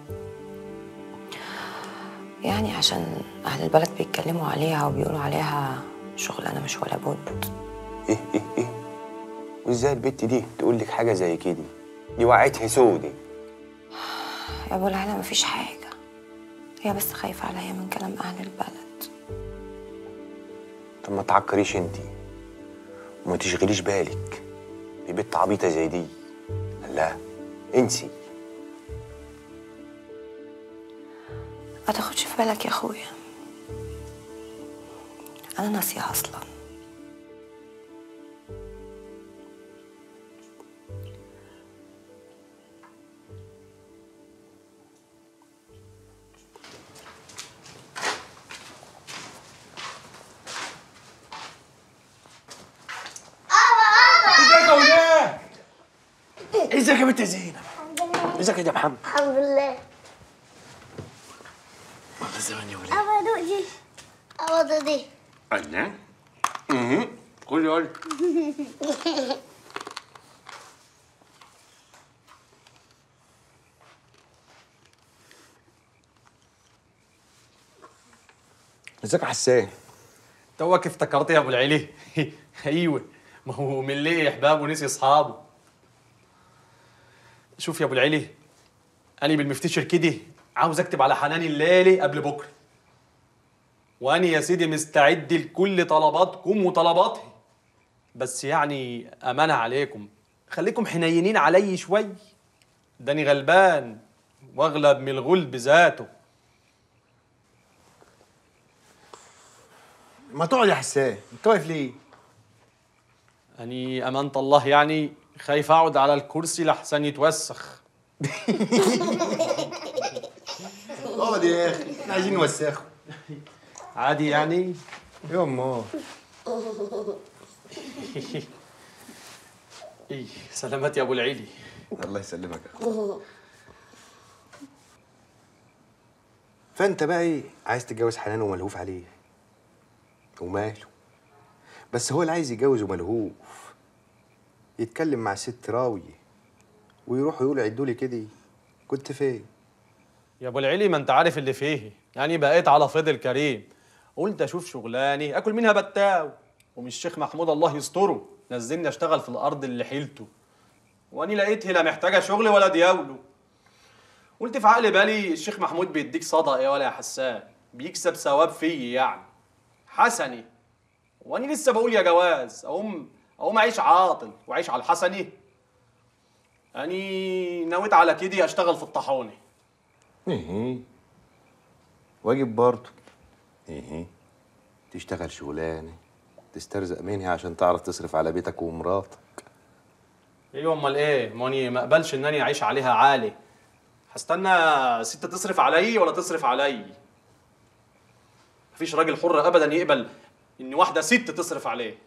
S6: يعني عشان اهل البلد بيتكلموا عليها وبيقولوا عليها شغلانه مش ولا بد
S7: ايه ايه ايه وازاي البت دي تقول لك حاجه زي كده دي وقعتها سودي
S6: يا ابو العلا مفيش حاجه هي بس خايفه عليا من كلام اهل البلد
S7: طب ما تعكريش انتي وما تشغليش بالك ببت عبيطه زي دي لا انسي
S6: ما تاخدش في بالك يا اخويا انا ناسيه اصلا
S7: ازيك يا بنت زينب ازيك يا محمد
S19: الحمد لله
S7: والله زمان يا ولد
S19: أبدا دي أبدا دي
S7: الله اها كل يقول ازيك يا حسان
S11: توك افتكرت يا ابو العلي ايوه ما هو من ليه احبابه ونسي اصحابه شوف يا ابو العلي انا بالمفتشر كده عاوز اكتب على حنان الليلي قبل بكره واني يا سيدي مستعد لكل طلباتكم وطلباتي بس يعني امانه عليكم خليكم حنينين علي شوي داني غلبان واغلب من الغلب ذاته
S7: ما تقعد يا حسان انت واقف ليه
S11: أني أمانة الله يعني خايف أقعد على الكرسي لحسن يتوسخ
S7: اقعد يا اخي احنا عايزين نوسخه
S11: عادي يعني
S7: يا امال
S11: إيه سلامات يا أبو العيلي
S7: الله يسلمك يا أخي. فانت بقى ايه عايز تتجوز حنان وملهوف عليه وماله بس هو اللي عايز يتجوز وملهوف يتكلم مع ست راوية ويروحوا يقولوا عدوا لي كده كنت فين
S11: يا أبو العيلي ما أنت عارف اللي فيه يعني بقيت على فضل كريم قلت أشوف شغلاني آكل منها بتاو ومش الشيخ محمود الله يستره نزلني أشتغل في الأرض اللي حيلته وأني لقيتها لا محتاجة شغل ولا دياوله قلت في عقل بالي الشيخ محمود بيديك صدقة يا ولا يا حسان بيكسب ثواب فيي يعني حسني واني لسه بقول يا جواز اقوم اقوم اعيش عاطل واعيش على الحسني اني نويت على كده اشتغل في الطاحونه
S7: ايه واجب برضه ايه تشتغل شغلانه تسترزق منها عشان تعرف تصرف على بيتك ومراتك
S11: ايوه امال ايه ماني ما اقبلش ان انا اعيش عليها عالي هستنى ست تصرف علي ولا تصرف علي مفيش راجل حر ابدا يقبل ان واحده ست تصرف عليه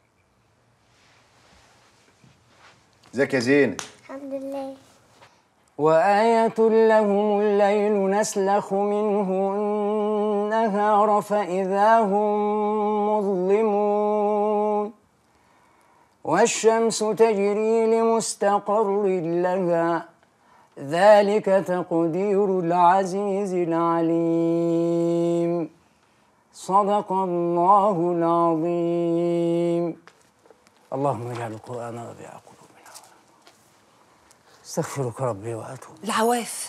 S7: ازيك يا زينب
S19: الحمد لله
S9: وآية لهم الليل نسلخ منه النهار فإذا هم مظلمون والشمس تجري لمستقر لها ذلك تقدير العزيز العليم صدق الله العظيم اللهم اجعل القرآن ربيع قلوبنا استغفرك ربي واتوب
S14: العواف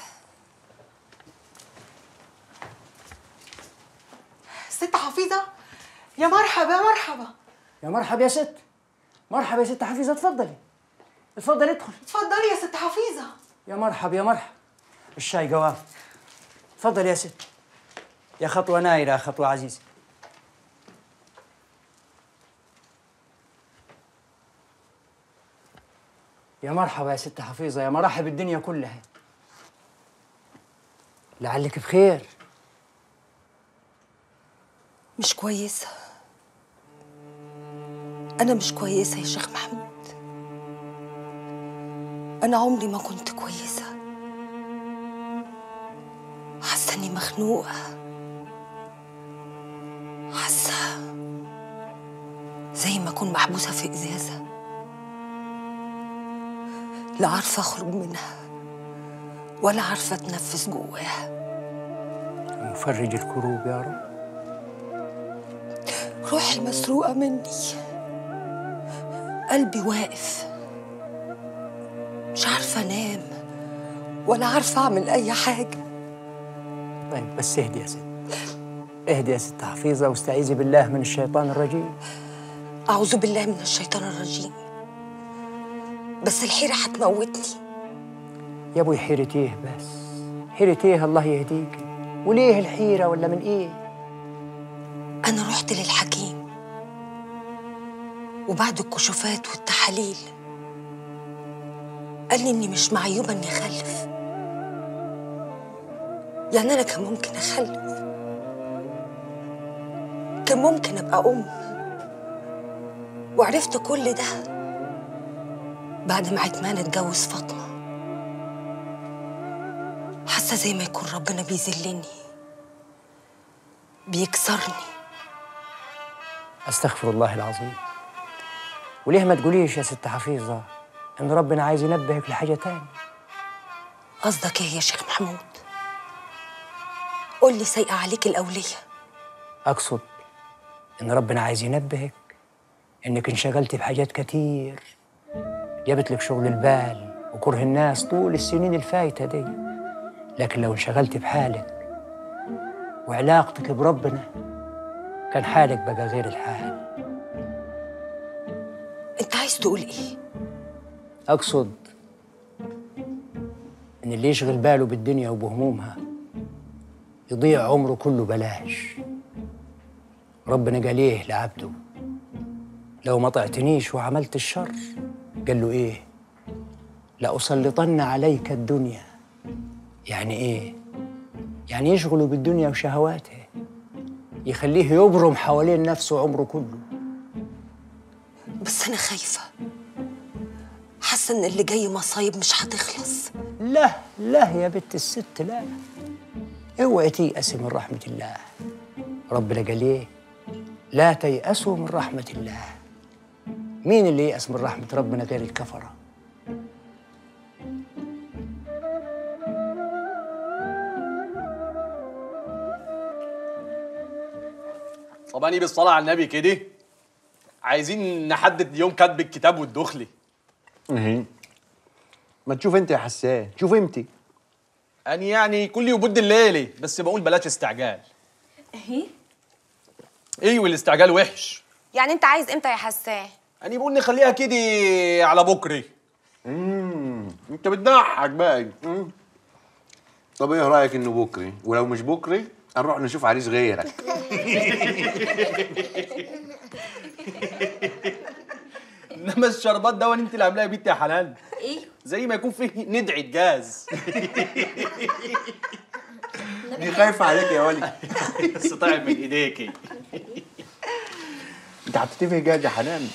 S10: ست حفيظة يا مرحبا مرحبا
S9: يا مرحبا يا ست مرحبا يا ست حفيظه اتفضلي اتفضلي ادخل
S10: اتفضلي يا ست حفيظة
S9: يا مرحبا يا مرحبا الشاي جواب اتفضل يا ست يا خطوه نايره يا خطوه عزيزه يا مرحبا يا ست حفيظه يا مرحب الدنيا كلها لعلك بخير
S14: مش كويسة أنا مش كويسة يا شيخ محمود أنا عمري ما كنت كويسة حاسة إني مخنوقة حاسة زي ما أكون محبوسة في إزازة لا عارفة أخرج منها ولا عارفة أتنفس جواها
S9: مفرج الكروب يا رب
S14: روحي مسروقة مني قلبي واقف مش عارفة أنام ولا عارفة أعمل أي حاجة
S9: طيب بس اهدي يا ست اهدي يا ست حفيظه واستعيذي بالله من الشيطان الرجيم
S14: أعوذ بالله من الشيطان الرجيم بس الحيرة هتموتني
S9: يا ابوي حيرة ايه بس حيرة ايه الله يهديك وليه الحيرة ولا من ايه
S14: أنا رحت للحكيم وبعد الكشوفات والتحاليل قال لي إني مش معيوبة إني أخلف يعني أنا كان ممكن أخلف كان ممكن أبقى أم وعرفت كل ده بعد ما عتمان اتجوز فاطمة حاسه زي ما يكون ربنا بيذلني بيكسرني
S9: استغفر الله العظيم وليه ما تقوليش يا ست حفيظه ان ربنا عايز ينبهك لحاجه تاني
S14: قصدك ايه يا شيخ محمود قول لي سايقه عليك الاوليه
S9: اقصد ان ربنا عايز ينبهك انك انشغلتي بحاجات كتير جابت لك شغل البال وكره الناس طول السنين الفايته دي لكن لو انشغلتي بحالك وعلاقتك بربنا كان حالك بقى غير الحال
S14: انت عايز تقول ايه
S9: اقصد ان اللي يشغل باله بالدنيا وبهمومها يضيع عمره كله بلاش ربنا قال ايه لعبده لو ما طعتنيش وعملت الشر قال له ايه لأسلطن عليك الدنيا يعني ايه يعني يشغله بالدنيا وشهواته يخليه يبرم حوالين نفسه عمره كله
S14: بس انا خايفه حاسه ان اللي جاي مصايب مش هتخلص
S9: لا لا يا بنت الست لا اوعي تيأسي من رحمة الله ربنا قال ايه لا تيأسوا من رحمة الله مين اللي ييأس من رحمة ربنا غير الكفرة
S11: طب أني بالصلاة على النبي كده عايزين نحدد يوم كتب الكتاب والدخلي
S7: اهي ما تشوف انت يا حسان شوف انت
S11: أني يعني كل يبد الليلي بس بقول بلاش استعجال
S15: اهي
S11: ايوه الاستعجال وحش
S15: يعني انت عايز امتى يا حسان
S11: أني بقول نخليها كده على بكرة
S7: امم انت بتضحك بقى مم. طب ايه رايك انه بكري ولو مش بكري هنروح نشوف عريس غيرك
S11: انما الشربات ده انت اللي عاملاها يا بنتي يا حنان
S15: ايه
S11: زي ما يكون فيه ندعي جاز
S7: دي خايفه عليك يا ولي
S11: بس طلع من ايديكي
S7: انت هتتفق جاهز يا حنان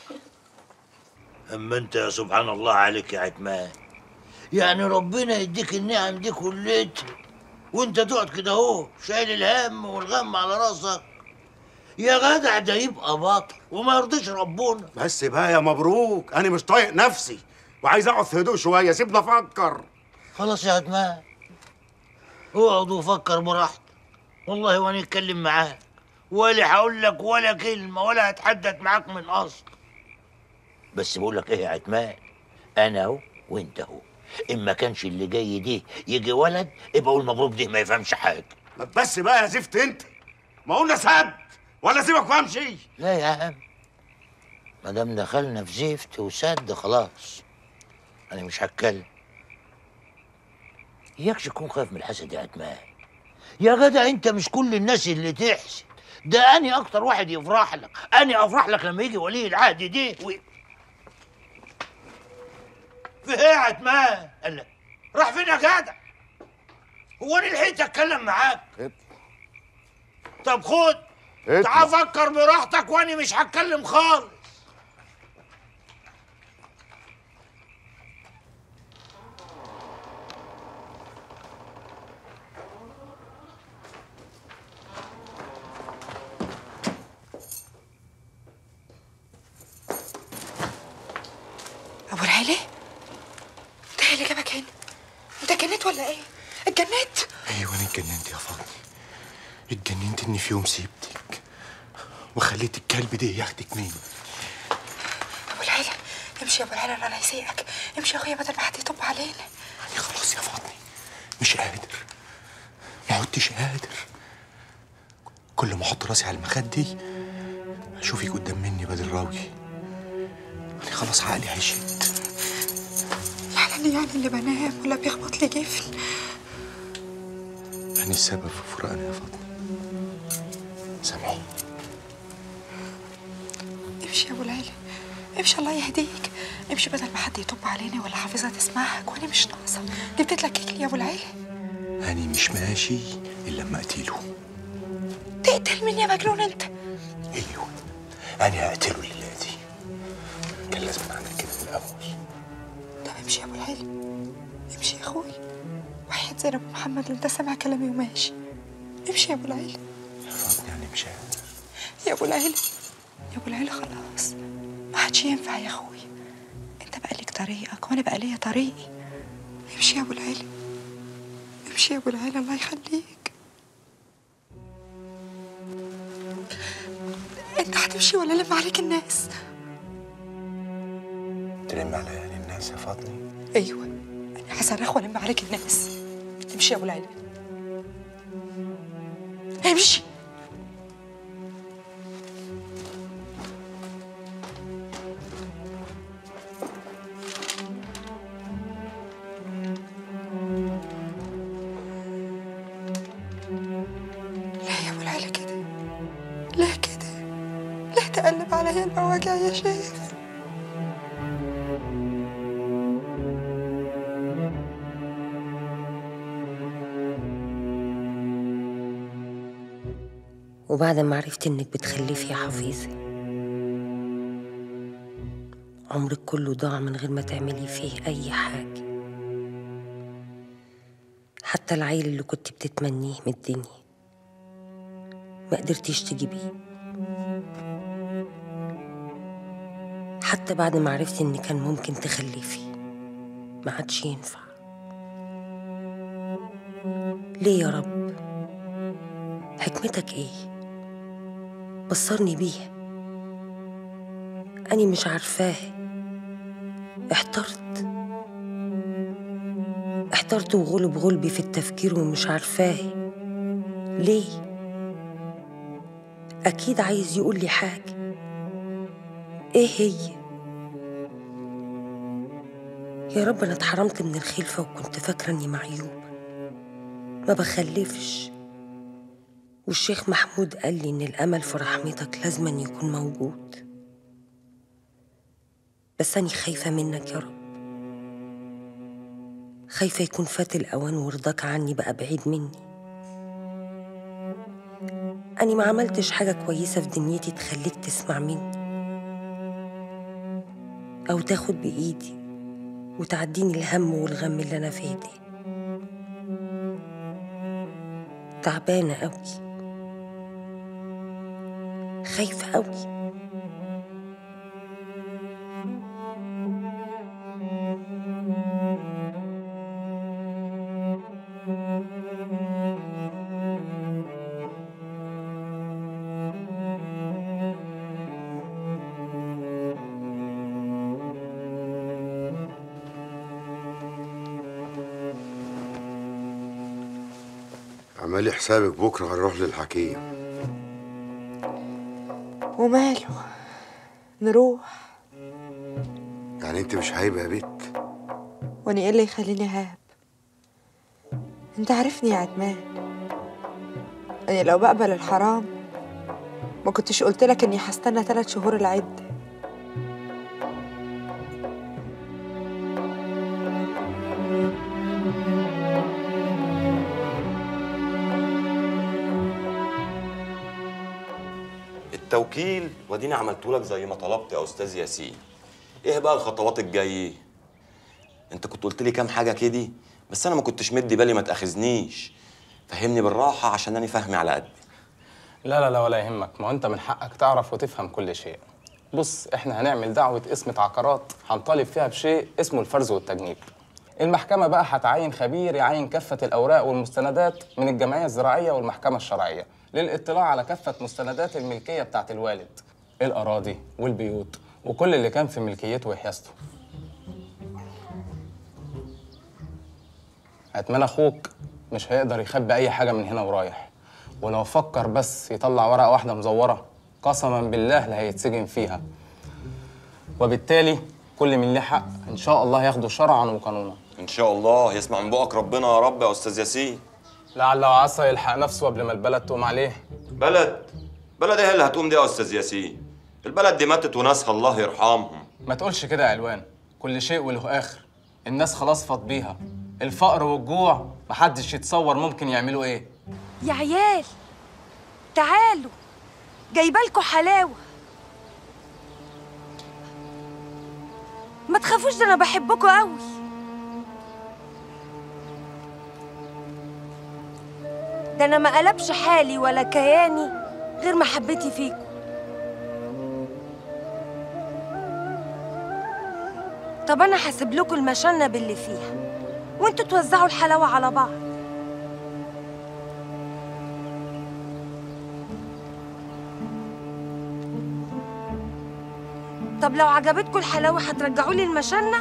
S8: اما انت يا سبحان الله عليك يا عتمان يعني ربنا يديك النعم دي كلها وانت تقعد كده اهو شايل الهم والغم على راسك يا جدع ده يبقى باطل وما يرضيش ربنا
S2: بس بقى يا مبروك انا مش طايق نفسي وعايز اقعد في هدوء شويه سيبني افكر
S8: خلاص يا عتمان اقعد وفكر براحتك والله وانا اتكلم معاك ولا هقول لك ولا كلمه ولا هتحدث معاك من اصل بس بقول لك ايه يا عتمان انا اهو وانت اهو ان ما كانش اللي جاي دي يجي ولد يبقى قول مبروك ده ما يفهمش حاجه
S2: بس بقى يا زفت انت ما قلنا سد ولا سيبك وامشي
S8: لا يا عم ما دام دخلنا في زفت وسد خلاص انا مش هتكلم اياكش تكون خايف من الحسد يا عتمان يا جدع انت مش كل الناس اللي تحسد ده اني اكتر واحد يفرح لك اني افرح لك لما يجي ولي العهد دي و... في ايه يا عتمان قال لك راح فين يا جدع هو انا لحقت اتكلم معاك طب خد
S2: اطلع.
S8: تعال فكر براحتك وانا مش هتكلم خالص
S18: ابو العيلة ده إيه اللي جابك هنا انت اتجننت ولا ايه اتجننت
S21: ايوه انا اتجننت يا فاطمه اتجننت اني في يوم سيبتك وخليت الكلب ده ياخدك مني
S18: ابو العيلة امشي يا ابو العيلة انا هيسيئك امشي يا اخويا بدل ما حد يطب علينا
S21: يعني خلاص يا فاطمه مش قادر ما عدتش قادر كل ما احط راسي على المخدي اشوفك قدام مني بدل راوي انا خلاص عقلي هيشد
S18: يعني اللي يعني اللي بنام ولا بيخبط لي جفن
S21: انا السبب في فراقنا يا فاطمه سامحيني
S18: امشي يا ابو العيلة امشي الله يهديك امشي بدل ما حد يطب علينا ولا حافظة تسمعك وانا مش ناقصة جبت لك كيك يا ابو العيلة
S21: أنا مش ماشي إلا لما أقتله
S18: تقتل مين يا مجنون انت
S21: أيوه أنا هقتله الليلة دي كان لازم أعمل كده من الأول
S18: طب امشي يا ابو العيلة امشي يا اخوي وحياة زينب محمد اللي انت سامع كلامي وماشي امشي يا ابو العيلة
S7: يعني مش
S18: يا ابو العيلة يا ابو العيلة خلاص ما عادش ينفع يا اخويا انت بقى لك طريقك وانا بقى ليا طريقي امشي يا ابو العيلة امشي يا ابو العيلة الله يخليك انت هتمشي ولا لم عليك الناس
S7: تلم على يعني الناس يا فاطمه
S18: ايوه انا هصرخ والم عليك الناس امشي يا ابو العيلة امشي لا يا ابو العيلة كده لا كده لا تقلب عليا المواجع يا شيخ
S6: وبعد ما عرفت انك بتخلفي يا حفيظة عمرك كله ضاع من غير ما تعملي فيه اي حاجة حتى العيل اللي كنت بتتمنيه من الدنيا ما قدرتيش تجيبيه حتى بعد ما عرفتي ان كان ممكن تخلفي ما عادش ينفع ليه يا رب حكمتك ايه بصرني بيها أني مش عارفاه احترت احترت وغلب غلبي في التفكير ومش عارفاه ليه أكيد عايز يقول لي حاجة إيه هي يا رب أنا اتحرمت من الخلفة وكنت فاكرة إني معيوبة ما بخلفش والشيخ محمود قال لي إن الأمل في رحمتك لازما يكون موجود بس أني خايفة منك يا رب خايفة يكون فات الأوان ورضاك عني بقى بعيد مني أني ما عملتش حاجة كويسة في دنيتي تخليك تسمع مني أو تاخد بإيدي وتعديني الهم والغم اللي أنا فيه ده تعبانة أوي خايفة أوي
S21: اعملي حسابك بكره هنروح للحكيم
S18: وماله نروح
S21: يعني انت مش هايبه يا بت
S18: وانا ايه اللي يخليني هاب انت عارفني يا عدمان انا لو بقبل الحرام ما كنتش قلت لك اني هستنى ثلاث شهور العده
S16: التوكيل وديني عملته لك زي ما طلبت يا استاذ ياسين ايه بقى الخطوات الجايه انت كنت قلت لي كام حاجه كده بس انا ما كنتش مدي بالي ما تاخذنيش فهمني بالراحه عشان انا فهمي على قد
S13: لا لا لا ولا يهمك ما هو انت من حقك تعرف وتفهم كل شيء بص احنا هنعمل دعوة اسمة عقارات هنطالب فيها بشيء اسمه الفرز والتجنيب المحكمة بقى هتعين خبير يعين كافة الأوراق والمستندات من الجمعية الزراعية والمحكمة الشرعية للاطلاع على كافة مستندات الملكية بتاعت الوالد الأراضي والبيوت وكل اللي كان في ملكيته وحيازته أتمنى أخوك مش هيقدر يخبي أي حاجة من هنا ورايح ولو فكر بس يطلع ورقة واحدة مزورة قسما بالله لا هيتسجن فيها وبالتالي كل من له حق إن شاء الله ياخده شرعا وقانونا
S16: ان شاء الله يسمع من بقك ربنا يا رب يا استاذ ياسين
S13: لعل وعسى يلحق نفسه قبل ما البلد تقوم عليه
S16: بلد بلد ايه اللي هتقوم دي يا استاذ ياسين البلد دي ماتت وناسها الله يرحمهم
S13: ما تقولش كده يا علوان كل شيء وله آخر الناس خلاص فاض بيها الفقر والجوع محدش يتصور ممكن يعملوا ايه
S10: يا عيال تعالوا جايبالكوا حلاوة ما تخافوش ده انا بحبكوا قوي
S14: ده انا ما قلبش حالي ولا كياني غير محبتي فيكم طب انا هسيب لكم المشنة باللي فيها وانتوا توزعوا الحلاوة على بعض طب لو عجبتكم الحلاوة هترجعوا لي المشنة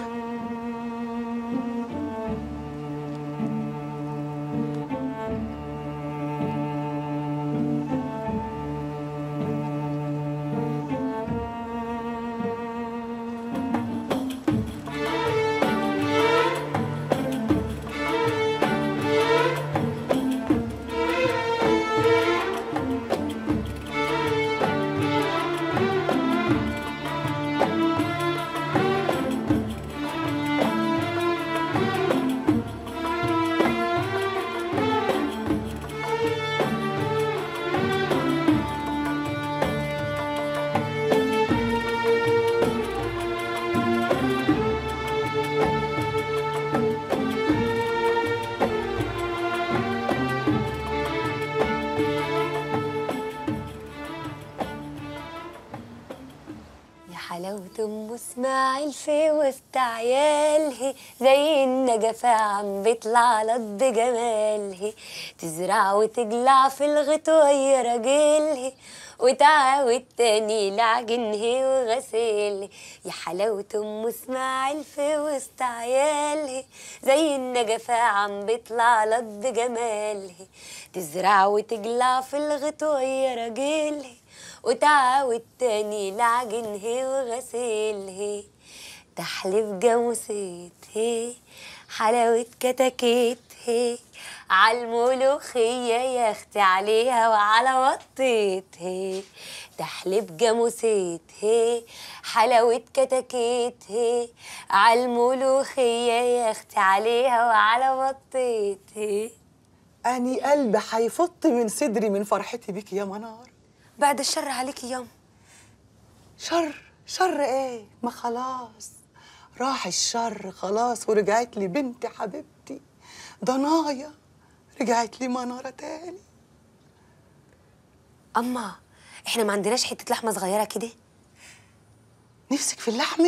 S3: يا حلاوة أم إسماعيل في وسط عيالها زي النجفة عم بيطلع لض جمالها تزرع وتجلع في الغيط وهي راجلها وتعاود تاني لعجنها وغسيلها يا حلاوة أم إسماعيل في وسط عيالها زي النجفة عم بيطلع لض جمالها تزرع وتجلع في الغيط وهي راجلها وتعاود تاني لعجنها وغسيلها تحلف جاموسيتها حلاوة كتاكيتها عالملوخية يا اختي عليها وعلى بطيتها تحلف جاموسيتها حلاوة كتاكيتها عالملوخية يا اختي عليها وعلى بطيتها
S22: أني قلبي هيفط من صدري من فرحتي بيك يا منار
S3: بعد الشر عليكي يوم
S22: شر شر ايه ما خلاص راح الشر خلاص ورجعت لي بنتي حبيبتي ضنايا رجعت لي منارة تاني
S3: أما إحنا ما عندناش حتة لحمة صغيرة كده
S22: نفسك في اللحمة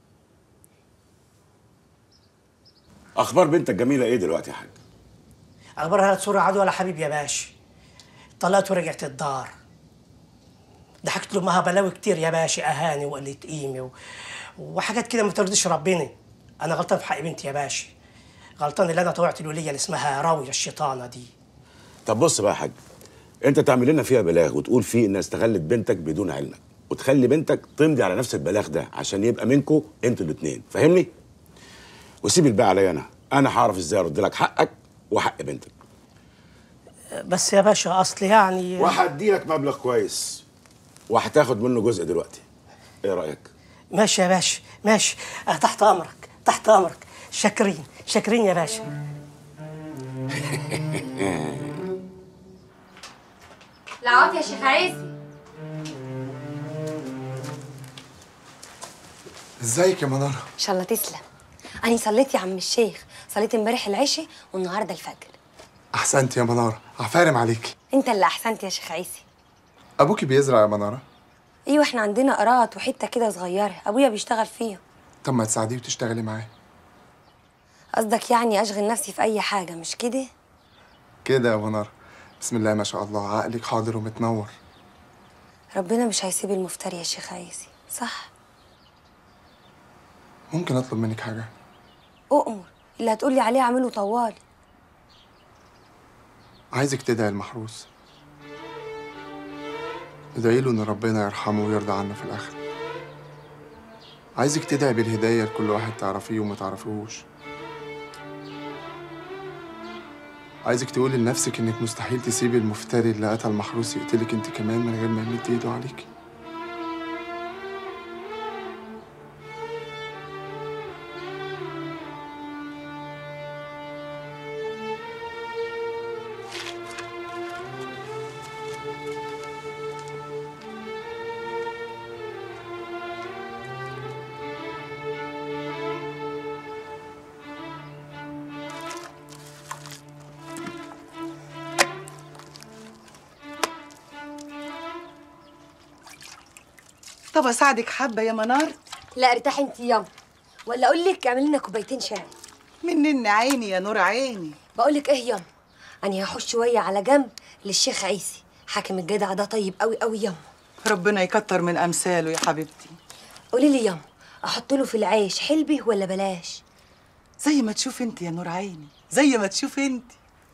S23: اخبار بنتك جميله ايه دلوقتي يا حاج
S24: اخبارها لا تصور عدو ولا حبيب يا باشا طلعت ورجعت الدار ضحكت له معاها بلاوي كتير يا باشا اهاني وقلة قيمه و... وحاجات كده ما ترضيش ربنا انا غلطان في حق بنتي يا باشا غلطان اللي انا طوعت الوليه اللي اسمها راويه الشيطانه دي
S23: طب بص بقى يا حاج انت تعمل لنا فيها بلاغ وتقول فيه انها استغلت بنتك بدون علمك وتخلي بنتك تمضي على نفس البلاغ ده عشان يبقى منكم انتوا الاثنين فاهمني وسيب الباقي عليا انا انا هعرف ازاي ارد لك حقك وحق بنتك
S24: بس يا باشا اصل يعني
S23: وهدي لك مبلغ كويس وهتاخد منه جزء دلوقتي ايه رايك
S24: ماشي يا باشا ماشي أه تحت امرك تحت امرك شاكرين شاكرين يا باشا
S6: العافية يا شيخ عايزي
S1: ازيك يا مناره
S3: إن شاء الله تسلم أنا صليت يا عم الشيخ صليت امبارح العشاء والنهاردة الفجر
S1: احسنت يا مناره عفارم عليكي
S3: أنت اللي أحسنت يا شيخ عيسي
S1: ابوكي بيزرع يا مناره
S3: أيوة إحنا عندنا قراط وحتة كده صغيرة أبويا بيشتغل فيها
S1: طب ما تساعديه وتشتغلي معاه
S3: قصدك يعني أشغل نفسي في أي حاجة مش كده؟
S1: كده يا مناره بسم الله ما شاء الله عقلك حاضر ومتنور
S3: ربنا مش هيسيب المفتري يا شيخ عيسي صح؟
S1: ممكن اطلب منك حاجه
S3: أؤمر اللي هتقولي عليه أعمله طوالي
S1: عايزك تدعي المحروس ادعي له ان ربنا يرحمه ويرضى عنه في الاخر عايزك تدعي بالهدايه لكل واحد تعرفيه وما تعرفيهوش عايزك تقولي لنفسك انك مستحيل تسيبي المفتري اللي قتل محروس يقتلك انت كمان من غير ما يمد ايده عليكي
S22: طب اساعدك حبه يا منار
S3: لا ارتاحي انت ياما ولا اقول لك اعملي لنا كوبايتين شاي
S22: منن عيني يا نور عيني
S3: بقول لك ايه ياما انا هحوش شويه على جنب للشيخ عيسي حاكم الجدع ده طيب قوي قوي ياما
S22: ربنا يكتر من امثاله يا حبيبتي
S3: قولي لي ياما احط له في العيش حلبي ولا بلاش
S22: زي ما تشوف انت يا نور عيني زي ما تشوف انت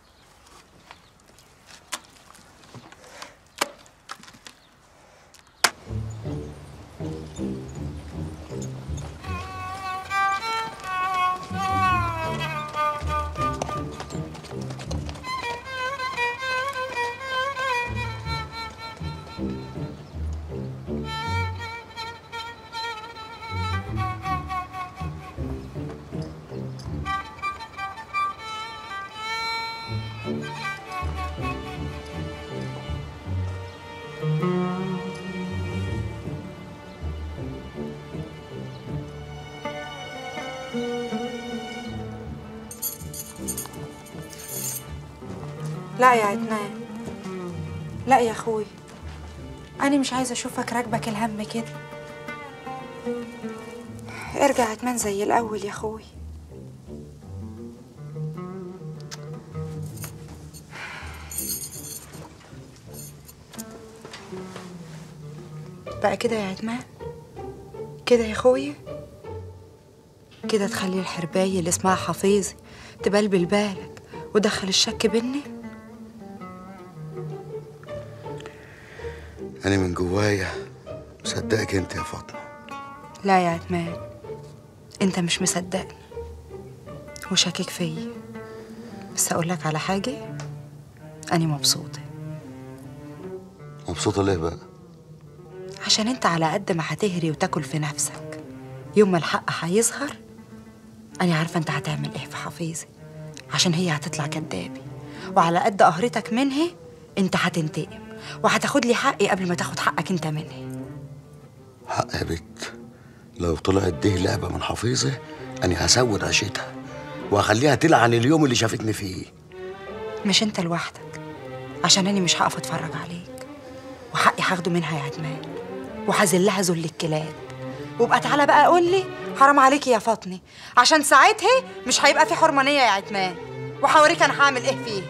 S18: لا يا عدنان لا يا اخوي انا مش عايزه اشوفك راكبك الهم كده ارجع عدنان زي الاول يا اخوي بقى كده يا عدنان كده يا اخويا كده تخلي الحرباية اللي اسمها حفيظي تبلبل بالك ودخل الشك بيني
S21: انا من جوايا مصدقك انت يا فاطمه
S18: لا يا عتمان انت مش مصدقني وشاكك فيا بس اقول لك على حاجه انا مبسوطه
S21: مبسوطه ليه بقى
S18: عشان انت على قد ما هتهري وتاكل في نفسك يوم ما الحق هيظهر انا عارفه انت هتعمل ايه في حفيظي عشان هي هتطلع كدابه وعلى قد قهرتك منها انت هتنتقم وهتاخد لي حقي قبل ما تاخد حقك انت منها
S21: حق يا بت لو طلعت دي لعبه من حفيظه انا هسود عشتها وهخليها تلعن اليوم اللي شافتني فيه
S18: مش انت لوحدك عشان انا مش هقف اتفرج عليك وحقي هاخده منها يا عدمان وهذلها ذل الكلاب وابقى تعالى بقى قول لي حرام عليكي يا فاطمه عشان ساعتها مش هيبقى في حرمانيه يا عتمان وهوريك انا هعمل ايه فيه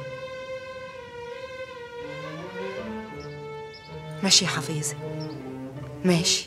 S18: ماشي يا حفيظي ماشي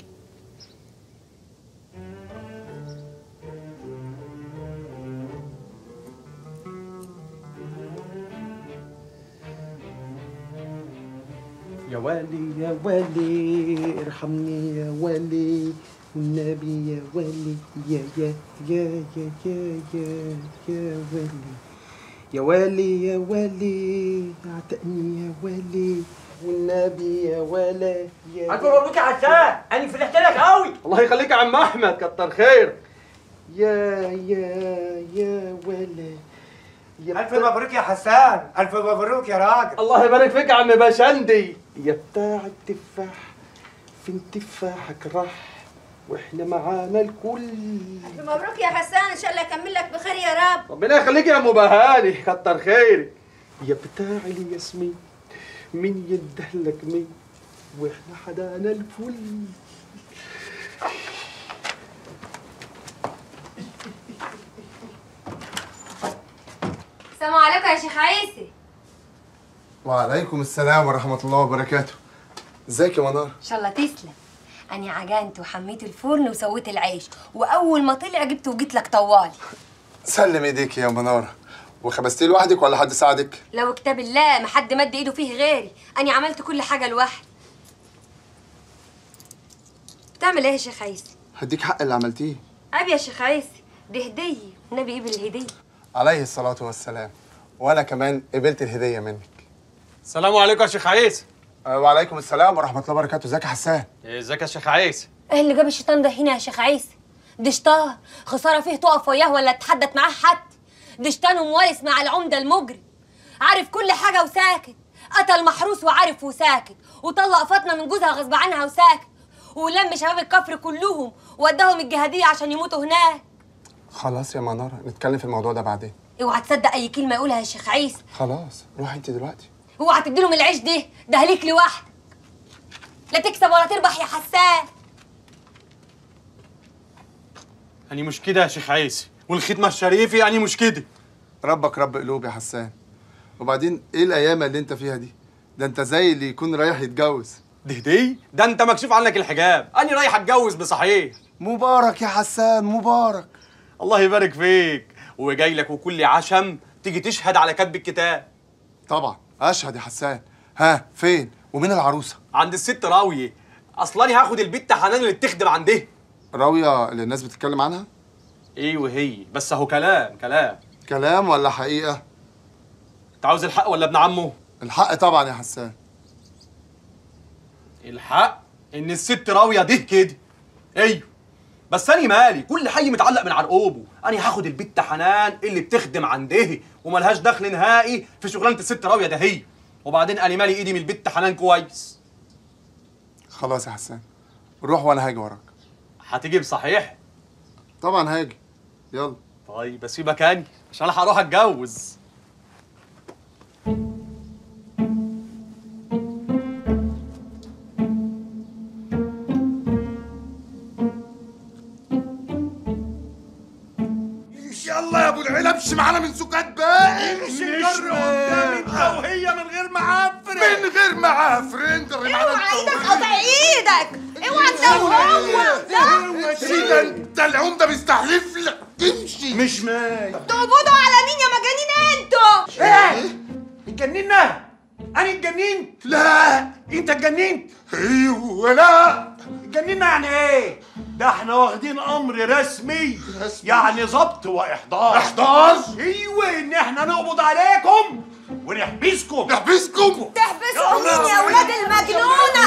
S11: يا والي يا والي ارحمني يا والي والنبي يا والي يا يا يا يا يا يا يا والي يا والي يا والي اعتقني يا والي والنبي يا ولا يا
S24: ألف مبروك يا حسان أنا فرحت لك قوي
S11: الله يخليك يا عم احمد كتر خير يا يا يا ولا يا
S24: ألف مبروك يا حسان ألف مبروك يا راجل
S11: الله يبارك فيك يا عم باشندي يا بتاع التفاح فين تفاحك راح واحنا معانا الكل
S15: مبروك يا حسان ان شاء الله يكمل لك بخير يا رب
S11: ربنا يخليك يا ام بهاني كتر خيرك يا بتاع الياسمين مين يدهلك مين واحنا حدانا الفل
S3: السلام عليكم يا شيخ عيسي
S1: وعليكم السلام ورحمة الله وبركاته ازيك يا منار
S3: ان شاء الله تسلم انا عجنت وحميت الفرن وسويت العيش واول ما طلع جبت وجيت لك طوالي
S1: سلم ايديك يا منارة وخبزتيه لوحدك ولا حد ساعدك
S3: لو كتاب الله ما حد مد ايده فيه غيري انا عملت كل حاجه لوحدي بتعمل ايه يا شيخ عيسي
S1: هديك حق اللي عملتيه
S3: عيب يا شيخ عيسي دي هديه النبي قبل الهديه
S1: عليه الصلاة والسلام وانا كمان قبلت الهدية منك
S11: السلام عليكم يا شيخ عيسى
S1: أه، وعليكم السلام ورحمة الله وبركاته ازيك يا حسان
S11: ازيك يا شيخ عيسى
S3: ايه اللي جاب الشيطان ده هنا يا شيخ عيسى ده شيطان خساره فيه تقف وياه ولا تتحدث معاه حد ده شيطان وموارث مع العمده المجرم عارف كل حاجه وساكت قتل محروس وعارف وساكت وطلق فاطمه من جوزها غصب عنها وساكت ولم شباب الكفر كلهم ووداهم الجهاديه عشان يموتوا هناك
S1: خلاص يا منارة نتكلم في الموضوع ده بعدين
S3: اوعى تصدق اي كلمه يقولها يا شيخ عيسى
S1: خلاص روحي انت دلوقتي
S3: اوعى تديله من العيش ده ده ليك لوحدك لا تكسب ولا تربح يا حسان
S11: أني مش كده يا شيخ عيسي والختمة الشريفي أني مش كده
S1: ربك رب قلوب يا حسان وبعدين ايه الايام اللي انت فيها دي ده انت زي اللي يكون رايح يتجوز
S11: ده دي ده انت مكشوف عنك الحجاب أني رايح أتجوز بصحيح
S1: مبارك يا حسان مبارك
S11: الله يبارك فيك وجاي لك وكل عشم تيجي تشهد على كتب الكتاب
S1: طبعا اشهد يا حسان ها فين ومين العروسه
S11: عند الست راوية أصلا أنا هاخد البت حنان اللي بتخدم عندها
S1: راويه اللي الناس بتتكلم عنها
S11: ايوه هي بس اهو كلام كلام
S1: كلام ولا حقيقه
S11: انت عاوز الحق ولا ابن عمه
S1: الحق طبعا يا حسان
S11: الحق ان الست راويه دي كده ايوه بس انا مالي كل حي متعلق من عرقوبه انا هاخد البت حنان اللي بتخدم عنده وملهاش دخل نهائي في شغلانه الست راويه ده هي وبعدين انا مالي ايدي من البت حنان كويس
S1: خلاص يا حسان روح وانا هاجي وراك
S11: هتيجي بصحيح
S1: طبعا هاجي يلا
S11: طيب بس في مكاني عشان انا هروح اتجوز
S4: يلا يا ابو العيله امشي معانا من سكات بقى امشي
S12: مش
S4: نجري قدام انت
S12: مال.
S4: وهي من غير معفر من غير معفر انت اللي معانا
S10: اوعى
S4: انت
S10: ايدك
S4: وهي.
S10: قطع ايدك اوعى انت وهو
S4: امشي ده انت العمده بيستحلف لك امشي مش ماي
S10: تقبضوا على مين يا مجانين انتوا
S12: ايه اتجننا انا اتجننت لا انت اتجننت
S4: ايوه لا
S12: اتجننا يعني ايه ده احنا واخدين امر رسمي يعني ضبط واحضار
S4: احضار؟
S12: ايوه ان احنا نقبض عليكم ونحبسكم
S4: نحبسكم
S10: تحبسوا مين يا ولاد المجنونه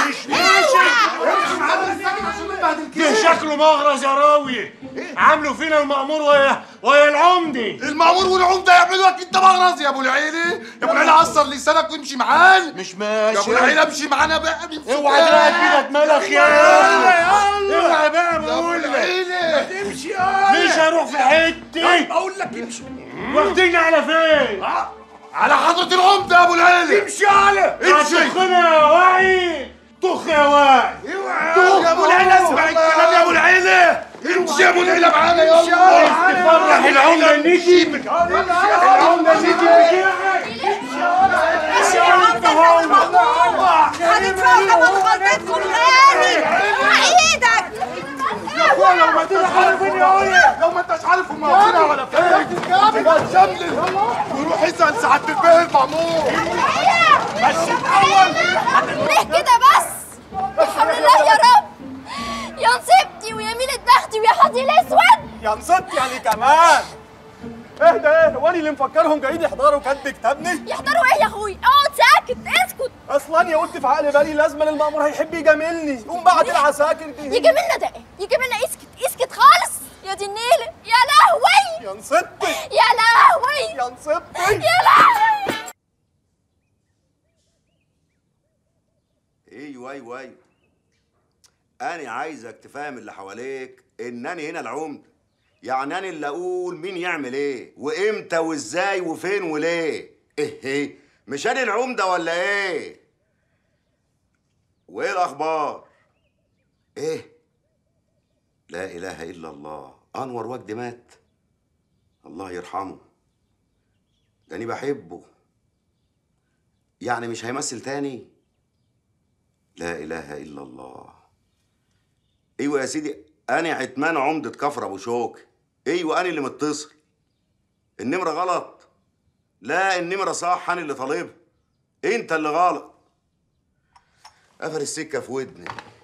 S12: ده شكله مغرز يا راوي عاملوا فينا المأمور ويا ويا العمدي
S4: المأمور والعمده يعملوا لك انت مغرز يا ابو العيله يا ابو العيله عصر لسانك وامشي معانا
S12: مش ماشي
S4: يا ابو العيله امشي معانا بقى
S12: اوعى تلاقي كده ملخ يا اخي اوعى بقى
S4: يا ابو
S12: بقول لك
S4: العيله
S12: امشي مش هروح في حته
S4: اقول لك امشي
S12: واخديني على فين؟
S4: على حضرة العمدة يا ابو العيلة
S12: امشي على
S4: امشي
S12: طخنا يا واعي طخ يا واعي طخ
S4: يا ابو العيلة اسمع الكلام يا ابو العيلة امشي يا ابو العيلة معانا يلا
S12: تفرح العمدة النشي العمدة النشي
S10: ماشي يا عمده زي الموضوع هندفع ثمن خطتكم غالي اوعى ايدك
S4: يا اخويا لو ما انتش عارف هم واقفين لو ما انتش عارف هم واقفين على فين يبقى تشمل وروح اسال سعاده البيه المأمور
S5: بس ليه كده بس بحول الله يا رب يا نصيبتي ويمين بختي ويا حظي الاسود
S11: يا نصبت يعني كمان اهدى ايه وانا اللي مفكرهم جايين يحضروا كاتب كتابني
S5: يحضروا ايه يا اخوي اقعد ساكت اسكت
S11: اصلا يا قلت في عقل بالي لازم المأمور هيحب يجاملني قوم بعت العساكر دي
S5: يجاملنا ده ايه يجاملنا اسكت اسكت خالص يا دي النيله يا لهوي
S11: يا نصبتي
S5: يا لهوي
S11: يا نصبتي
S5: يا لهوي
S2: ايوه ايوه ايوه انا عايزك تفهم اللي حواليك انني هنا العمده يعني انا اللي اقول مين يعمل ايه وامتى وازاي وفين وليه ايه ايه مش انا العمده ولا ايه وايه الاخبار ايه لا اله الا الله انور وجدي مات الله يرحمه ده انا بحبه يعني مش هيمثل تاني لا اله الا الله ايوه يا سيدي انا عتمان عمده كفر ابو شوك ايوه انا اللي متصل النمره غلط لا النمره صح انا اللي طالبها انت اللي غلط قفل السكه في ودني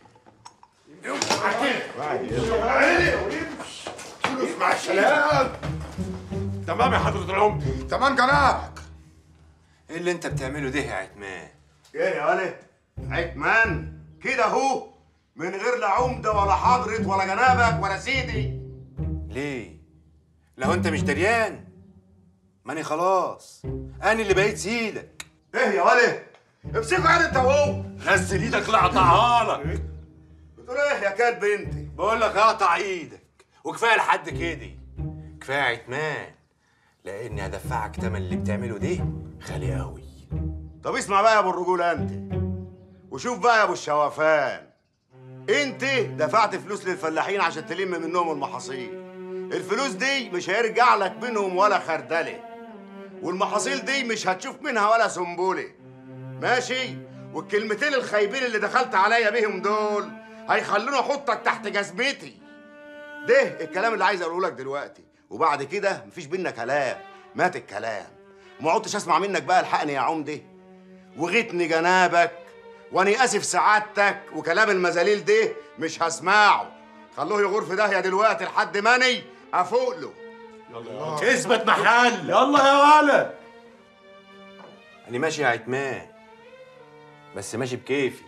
S4: فلوس مع السلامة تمام يا حضرة العمدة تمام جنابك
S7: ايه اللي انت بتعمله ده يا عتمان
S2: ايه يا ولد عتمان كده اهو من غير لا عمده ولا حضره ولا جنابك ولا سيدي
S7: ليه لو انت مش دريان ماني خلاص انا اللي بقيت سيدك
S2: ايه يا ولد امسكوا عاد انت وهو
S7: نزل ايدك لا اقطعها لك
S2: بتقول ايه يا كلب انت
S7: بقول لك اقطع ايدك وكفايه لحد كده كفايه عتمان لاني هدفعك تمن اللي بتعمله ده غالي قوي
S2: طب اسمع بقى يا ابو الرجوله انت وشوف بقى يا ابو الشوافان انت دفعت فلوس للفلاحين عشان تلم منهم المحاصيل الفلوس دي مش هيرجع لك منهم ولا خردله والمحاصيل دي مش هتشوف منها ولا سنبوله ماشي والكلمتين الخايبين اللي دخلت عليا بيهم دول هيخلوني احطك تحت جزمتي ده الكلام اللي عايز اقوله لك دلوقتي وبعد كده مفيش بينا كلام مات الكلام وما عدتش اسمع منك بقى الحقني يا عمدي وغيتني جنابك واني اسف سعادتك وكلام المزاليل ده مش هسمعه خلوه يغور في داهيه دلوقتي لحد ماني افوق له
S12: يلا اثبت محل يلا يا ولد
S9: أنا ماشي يا عتمان بس ماشي بكيفي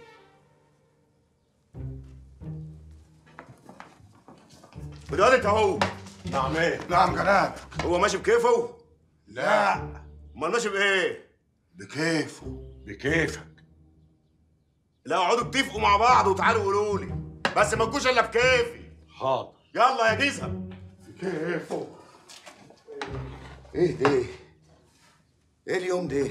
S2: بدأت انت اهو
S4: نعم ايه؟ نعم جناب
S2: هو ماشي بكيفه؟
S4: لا
S2: امال ماشي بايه؟
S4: بكيفه بكيفك
S2: لا اقعدوا اتفقوا مع بعض وتعالوا قولوا لي بس ما تجوش الا بكيفي
S12: حاضر
S2: يلا يا جيزه
S4: كيفه
S2: ايه ده؟ ايه اليوم ده؟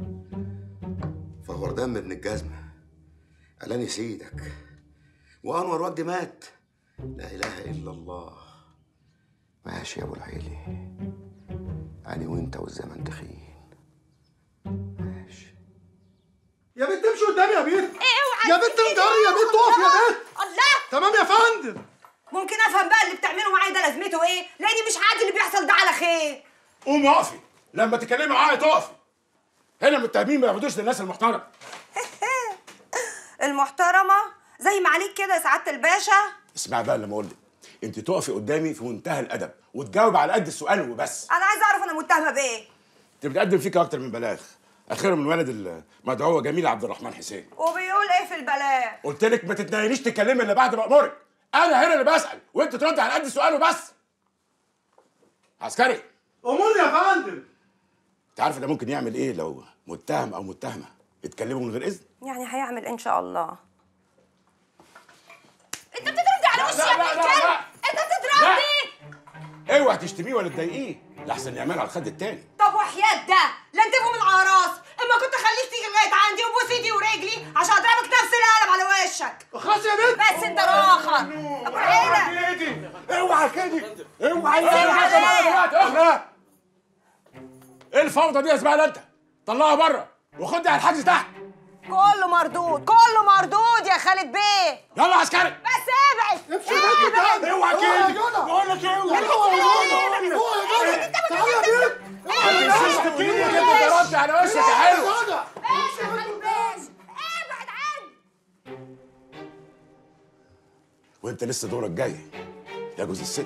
S2: فهور دم ابن الجزمة قالني سيدك وانور وجدي مات لا اله الا الله ماشي يا ابو العيلي انا وانت والزمن دخين
S4: يا بنت امشي قدامي يا بنت يا بنت انجري يا بنت اقف يا بنت
S18: الله
S4: تمام يا فندم
S18: ممكن افهم بقى اللي بتعمله معايا ده لازمته ايه لاني مش عادي اللي بيحصل ده على خير
S23: قومي اقفي لما تتكلمي معايا تقفي هنا المتهمين ما ياخدوش للناس المحترمه
S18: المحترمه زي ما عليك كده يا سعاده الباشا
S23: اسمعي بقى لما اقول لك انت تقفي قدامي في منتهى الادب وتجاوب على قد السؤال وبس
S18: انا عايزه اعرف انا متهمه بايه
S23: انت بتقدم فيك اكتر من بلاغ اخرهم من ولد المدعوه جميل عبد الرحمن حسين
S18: وبيقول ايه في البلاغ
S23: قلت لك ما تتناقليش تتكلمي الا بعد ما امرك انا هنا اللي بسال وانت ترد على قد السؤال وبس عسكري
S4: امور يا فندم
S23: انت عارف ده ممكن يعمل ايه لو متهم او متهمه يتكلموا من غير اذن
S6: يعني هيعمل ان شاء الله
S18: انت بتضربني على وشي يا ابن الكلب انت بتضربني
S23: اوعى تشتميه ولا تضايقيه لحسن يعملها على الخد التاني
S18: طب وحياة ده لا انتبهوا من العراس اما كنت خليك تيجي لغايه عندي وبوس ايدي ورجلي عشان اضربك نفس القلم على وشك
S4: خلاص يا بنت
S18: بس انت راخر ابو العيله
S23: اوعى كده اوعى
S18: سيبها
S23: يا
S18: ليه؟
S23: دلوقتي اخرى ايه الفوضى دي يا زباله انت طلعها بره وخدي على الحجز تحت
S18: كله مردود كله مردود يا خالد بيه
S23: يلا يا عسكري
S18: بس ابعد
S4: امشي يا بنت اوعى كده بقول لك ايه اوعى اوعى يا جدع تعالى يا بنت
S23: ما تنسيش تديني كده ضربت على وشك يا حلو
S18: ماشي يا خالد بيه ابعد عني
S23: وانت لسه دورك جاي يا جوز الست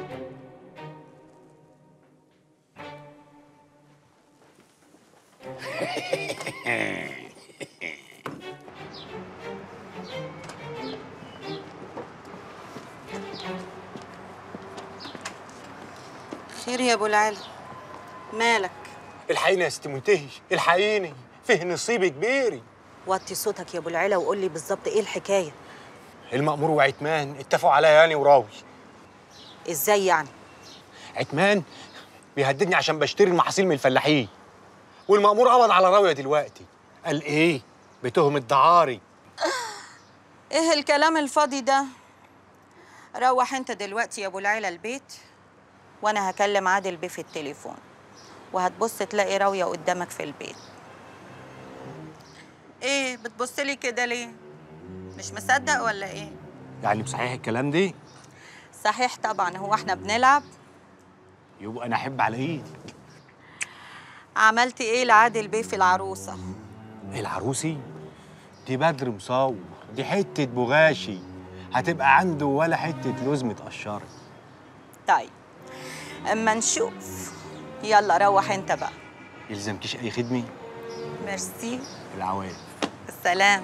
S10: خير يا ابو العلا مالك
S12: الحقيني يا ست منتهي الحقيني فيه نصيب كبير
S10: وطي صوتك يا ابو العلا وقول لي بالظبط ايه الحكايه
S12: المأمور وعتمان اتفقوا عليا يعني وراوي
S10: ازاي يعني
S12: عتمان بيهددني عشان بشتري المحاصيل من الفلاحين والمأمور قبض على راوية دلوقتي قال ايه بتهم الدعاري
S10: ايه الكلام الفاضي ده روح انت دلوقتي يا ابو العلا البيت وانا هكلم عادل بيه في التليفون وهتبص تلاقي راويه قدامك في البيت ايه بتبص لي كده ليه مش مصدق ولا ايه
S12: يعني بصحيح الكلام دي
S10: صحيح طبعا هو احنا بنلعب
S12: يبقى انا احب على ايدي
S10: عملت ايه لعادل بيه في العروسه
S12: العروسي دي بدر مصور دي حتة بغاشي هتبقى عنده ولا حتة لوز متقشرة
S10: طيب اما نشوف يلا روح انت بقى
S12: يلزمكيش أي خدمة
S10: ميرسي
S12: العوام
S10: السلام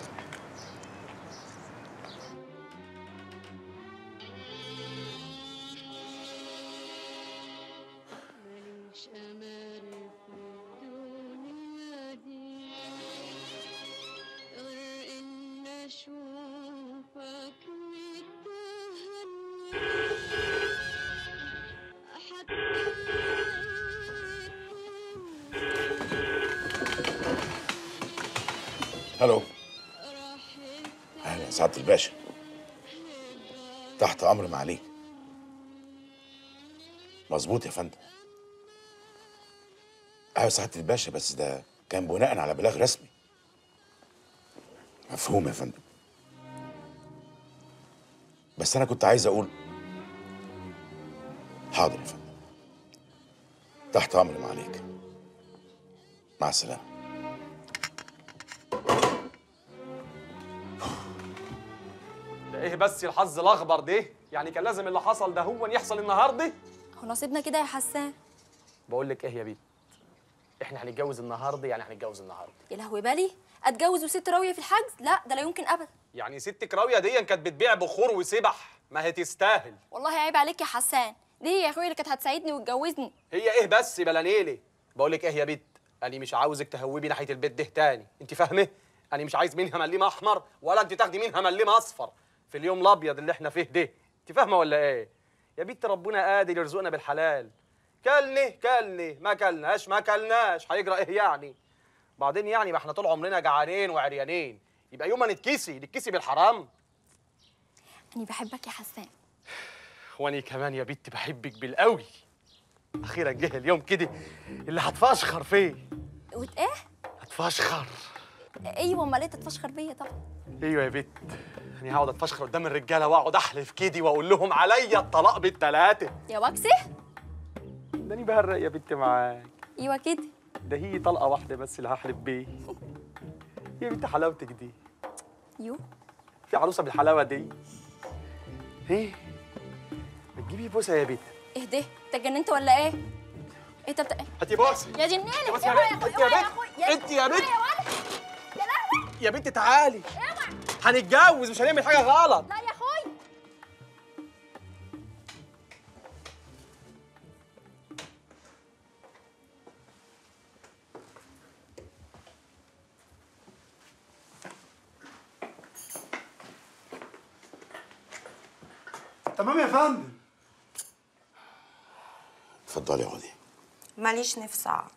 S23: الو اهلا سعاده الباشا تحت امر معاليك مظبوط يا فندم ايوه سعاده الباشا بس ده كان بناء على بلاغ رسمي مفهوم يا فندم بس انا كنت عايز اقول حاضر يا فندم تحت امر ما عليك مع السلامه
S11: ده ايه بس الحظ الاخضر ده يعني كان لازم اللي حصل ده هو يحصل النهارده
S5: هو نصيبنا كده يا حسان
S11: بقول لك ايه يا بيت احنا هنتجوز النهارده يعني هنتجوز النهارده
S5: يا لهوي بالي اتجوز وست راويه في الحجز لا ده لا يمكن ابدا
S11: يعني ستك راويه دي كانت بتبيع بخور وسبح ما هي تستاهل
S5: والله عيب عليك يا حسان دي هي يا اخويا اللي كانت هتساعدني وتجوزني
S11: هي ايه بس بلا نيلي بقول لك ايه يا بنت انا مش عاوزك تهوبي ناحيه البيت ده تاني انت فاهمه انا مش عايز منها مليم احمر ولا انت تاخدي منها مليم اصفر في اليوم الابيض اللي احنا فيه ده انت فاهمه ولا ايه يا بنت ربنا قادر يرزقنا بالحلال كلني كلني ما كلناش ما كلناش هيجرى ايه يعني بعدين يعني ما احنا طول عمرنا جعانين وعريانين يبقى يوم ما نتكسي نتكسي بالحرام
S5: انا بحبك يا حسان
S11: وانا كمان يا بنت بحبك بالقوي اخيرا جه اليوم كده اللي هتفشخر فيه
S5: وت ايه
S11: هتفشخر
S5: ايوه امال ايه تتفشخر بيا طبعا
S11: ايوه يا بنت انا هقعد اتفشخر قدام الرجاله واقعد احلف كده واقول لهم عليا الطلاق بالثلاثه
S5: يا واكسي
S11: ده انا بهرق يا بنت معاك
S5: ايوه كده
S11: ده هي طلقه واحده بس اللي هحلف بيه يا بنت حلاوتك دي
S5: يو
S11: في عروسه بالحلاوه دي ايه ما تجيبي بوسه يا بنت
S5: اهدى انت اتجننت ولا ايه انت بت...
S11: هاتي بوسه
S5: يا جناني
S11: بس يا
S5: اوعى
S11: بنت،
S5: اخويا
S11: انت يا
S5: اوعى
S11: بنت،
S5: اخويا
S11: انت يا بنت.
S5: اوعى يا ولد يا لهوي
S11: يا بنت تعالي هنتجوز مش هنعمل حاجه غلط
S5: لا يا اخويا
S4: تمام يا فندم
S23: اتفضلي اقعدي
S6: ماليش نفس اقعد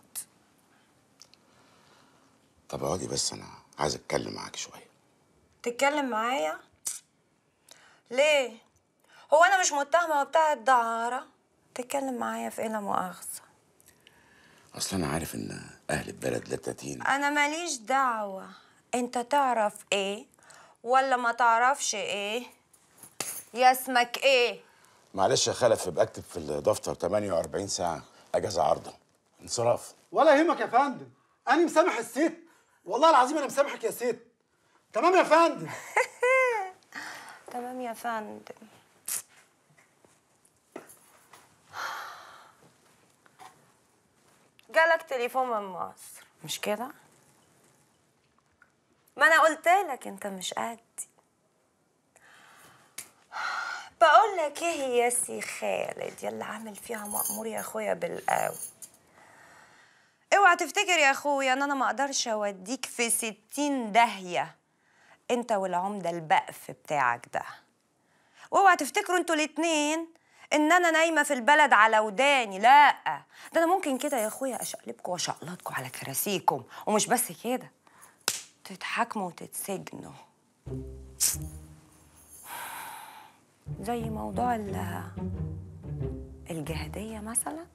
S23: طب اقعدي بس انا عايز اتكلم معاك شويه
S6: تتكلم معايا ليه هو انا مش متهمه بتاعه دعاره تتكلم معايا في ايه لا مؤاخذه
S23: اصل انا عارف ان اهل البلد لا تتين
S6: انا ماليش دعوه انت تعرف ايه ولا ما تعرفش ايه يا اسمك ايه
S23: معلش يا خلف بكتب في الدفتر 48 ساعه اجازه عارضه انصراف
S4: ولا يهمك يا فندم انا مسامح الست والله العظيم انا مسامحك يا ست تمام يا فندم
S6: تمام يا فندم جالك تليفون من مصر مش كده ما انا قلت لك انت مش قدي بقول لك ايه يا سي خالد يلا عامل فيها مأمور يا اخويا بالقوي اوعى تفتكر يا اخويا ان انا ما اقدرش اوديك في ستين داهيه انت والعمده البقف بتاعك ده واوعى تفتكروا انتوا الاتنين ان انا نايمه في البلد على وداني لا ده انا ممكن كده يا اخويا اشقلبكم واشقلطكم على كراسيكم ومش بس كده تتحاكموا وتتسجنوا زي موضوع ال الجهادية مثلا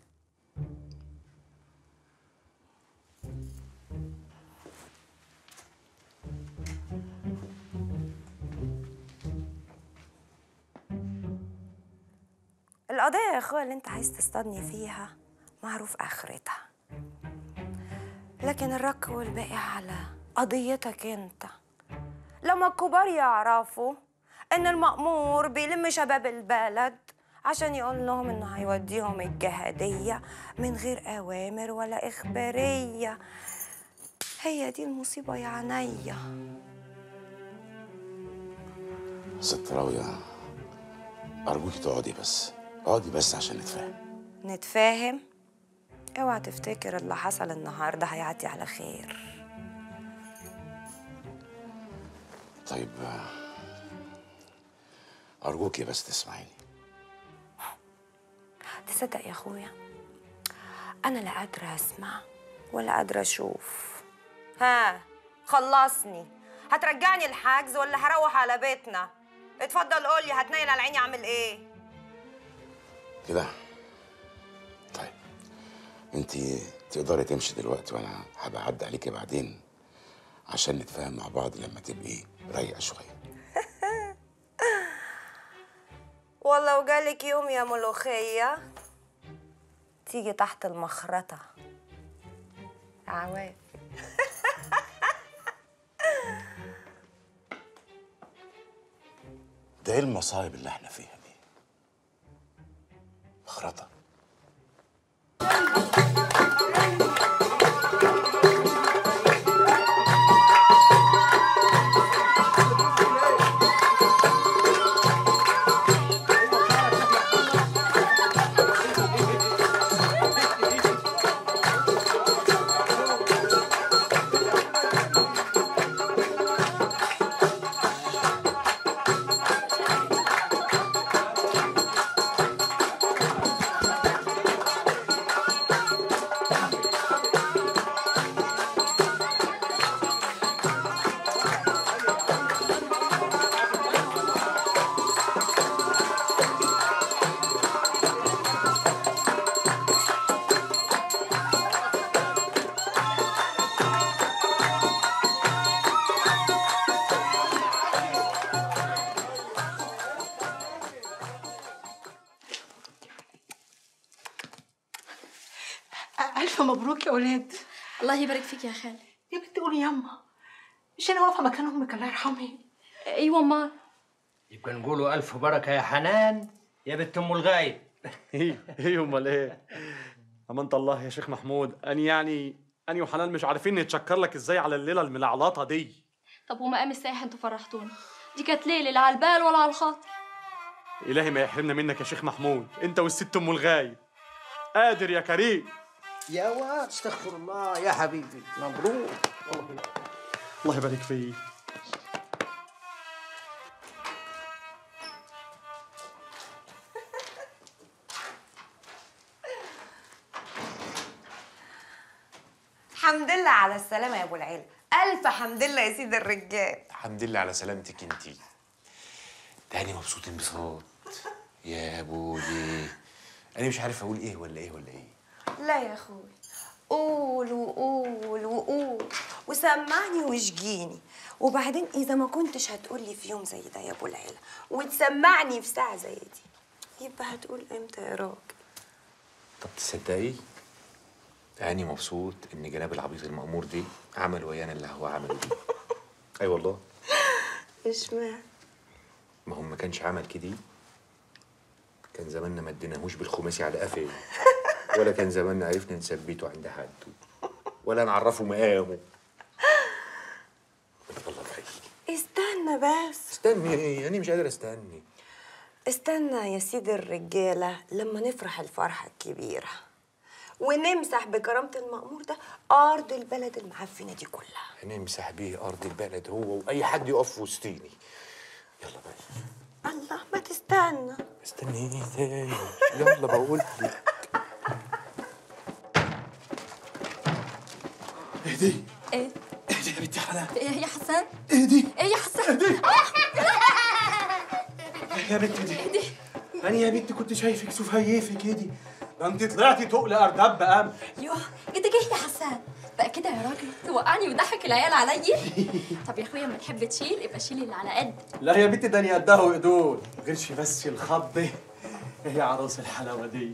S6: القضية يا اخويا اللي انت عايز تصطادني فيها معروف اخرتها لكن الرك والباقي على قضيتك انت لما الكبار يعرفوا ان المأمور بيلم شباب البلد عشان يقول لهم انه هيوديهم الجهادية من غير اوامر ولا اخبارية هي دي المصيبة يا عينيا
S23: ست راوية أرجوك تقعدي بس اقعدي بس عشان نتفاهم
S6: نتفاهم اوعى تفتكر اللي حصل النهارده هيعدي على خير
S23: طيب آه، أرجوكي بس تسمعيني
S6: تصدق يا اخويا انا لا قادره اسمع ولا قادره اشوف ها خلصني هترجعني الحجز ولا هروح على بيتنا اتفضل قولي هتنيل على عيني اعمل ايه
S23: كده انت تقدري تمشي دلوقتي وانا هبقى اعدي عليكي بعدين عشان نتفاهم مع بعض لما تبقي رايقه شويه
S6: ولو جالك يوم يا ملوخية تيجي تحت المخرطة عواف
S23: ده ايه المصايب اللي احنا فيها دي مخرطه
S24: ألف مبروك يا أولاد
S5: الله يبارك فيك يا خالة
S24: يا بنت قولي يما مش أنا واقفة مكان أمك الله يرحمها
S5: أيوة أمال
S8: يبقى نقولوا ألف بركة يا حنان يا بنت أم الغايب
S11: ايه ايه امال ايه امانة الله يا شيخ محمود اني يعني اني وحنان مش عارفين نتشكر لك ازاي على الليله الملعلطه دي
S5: طب ومقام السايح انتوا فرحتوني دي كانت ليلة لا على البال ولا على الخاطر
S11: الهي ما يحرمنا منك يا شيخ محمود انت والست ام الغايب قادر يا كريم
S8: يا واد استغفر الله يا حبيبي مبروك
S11: الله يبارك فيك
S6: حمد لله على السلامة يا أبو العيلة ألف حمد لله يا سيد الرجال
S7: الحمد لله على سلامتك انتي تاني مبسوط انبساط يا ابوي انا مش عارف اقول ايه ولا ايه ولا ايه
S6: لا يا أخوي قول وقول وقول وسمعني واشجيني وبعدين إذا ما كنتش هتقولي في يوم زي ده يا أبو العيلة وتسمعني في ساعة زي دي يبقى هتقول إمتى يا راجل
S7: طب تصدقي أني مبسوط إن جناب العبيط المأمور دي عمل ويانا اللي هو عمله دي أي والله
S6: اشمعنى
S7: ما هو ما كانش عمل كده كان زماننا ما اديناهوش بالخماسي على قفاه ولا كان زماننا عرفنا نثبته عند حد ولا نعرفه مقامه يلا بقى
S6: استنى بس
S7: استني ايه انا مش قادر استني
S6: استنى يا سيد الرجالة لما نفرح الفرحة الكبيرة ونمسح بكرامة المأمور ده أرض البلد المعفنة دي كلها
S7: هنمسح بيه ارض البلد هو واي حد يقف في وسطيني يلا بقى
S6: الله ما تستنى
S7: استني ايه تاني يلا بقول لك
S11: اهدي
S5: ايه
S11: اهدي يا بنتي حنان
S5: ايه يا حسن
S11: اهدي
S5: ايه يا حسن
S11: يا بنت دي انا يا بنت كنت شايفك سفيفه كده ده انت طلعتي تقل اردب قام
S5: يوه كده جه يا حسن بقى كده يا راجل توقعني وضحك العيال عليا طب يا اخويا اما تحب تشيل يبقى شيل اللي على قد
S11: لا يا بنت ده انا قدها وقدود غيرش بس الخض ايه يا عروس الحلاوه دي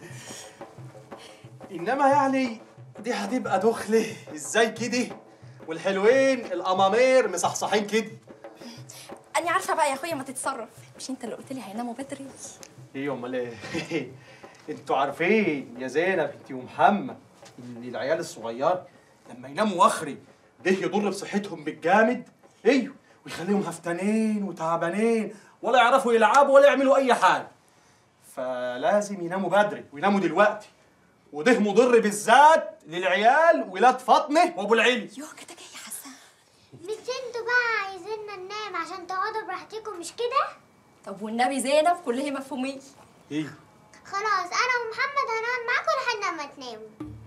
S11: انما يعني دي هتبقى دخله ازاي كده والحلوين الامامير مصحصحين كده
S5: انا عارفه بقى يا اخويا ما تتصرف مش انت اللي قلت لي هيناموا بدري
S11: ايه امال ايه انتوا عارفين يا زينب انت ومحمد ان العيال الصغير لما يناموا وخري ده يضر بصحتهم بالجامد ايوه ويخليهم هفتانين وتعبانين ولا يعرفوا يلعبوا ولا يعملوا اي حاجه فلازم يناموا بدري ويناموا دلوقتي وده مضر بالذات للعيال ولاد فاطمه وابو العلي
S17: مش انتوا بقى عايزيننا ننام عشان تقعدوا براحتكم مش كده؟
S5: طب والنبي زينب كلها مفهومين
S11: ايه
S17: خلاص انا ومحمد هنقعد معاكم لحد ما تناموا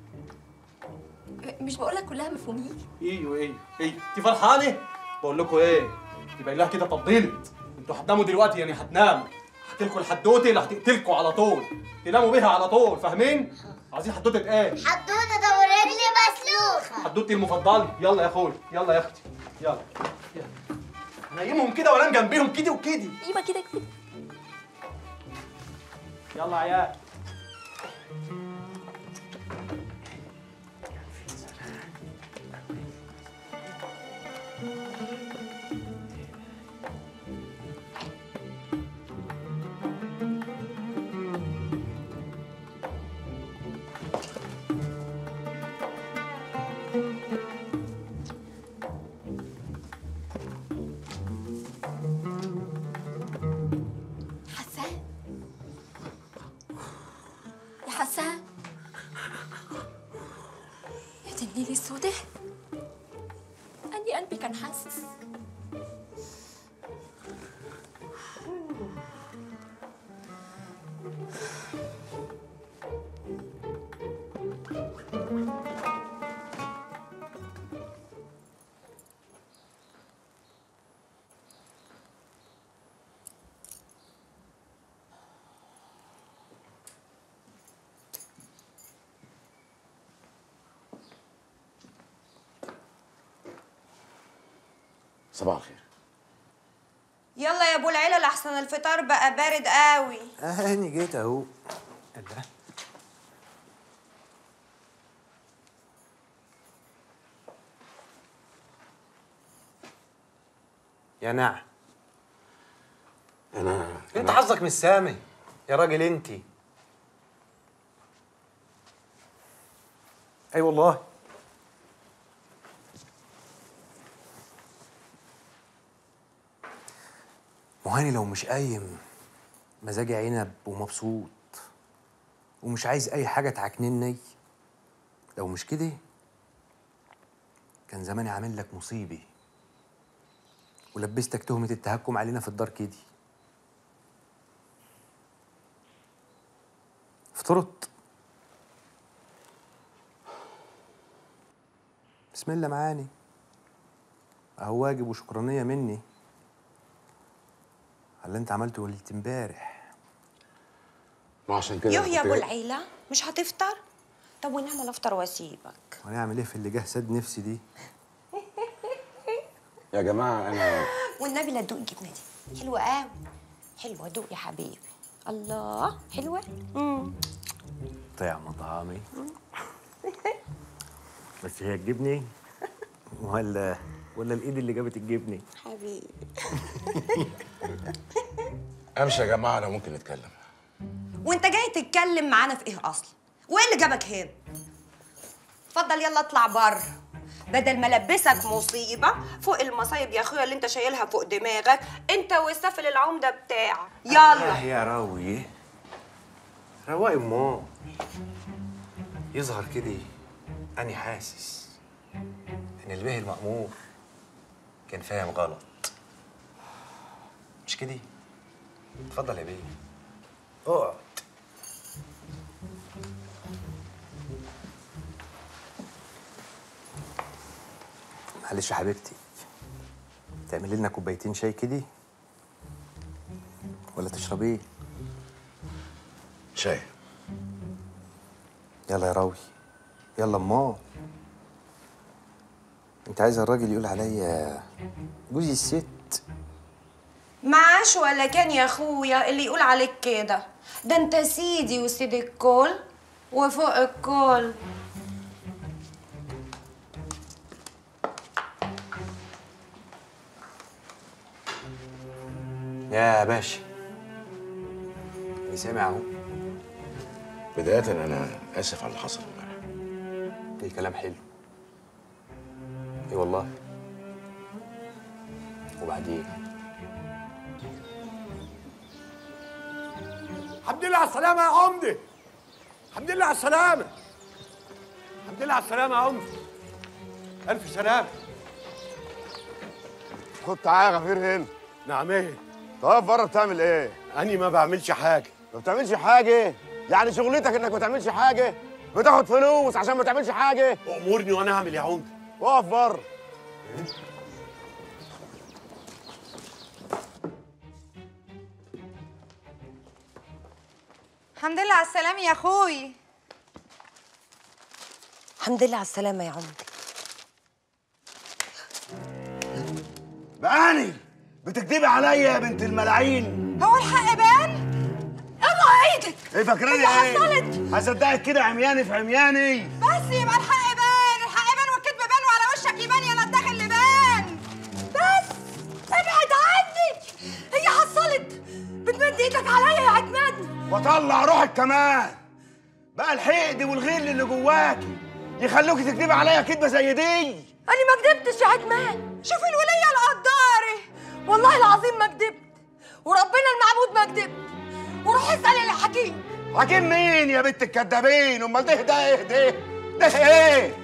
S5: مش بقول لك كلها مفهومين
S11: ايوه ايوه ايوه انت فرحانه بقول لكم ايه يبقى لها كده طبلت انتوا هتناموا دلوقتي يعني هتناموا هتلكوا الحدوته اللي هتقتلكوا على طول تناموا بيها على طول فاهمين عايزين حدوته ايه
S17: حدوته ده ورجلي مسلوخه
S11: حدوتي المفضله يلا يا اخوي يلا يا اختي يلا يلا نايمهم كده وانام جنبيهم كده وكده
S5: ايوه كده كده
S11: يلا يا عيال
S5: حسان يا حسان يا دي النيل السوداء أني قلبي كان حاسس
S2: صباح الخير
S15: يلا يا ابو العيله لحسن الفطار بقى بارد قوي
S7: اهاني جيت اهو الله يا نعم
S2: انا
S12: انت حظك مش سامي يا راجل انت اي والله
S7: مهاني لو مش قايم مزاجي عنب ومبسوط ومش عايز اي حاجه تعكنني لو مش كده كان زماني عامل لك مصيبه ولبستك تهمه التهكم علينا في الدار كده فطرت بسم الله معاني اهو واجب وشكرانيه مني على اللي انت عملته ليله امبارح
S2: ما عشان كده
S15: يوه
S2: أنا
S15: يا
S2: كنت
S15: ابو
S2: جاي-
S15: العيله مش هتفطر طب ونعمل افطر واسيبك
S7: وهنعمل ايه في اللي جه سد نفسي دي
S2: يا جماعه انا
S15: والنبي لا تدوق الجبنه دي حلوه قوي حلوه دوق يا حبيبي الله حلوه امم
S7: طيع مطعمي بس هي تجيبني ولا ولا الايد اللي جابت الجبني
S15: حبيبي
S23: امشي يا جماعه انا ممكن نتكلم
S15: وانت جاي تتكلم معانا في ايه اصلا وايه اللي جابك هنا اتفضل يلا اطلع بره بدل ما البسك مصيبه فوق المصايب يا اخويا اللي انت شايلها فوق دماغك انت والسفل العمده بتاعك يلا
S7: يا راوي
S12: رواقي امال يظهر كده اني حاسس ان البيه المأمور كان فاهم غلط مش كده اتفضل يا بيه اقعد
S7: معلش يا حبيبتي تعملي لنا كوبايتين شاي كده ولا تشربيه
S23: شاي
S7: يلا يا راوي يلا امال انت عايز الراجل يقول عليا جوزي الست
S15: معاش ولا كان يا اخويا اللي يقول عليك كده ده انت سيدي وسيد الكل وفوق الكل
S7: يا باشا اللي سامع اهو
S23: بدايه انا اسف على اللي حصل امبارح
S7: ايه كلام حلو ايه والله وبعدين
S13: الحمد لله على السلامة يا عمدة الحمد لله على السلامة الحمد لله على السلامة يا عمدة ألف سلامة
S4: خد تعالى يا غفير هنا
S13: نعم ايه
S4: طب بره بتعمل ايه؟
S13: أني ما بعملش حاجة
S4: ما بتعملش حاجة؟ يعني شغلتك انك ما تعملش حاجة؟ بتاخد فلوس عشان ما تعملش حاجة؟
S13: أمورني وأنا أعمل يا عمدة
S4: اقف بره
S18: الحمد لله على السلامة يا اخوي
S6: الحمد لله على السلامة يا عمدة
S2: بقاني بتكدبي عليا يا بنت الملاعين
S18: هو الحق بان اوعى ايدك
S2: ايه فاكراني
S18: هي
S2: ايه
S18: حصلت.
S2: هصدقك كده عمياني في عمياني
S18: بس يبقى الحق بان الحق بان والكذب بان وعلى وشك يبان يا نداخ اللي بان بس ابعد عني هي حصلت بتمد ايدك عليا يا عدنان
S2: واطلع روحك كمان بقى الحقد والغل اللي جواكي يخلوكي تكدبي عليا كدبه زي دي
S18: انا ما كدبتش يا عدمان شوف الولية القداري والله العظيم ما كدبت وربنا المعبود ما كدبت وروح اسال الحكيم
S2: حكيم مين يا بنت الكدابين امال ده ده ايه ده ده ايه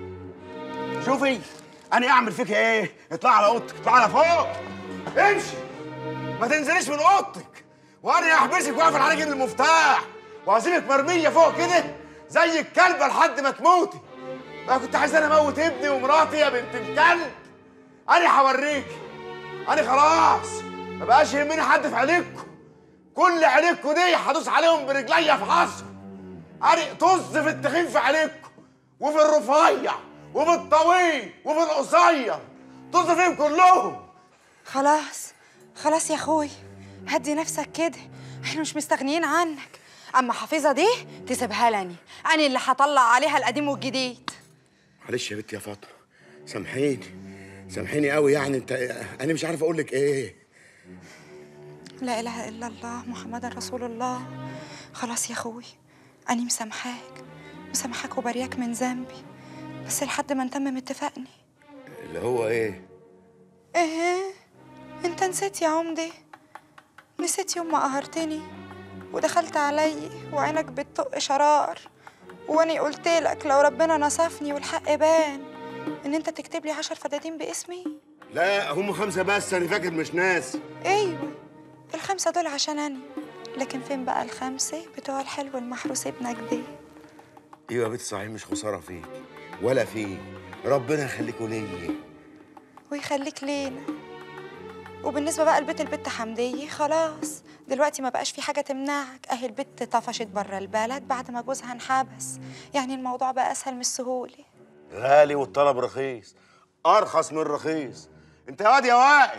S2: شوفي انا اعمل فيك ايه اطلع على اوضتك اطلع على فوق امشي ما تنزليش من اوضتك وانا احبسك واقفل عليك المفتاح وهسيبك مرميه فوق كده زي الكلبه لحد ما تموتي بقى كنت عايز انا اموت ابني ومراتي يا بنت الكلب انا هوريكي انا خلاص ما بقاش يهمني حد في عينيكوا كل عينيكوا دي هدوس عليهم برجليا في حصر انا طز في التخين في عينيكوا وفي الرفيع وفي الطويل وفي القصير طز فيهم كلهم
S18: خلاص خلاص يا اخوي هدي نفسك كده احنا مش مستغنيين عنك اما حفيظه دي تسيبها لني انا اللي هطلع عليها القديم والجديد
S23: معلش يا بنتي يا فاطمه سامحيني سامحيني قوي يعني انت انا مش عارف اقول لك ايه
S18: لا اله الا الله محمد رسول الله خلاص يا اخوي انا مسامحاك مسامحاك وبرياك من ذنبي بس لحد ما نتمم اتفاقنا
S23: اللي هو ايه
S18: ايه انت نسيت يا عمدي نسيت يوم ما قهرتني ودخلت علي وعينك بتطق شرار واني قلت لك لو ربنا نصفني والحق بان ان انت تكتب لي عشر فدادين باسمي
S23: لا هم خمسه بس انا فاكر مش ناس
S18: ايوه الخمسه دول عشان انا لكن فين بقى الخمسه بتوع الحلو المحروس ابنك دي
S23: ايوه يا بنتي صحيح مش خساره فيك ولا فيك ربنا يخليكوا ليا
S18: ويخليك لينا وبالنسبة بقى لبيت البت حمدية خلاص دلوقتي ما بقاش في حاجة تمنعك اهي البت طفشت بره البلد بعد ما جوزها انحبس يعني الموضوع بقى أسهل من السهولة
S2: غالي والطلب رخيص ارخص من رخيص انت يا واد يا وائل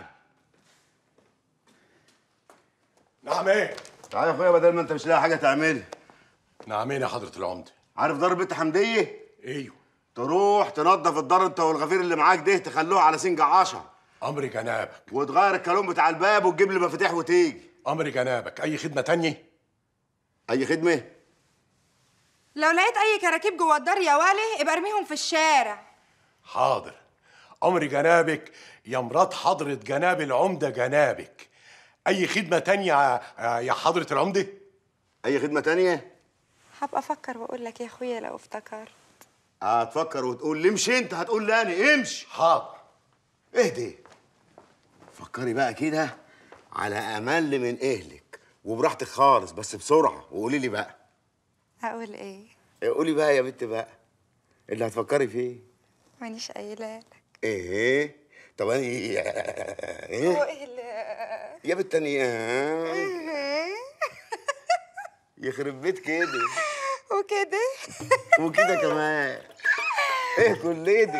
S13: نعم ايه
S2: تعالى يا اخويا بدل ما انت مش لاقي حاجه تعملها
S13: نعمين يا حضره العمده
S2: عارف دار بنت حمديه
S13: ايوه
S2: تروح تنظف الدار انت والغفير اللي معاك ده تخلوه على سنج عشر
S13: امري جنابك
S2: وتغير الكالون بتاع الباب وتجيب لي مفاتيح وتيجي
S13: امري جنابك اي خدمه تانية
S2: اي خدمه
S18: لو لقيت أي كراكيب جوه الدار يا والي ابقى ارميهم في الشارع
S13: حاضر امري جنابك يا مرات حضره جناب العمده جنابك اي خدمه تانية يا- يا حضره العمده
S2: اي خدمه تانية
S18: هبقى أفكر وأقول لك يا أخويا لو افتكرت
S2: هتفكر وتقول لي امشي انت هتقول لي انا امشي
S13: حاضر
S2: اهدي فكري بقى كده على امل من اهلك وبراحتك خالص بس بسرعه وقولي لي بقى
S18: أقول إيه
S2: قولي بقى يا بنت بقى اللي هتفكري فيه
S18: مانيش قايلة لك
S2: ايه طب انا ايه
S18: وإيه اللي
S2: يا بنت انا يخرب بيت كده
S18: وكده
S2: وكده كمان ايه كل دي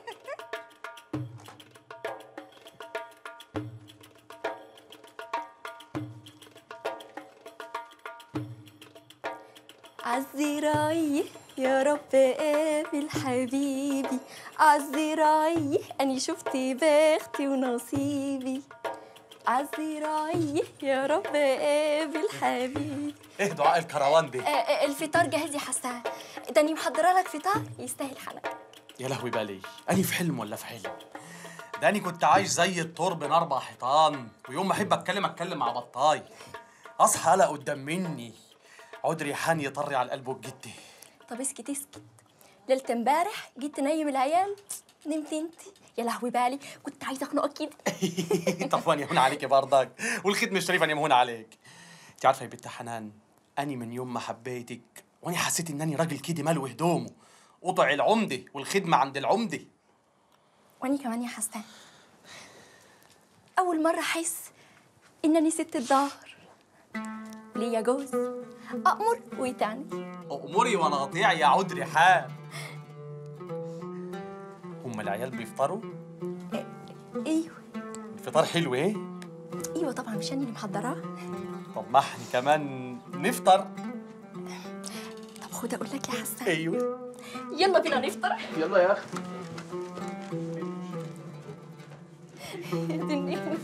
S5: عالزراعية يا رب قابل حبيبي عالزراعية أني شفت بختي ونصيبي عالزراعية يا رب قابل حبيبي
S11: ايه دعاء الكروان دي
S5: آه، آه، الفطار جاهز يا حسان ده أني محضرة لك فطار يستاهل حنك
S11: يا لهوي بالي أني في حلم ولا في حلم ده أني كنت عايش زي الطور بين أربع حيطان ويوم ما أحب أتكلم أتكلم مع بطاي أصحى ألاقي قدام مني عود ريحان يطري على القلب وبجدي
S5: طب اسكت اسكت ليلة امبارح جيت تنيم العيال نمت انت يا لهوي بالي كنت عايزه اخنقك كده
S11: طب وأنا يهون عليكي برضك والخدمة الشريفة أنا مهون عليك أنت عارفة يا بنت حنان أني من يوم ما حبيتك وأني حسيت إنني راجل كده ملو هدومه قطع العمدة والخدمة عند العمدة
S5: واني كمان يا حسان اول مره احس انني ست الظهر ليا جوز أأمر ويتعني
S11: أموري وانا قطيع يا عود ريحان هم العيال بيفطروا؟
S5: ايوه
S11: الفطار حلو ايه؟
S5: ايوه طبعا مش انا اللي محضراه
S11: طب ما احنا كمان نفطر
S5: طب خد اقول لك يا حسن
S11: ايوه
S5: يلا بينا نفطر
S1: يلا يا اختي
S5: يا دي الناس.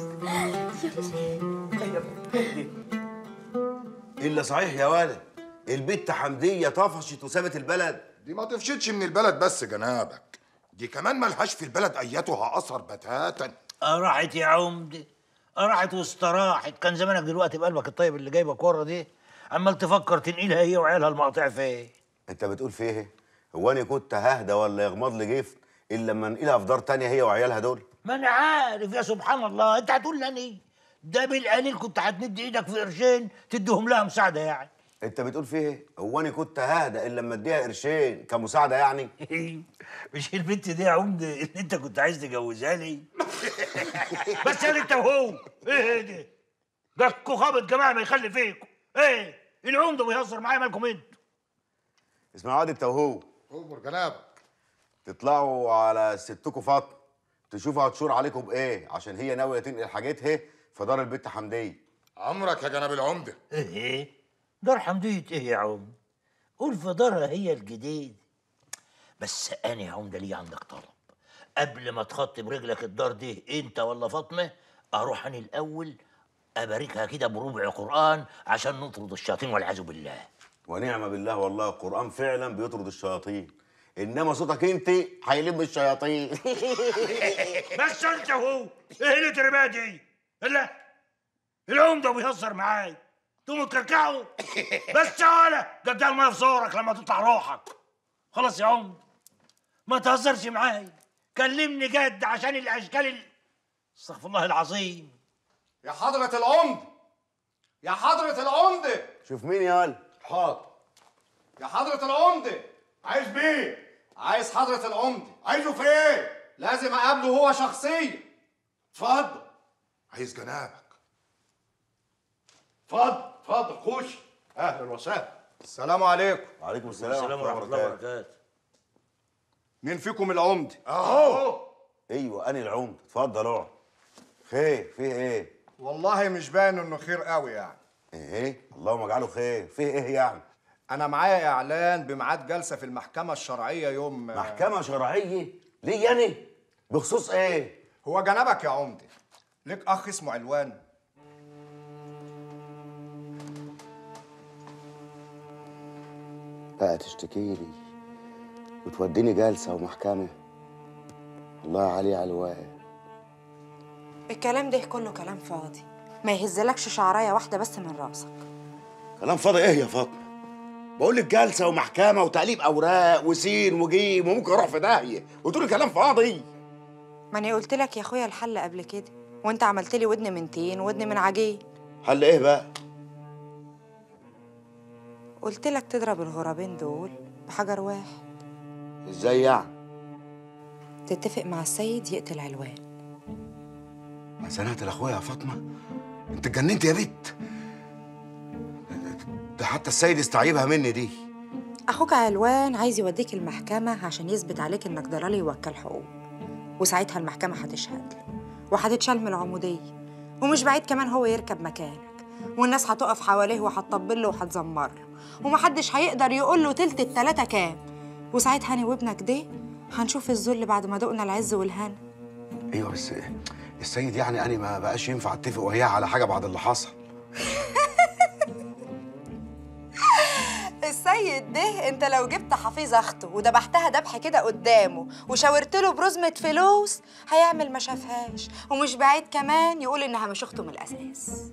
S2: الا صحيح يا ولد البت حمديه طفشت وسابت البلد
S4: دي ما تفشتش من البلد بس جنابك دي كمان ملهاش في البلد ايتها اثر بتاتا
S14: راحت يا عمدي راحت واستراحت كان زمانك دلوقتي بقلبك الطيب اللي جايبك ورا دي عمال تفكر تنقلها هي وعيالها المقاطع فين
S2: انت بتقول في ايه هو انا كنت ههدى ولا يغمض لي جفن الا لما انقلها في دار تانية هي وعيالها دول
S14: ما انا عارف يا سبحان الله انت هتقول لي ده بالقليل كنت هتمد ايدك في قرشين تديهم لها مساعده يعني
S2: انت بتقول في ايه هو انا كنت ههدى الا لما اديها قرشين كمساعده يعني
S14: مش البنت دي يا عمده اللي انت كنت عايز تجوزها لي بس يا انت وهو ايه ده جاكوا خابط جماعه ما يخلي فيكم ايه العمده بيهزر معايا مالكم انتوا
S2: اسمعوا عادي التوهو
S4: امر جنابك
S2: تطلعوا على ستكم فاطمه تشوفوا هتشور عليكم بايه عشان هي ناويه تنقل حاجتها في دار البت حمديه
S4: عمرك يا جناب العمده
S14: ايه دار حمديه ايه يا عم قول في دارها هي الجديد بس انا يا عمده لي عندك طلب قبل ما تخطي برجلك الدار دي انت ولا فاطمه اروح انا الاول اباركها كده بربع قران عشان نطرد الشياطين والعياذ بالله
S2: ونعم بالله والله القران فعلا بيطرد الشياطين انما صوتك انت هيلم الشياطين
S14: بس انت وهو ايه اللي تربيه دي لا العمده بيهزر معاي تقوموا تكركعوا بس يا ولا ده الميه في زورك لما تطلع روحك خلاص يا عمده ما تهزرش معاي كلمني جد عشان الاشكال ال... استغفر الله العظيم
S4: يا حضرة العمد يا حضرة العمدة
S2: شوف مين يا ولد
S4: حاضر يا حضرة العمدة عايز مين؟ عايز حضرة العمدة عايزه في ايه؟ لازم اقابله هو شخصيا اتفضل عايز جنابك اتفضل اتفضل خش اهلا وسهلا السلام عليكم
S2: وعليكم
S14: السلام ورحمه الله وبركاته
S4: مين فيكم العمدة؟
S2: اهو ايوه انا العمده اتفضل اقعد خير فيه ايه
S4: والله مش باين انه خير قوي يعني
S2: ايه اللهم اجعله خير فيه ايه يعني
S4: انا معايا اعلان بميعاد جلسه في المحكمه الشرعيه يوم
S2: محكمه شرعيه ليه انا بخصوص ايه
S4: هو جنبك يا عمده ليك اخ اسمه علوان
S23: بقى تشتكي لي وتوديني جلسة ومحكمة الله علي علوان
S18: الكلام ده كله كلام فاضي ما يهزلكش شعرايه واحده بس من راسك
S2: كلام فاضي ايه يا فاطمه بقول لك جلسه ومحكمه وتقليب اوراق وسين وجيم وممكن اروح في داهيه وتقولي كلام فاضي
S18: ما انا قلت لك يا اخويا الحل قبل كده وانت عملت لي ودن من تين ودن من عجين
S2: حل ايه بقى
S18: قلت لك تضرب الغرابين دول بحجر واحد
S2: ازاي يعني
S18: تتفق مع السيد يقتل علوان
S23: ما سنة لاخويا يا فاطمة انت اتجننت يا بت
S2: ده حتى السيد استعيبها مني دي
S18: اخوك علوان عايز يوديك المحكمه عشان يثبت عليك انك ضلالي يوكل حقوق وساعتها المحكمه هتشهد له وهتتشال من العموديه ومش بعيد كمان هو يركب مكانك والناس هتقف حواليه وهتطبل له وهتزمر له ومحدش هيقدر يقول له تلت التلاته كام وساعتها انا وابنك ده هنشوف الذل بعد ما دقنا العز والهنا
S23: ايوه بس السيد يعني انا ما بقاش ينفع اتفق وياه على حاجة بعد اللي حصل
S18: السيد ده انت لو جبت حفيظ اخته وذبحتها ذبح كده قدامه وشاورت له برزمه فلوس هيعمل ما شافهاش ومش بعيد كمان يقول انها مش اخته من الاساس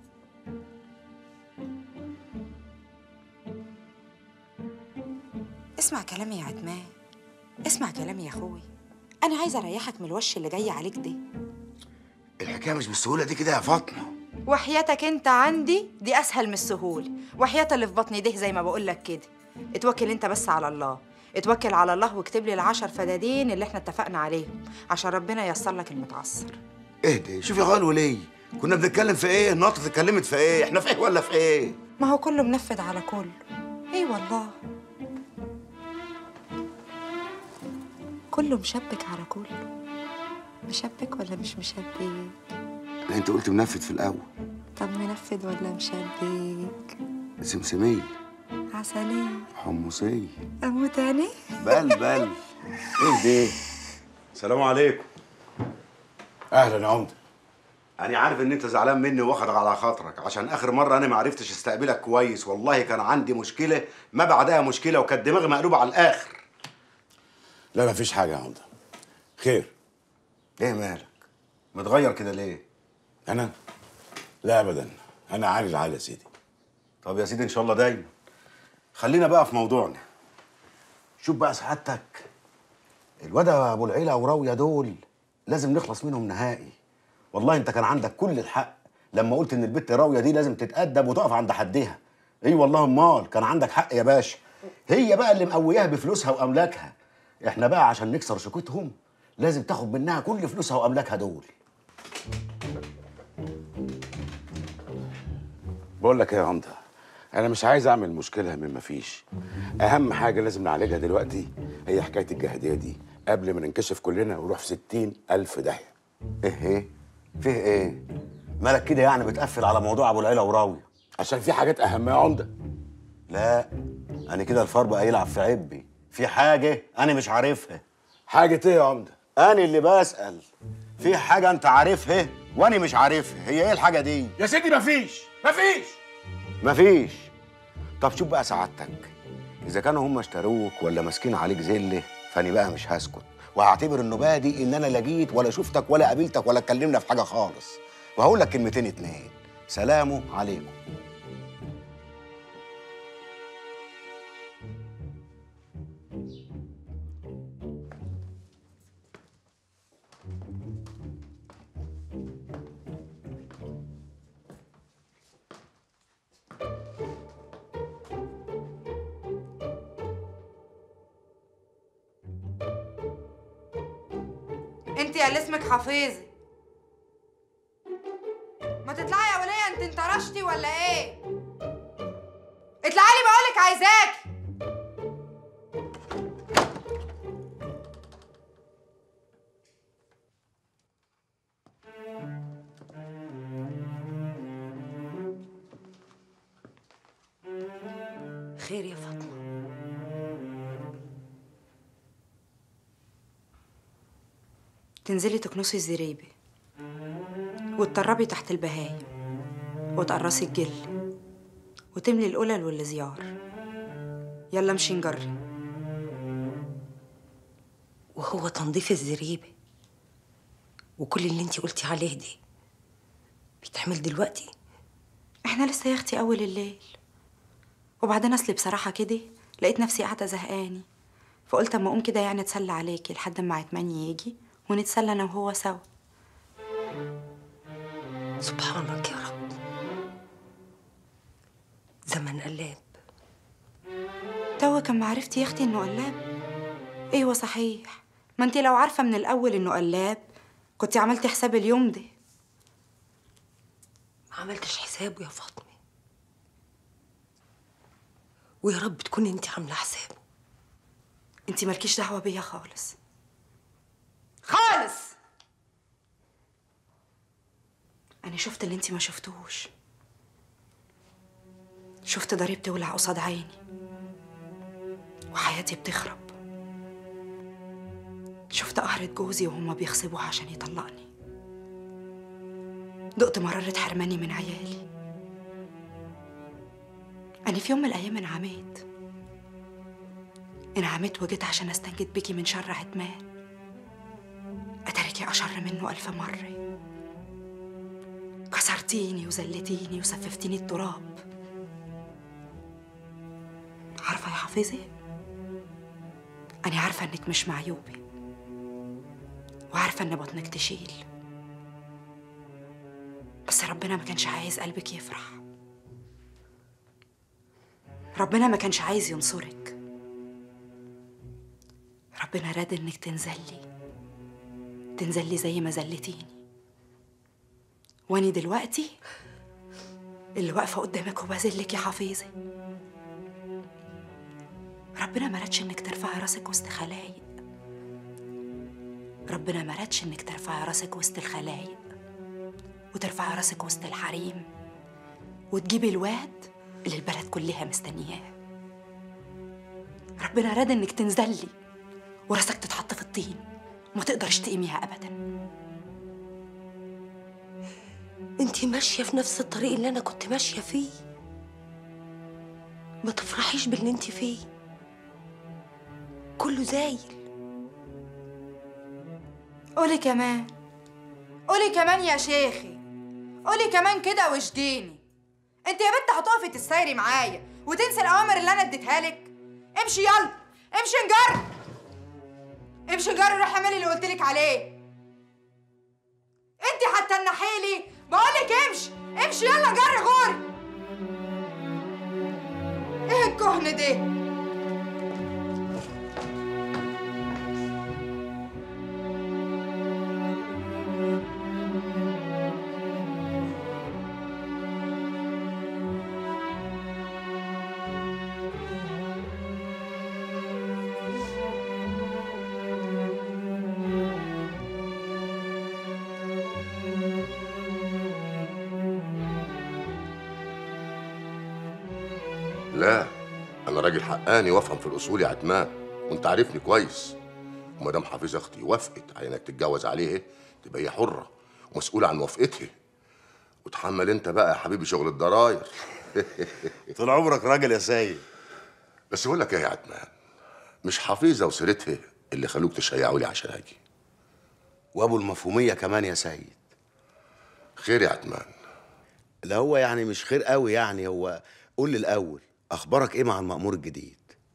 S18: اسمع كلامي يا عتمان اسمع كلامي يا اخوي انا عايزه اريحك من الوش اللي جاي عليك ده
S23: الحكاية مش بالسهولة دي كده يا فاطمة
S18: وحياتك انت عندي دي اسهل من السهوله وحياة اللي في بطني ده زي ما بقول لك كده اتوكل انت بس على الله اتوكل على الله واكتب لي العشر فدادين اللي احنا اتفقنا عليهم عشان ربنا ييسر لك المتعسر
S23: اهدي شوفي غالو ليه
S2: كنا بنتكلم في ايه النقطة اتكلمت في ايه احنا في ايه ولا في ايه
S18: ما هو كله منفذ على كله اي والله كله مشبك على كله مشبك ولا مش مشبك
S2: لا انت قلت منفذ في الاول
S18: طب منفذ ولا مشبك
S2: سمسمية
S18: عسلية
S2: حمصية
S18: اموت تاني
S2: بل بل ايه دي السلام عليكم اهلا يا عمده انا عارف ان انت زعلان مني واخد على خاطرك عشان اخر مره انا ما عرفتش استقبلك كويس والله كان عندي مشكله ما بعدها مشكله وكانت دماغي مقلوبه على الاخر لا ما فيش حاجه يا عمده خير ايه مالك متغير كده ليه انا لا ابدا انا عالي العال يا سيدي طب يا سيدي ان شاء الله دايما خلينا بقى في موضوعنا شوف بقى سعادتك الواد ابو العيله وراويه دول لازم نخلص منهم نهائي والله انت كان عندك كل الحق لما قلت ان البت راويه دي لازم تتادب وتقف عند حدها اي والله امال كان عندك حق يا باشا هي بقى اللي مقوياها بفلوسها واملاكها احنا بقى عشان نكسر شكوتهم لازم تاخد منها كل فلوسها واملاكها دول بقول لك ايه يا عمده انا مش عايز اعمل مشكله من مفيش اهم حاجه لازم نعالجها دلوقتي هي حكايه الجهاديه دي قبل ما ننكشف كلنا ونروح في ستين الف داهيه ايه ايه فيه ايه مالك كده يعني بتقفل على موضوع ابو العيله وراوي عشان في حاجات اهم يا عمده لا انا كده الفار بقى يلعب في عبي في حاجه انا مش عارفها حاجه ايه يا عمده انا اللي بسال في حاجه انت عارفها وانا مش عارفها هي ايه الحاجه دي
S9: يا سيدي مفيش مفيش
S2: مفيش طب شوف بقى سعادتك اذا كانوا هم اشتروك ولا ماسكين عليك زله فاني بقى مش هسكت وهعتبر انه بادي ان انا لا جيت ولا شفتك ولا قابلتك ولا اتكلمنا في حاجه خالص وهقول لك كلمتين اتنين سلام عليكم
S18: انت يا اللي اسمك حفيظي ما تطلعي يا وليه انت انطرشتي ولا ايه اطلعي لي بقولك عايزاكي
S16: خير يا فاطمة
S18: تنزلي تكنسي الزريبة وتطربي تحت البهايم وتقرصي الجل وتملي القلل والزيار يلا امشي نجري
S16: وهو تنظيف الزريبة وكل اللي انتي قلتي عليه دي بيتعمل دلوقتي
S18: احنا لسه يا اختي اول الليل وبعدين اصلي بصراحه كده لقيت نفسي قاعده زهقاني فقلت اما اقوم كده يعني اتسلى عليكي لحد ما عتمان يجي ونتسلى انا وهو سوا
S16: سبحانك يا رب زمن قلاب
S18: توا كان معرفتي يا اختي انه قلاب ايوه صحيح ما انت لو عارفه من الاول انه قلاب كنت عملتي حساب اليوم ده
S16: ما عملتش حسابه يا فاطمة ويا رب تكوني انت عاملة حسابه
S18: انت مالكيش دعوه بيا خالص خالص انا شفت اللي انت ما شفتوش شفت ضريبتي تولع قصاد عيني وحياتي بتخرب شفت قهرة جوزي وهما بيغصبوه عشان يطلقني دقت مرارة حرماني من عيالي أنا في يوم من الأيام انعميت انعميت وجيت عشان أستنجد بيكي من شر عتمان أتركي أشر منه ألف مرة كسرتيني وزلتيني وسففتيني التراب عارفة يا حفيظي أنا عارفة إنك مش معيوبة وعارفة إن بطنك تشيل بس ربنا ما كانش عايز قلبك يفرح ربنا ما كانش عايز ينصرك ربنا راد انك تنزلي تنزلي زي ما زلتيني واني دلوقتي اللي واقفه قدامك وبذلك يا حفيظه ربنا ما رادش انك ترفعي راسك وسط خلايق ربنا ما رادش انك ترفعي راسك وسط الخلايق وترفعي راسك وسط الحريم وتجيبي الواد اللي البلد كلها مستنياه ربنا راد انك تنزلي وراسك تتحط في الطين وما تقدرش تقيميها ابدا
S16: انتي ماشية في نفس الطريق اللي أنا كنت ماشية فيه ما تفرحيش باللي انتي فيه كله زايل
S18: قولي كمان قولي كمان يا شيخي قولي كمان كده واشجيني انت يا بنت هتقفي تسايري معايا وتنسي الاوامر اللي انا اديتها لك امشي يلا امشي نجر امشي نجر روح اعملي اللي قلتلك عليه انت حتى النحيلي بقولك امشي امشي يلا جري غوري ايه الكهن ده
S19: لا انا راجل حقاني وافهم في الاصول يا عتمان وانت عارفني كويس ومدام حفيظه اختي وافقت على انك تتجوز عليه تبقى هي حره ومسؤوله عن موافقتها وتحمل انت بقى يا حبيبي شغل الضراير
S2: طول عمرك راجل يا سيد
S19: بس بقول لك ايه يا عتمان مش حفيظه وسيرتها اللي خلوك تشيعوا لي عشان اجي
S2: وابو المفهوميه كمان يا سيد
S19: خير يا عتمان
S2: لا هو يعني مش خير قوي يعني هو قول لي الاول اخبارك ايه مع المأمور الجديد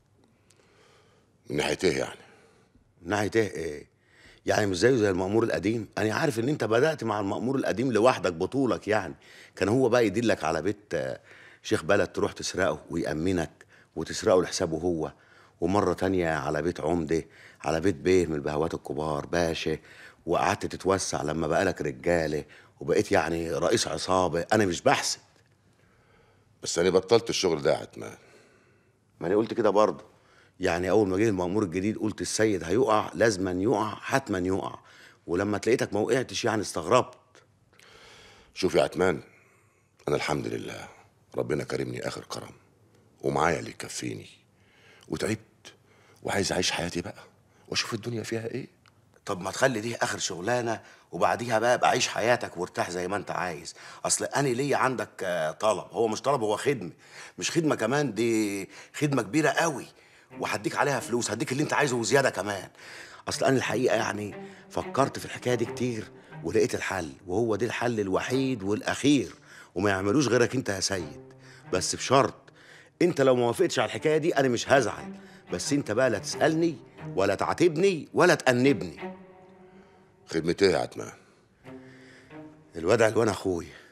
S19: من ناحيه ايه يعني
S2: من ناحيه ايه ايه يعني مش زيه زي المأمور القديم انا عارف ان انت بدأت مع المأمور القديم لوحدك بطولك يعني كان هو بقى يدلك على بيت آه، شيخ بلد تروح تسرقه ويأمنك وتسرقه لحسابه هو ومرة تانية على بيت عمدة على بيت بيه من البهوات الكبار باشا وقعدت تتوسع لما بقالك رجالة وبقيت يعني رئيس عصابة أنا مش بحسد
S19: بس انا بطلت الشغل ده يا عتمان
S2: ما انا قلت كده برضه يعني اول ما جه المأمور الجديد قلت السيد هيقع لازما يقع حتما يقع ولما تلاقيتك ما وقعتش يعني استغربت
S19: شوف يا عتمان انا الحمد لله ربنا كرمني اخر كرم ومعايا اللي يكفيني وتعبت وعايز اعيش حياتي بقى واشوف الدنيا فيها ايه
S2: طب ما تخلي دي اخر شغلانه وبعديها بقى ابقى عيش حياتك وارتاح زي ما انت عايز اصل انا ليا عندك آه، طلب هو مش طلب هو خدمه مش خدمه كمان دي خدمه كبيره قوي وهديك عليها فلوس هديك اللي انت عايزه وزياده كمان اصل انا الحقيقه يعني فكرت في الحكايه دي كتير ولقيت الحل وهو ده الحل الوحيد والاخير وما يعملوش غيرك انت يا سيد بس بشرط انت لو ما وافقتش على الحكايه دي انا مش هزعل بس انت بقى لا تسالني ولا تعاتبني ولا تأنبني
S19: خدمة ايه يا عتمان
S2: الواد علوان اخويا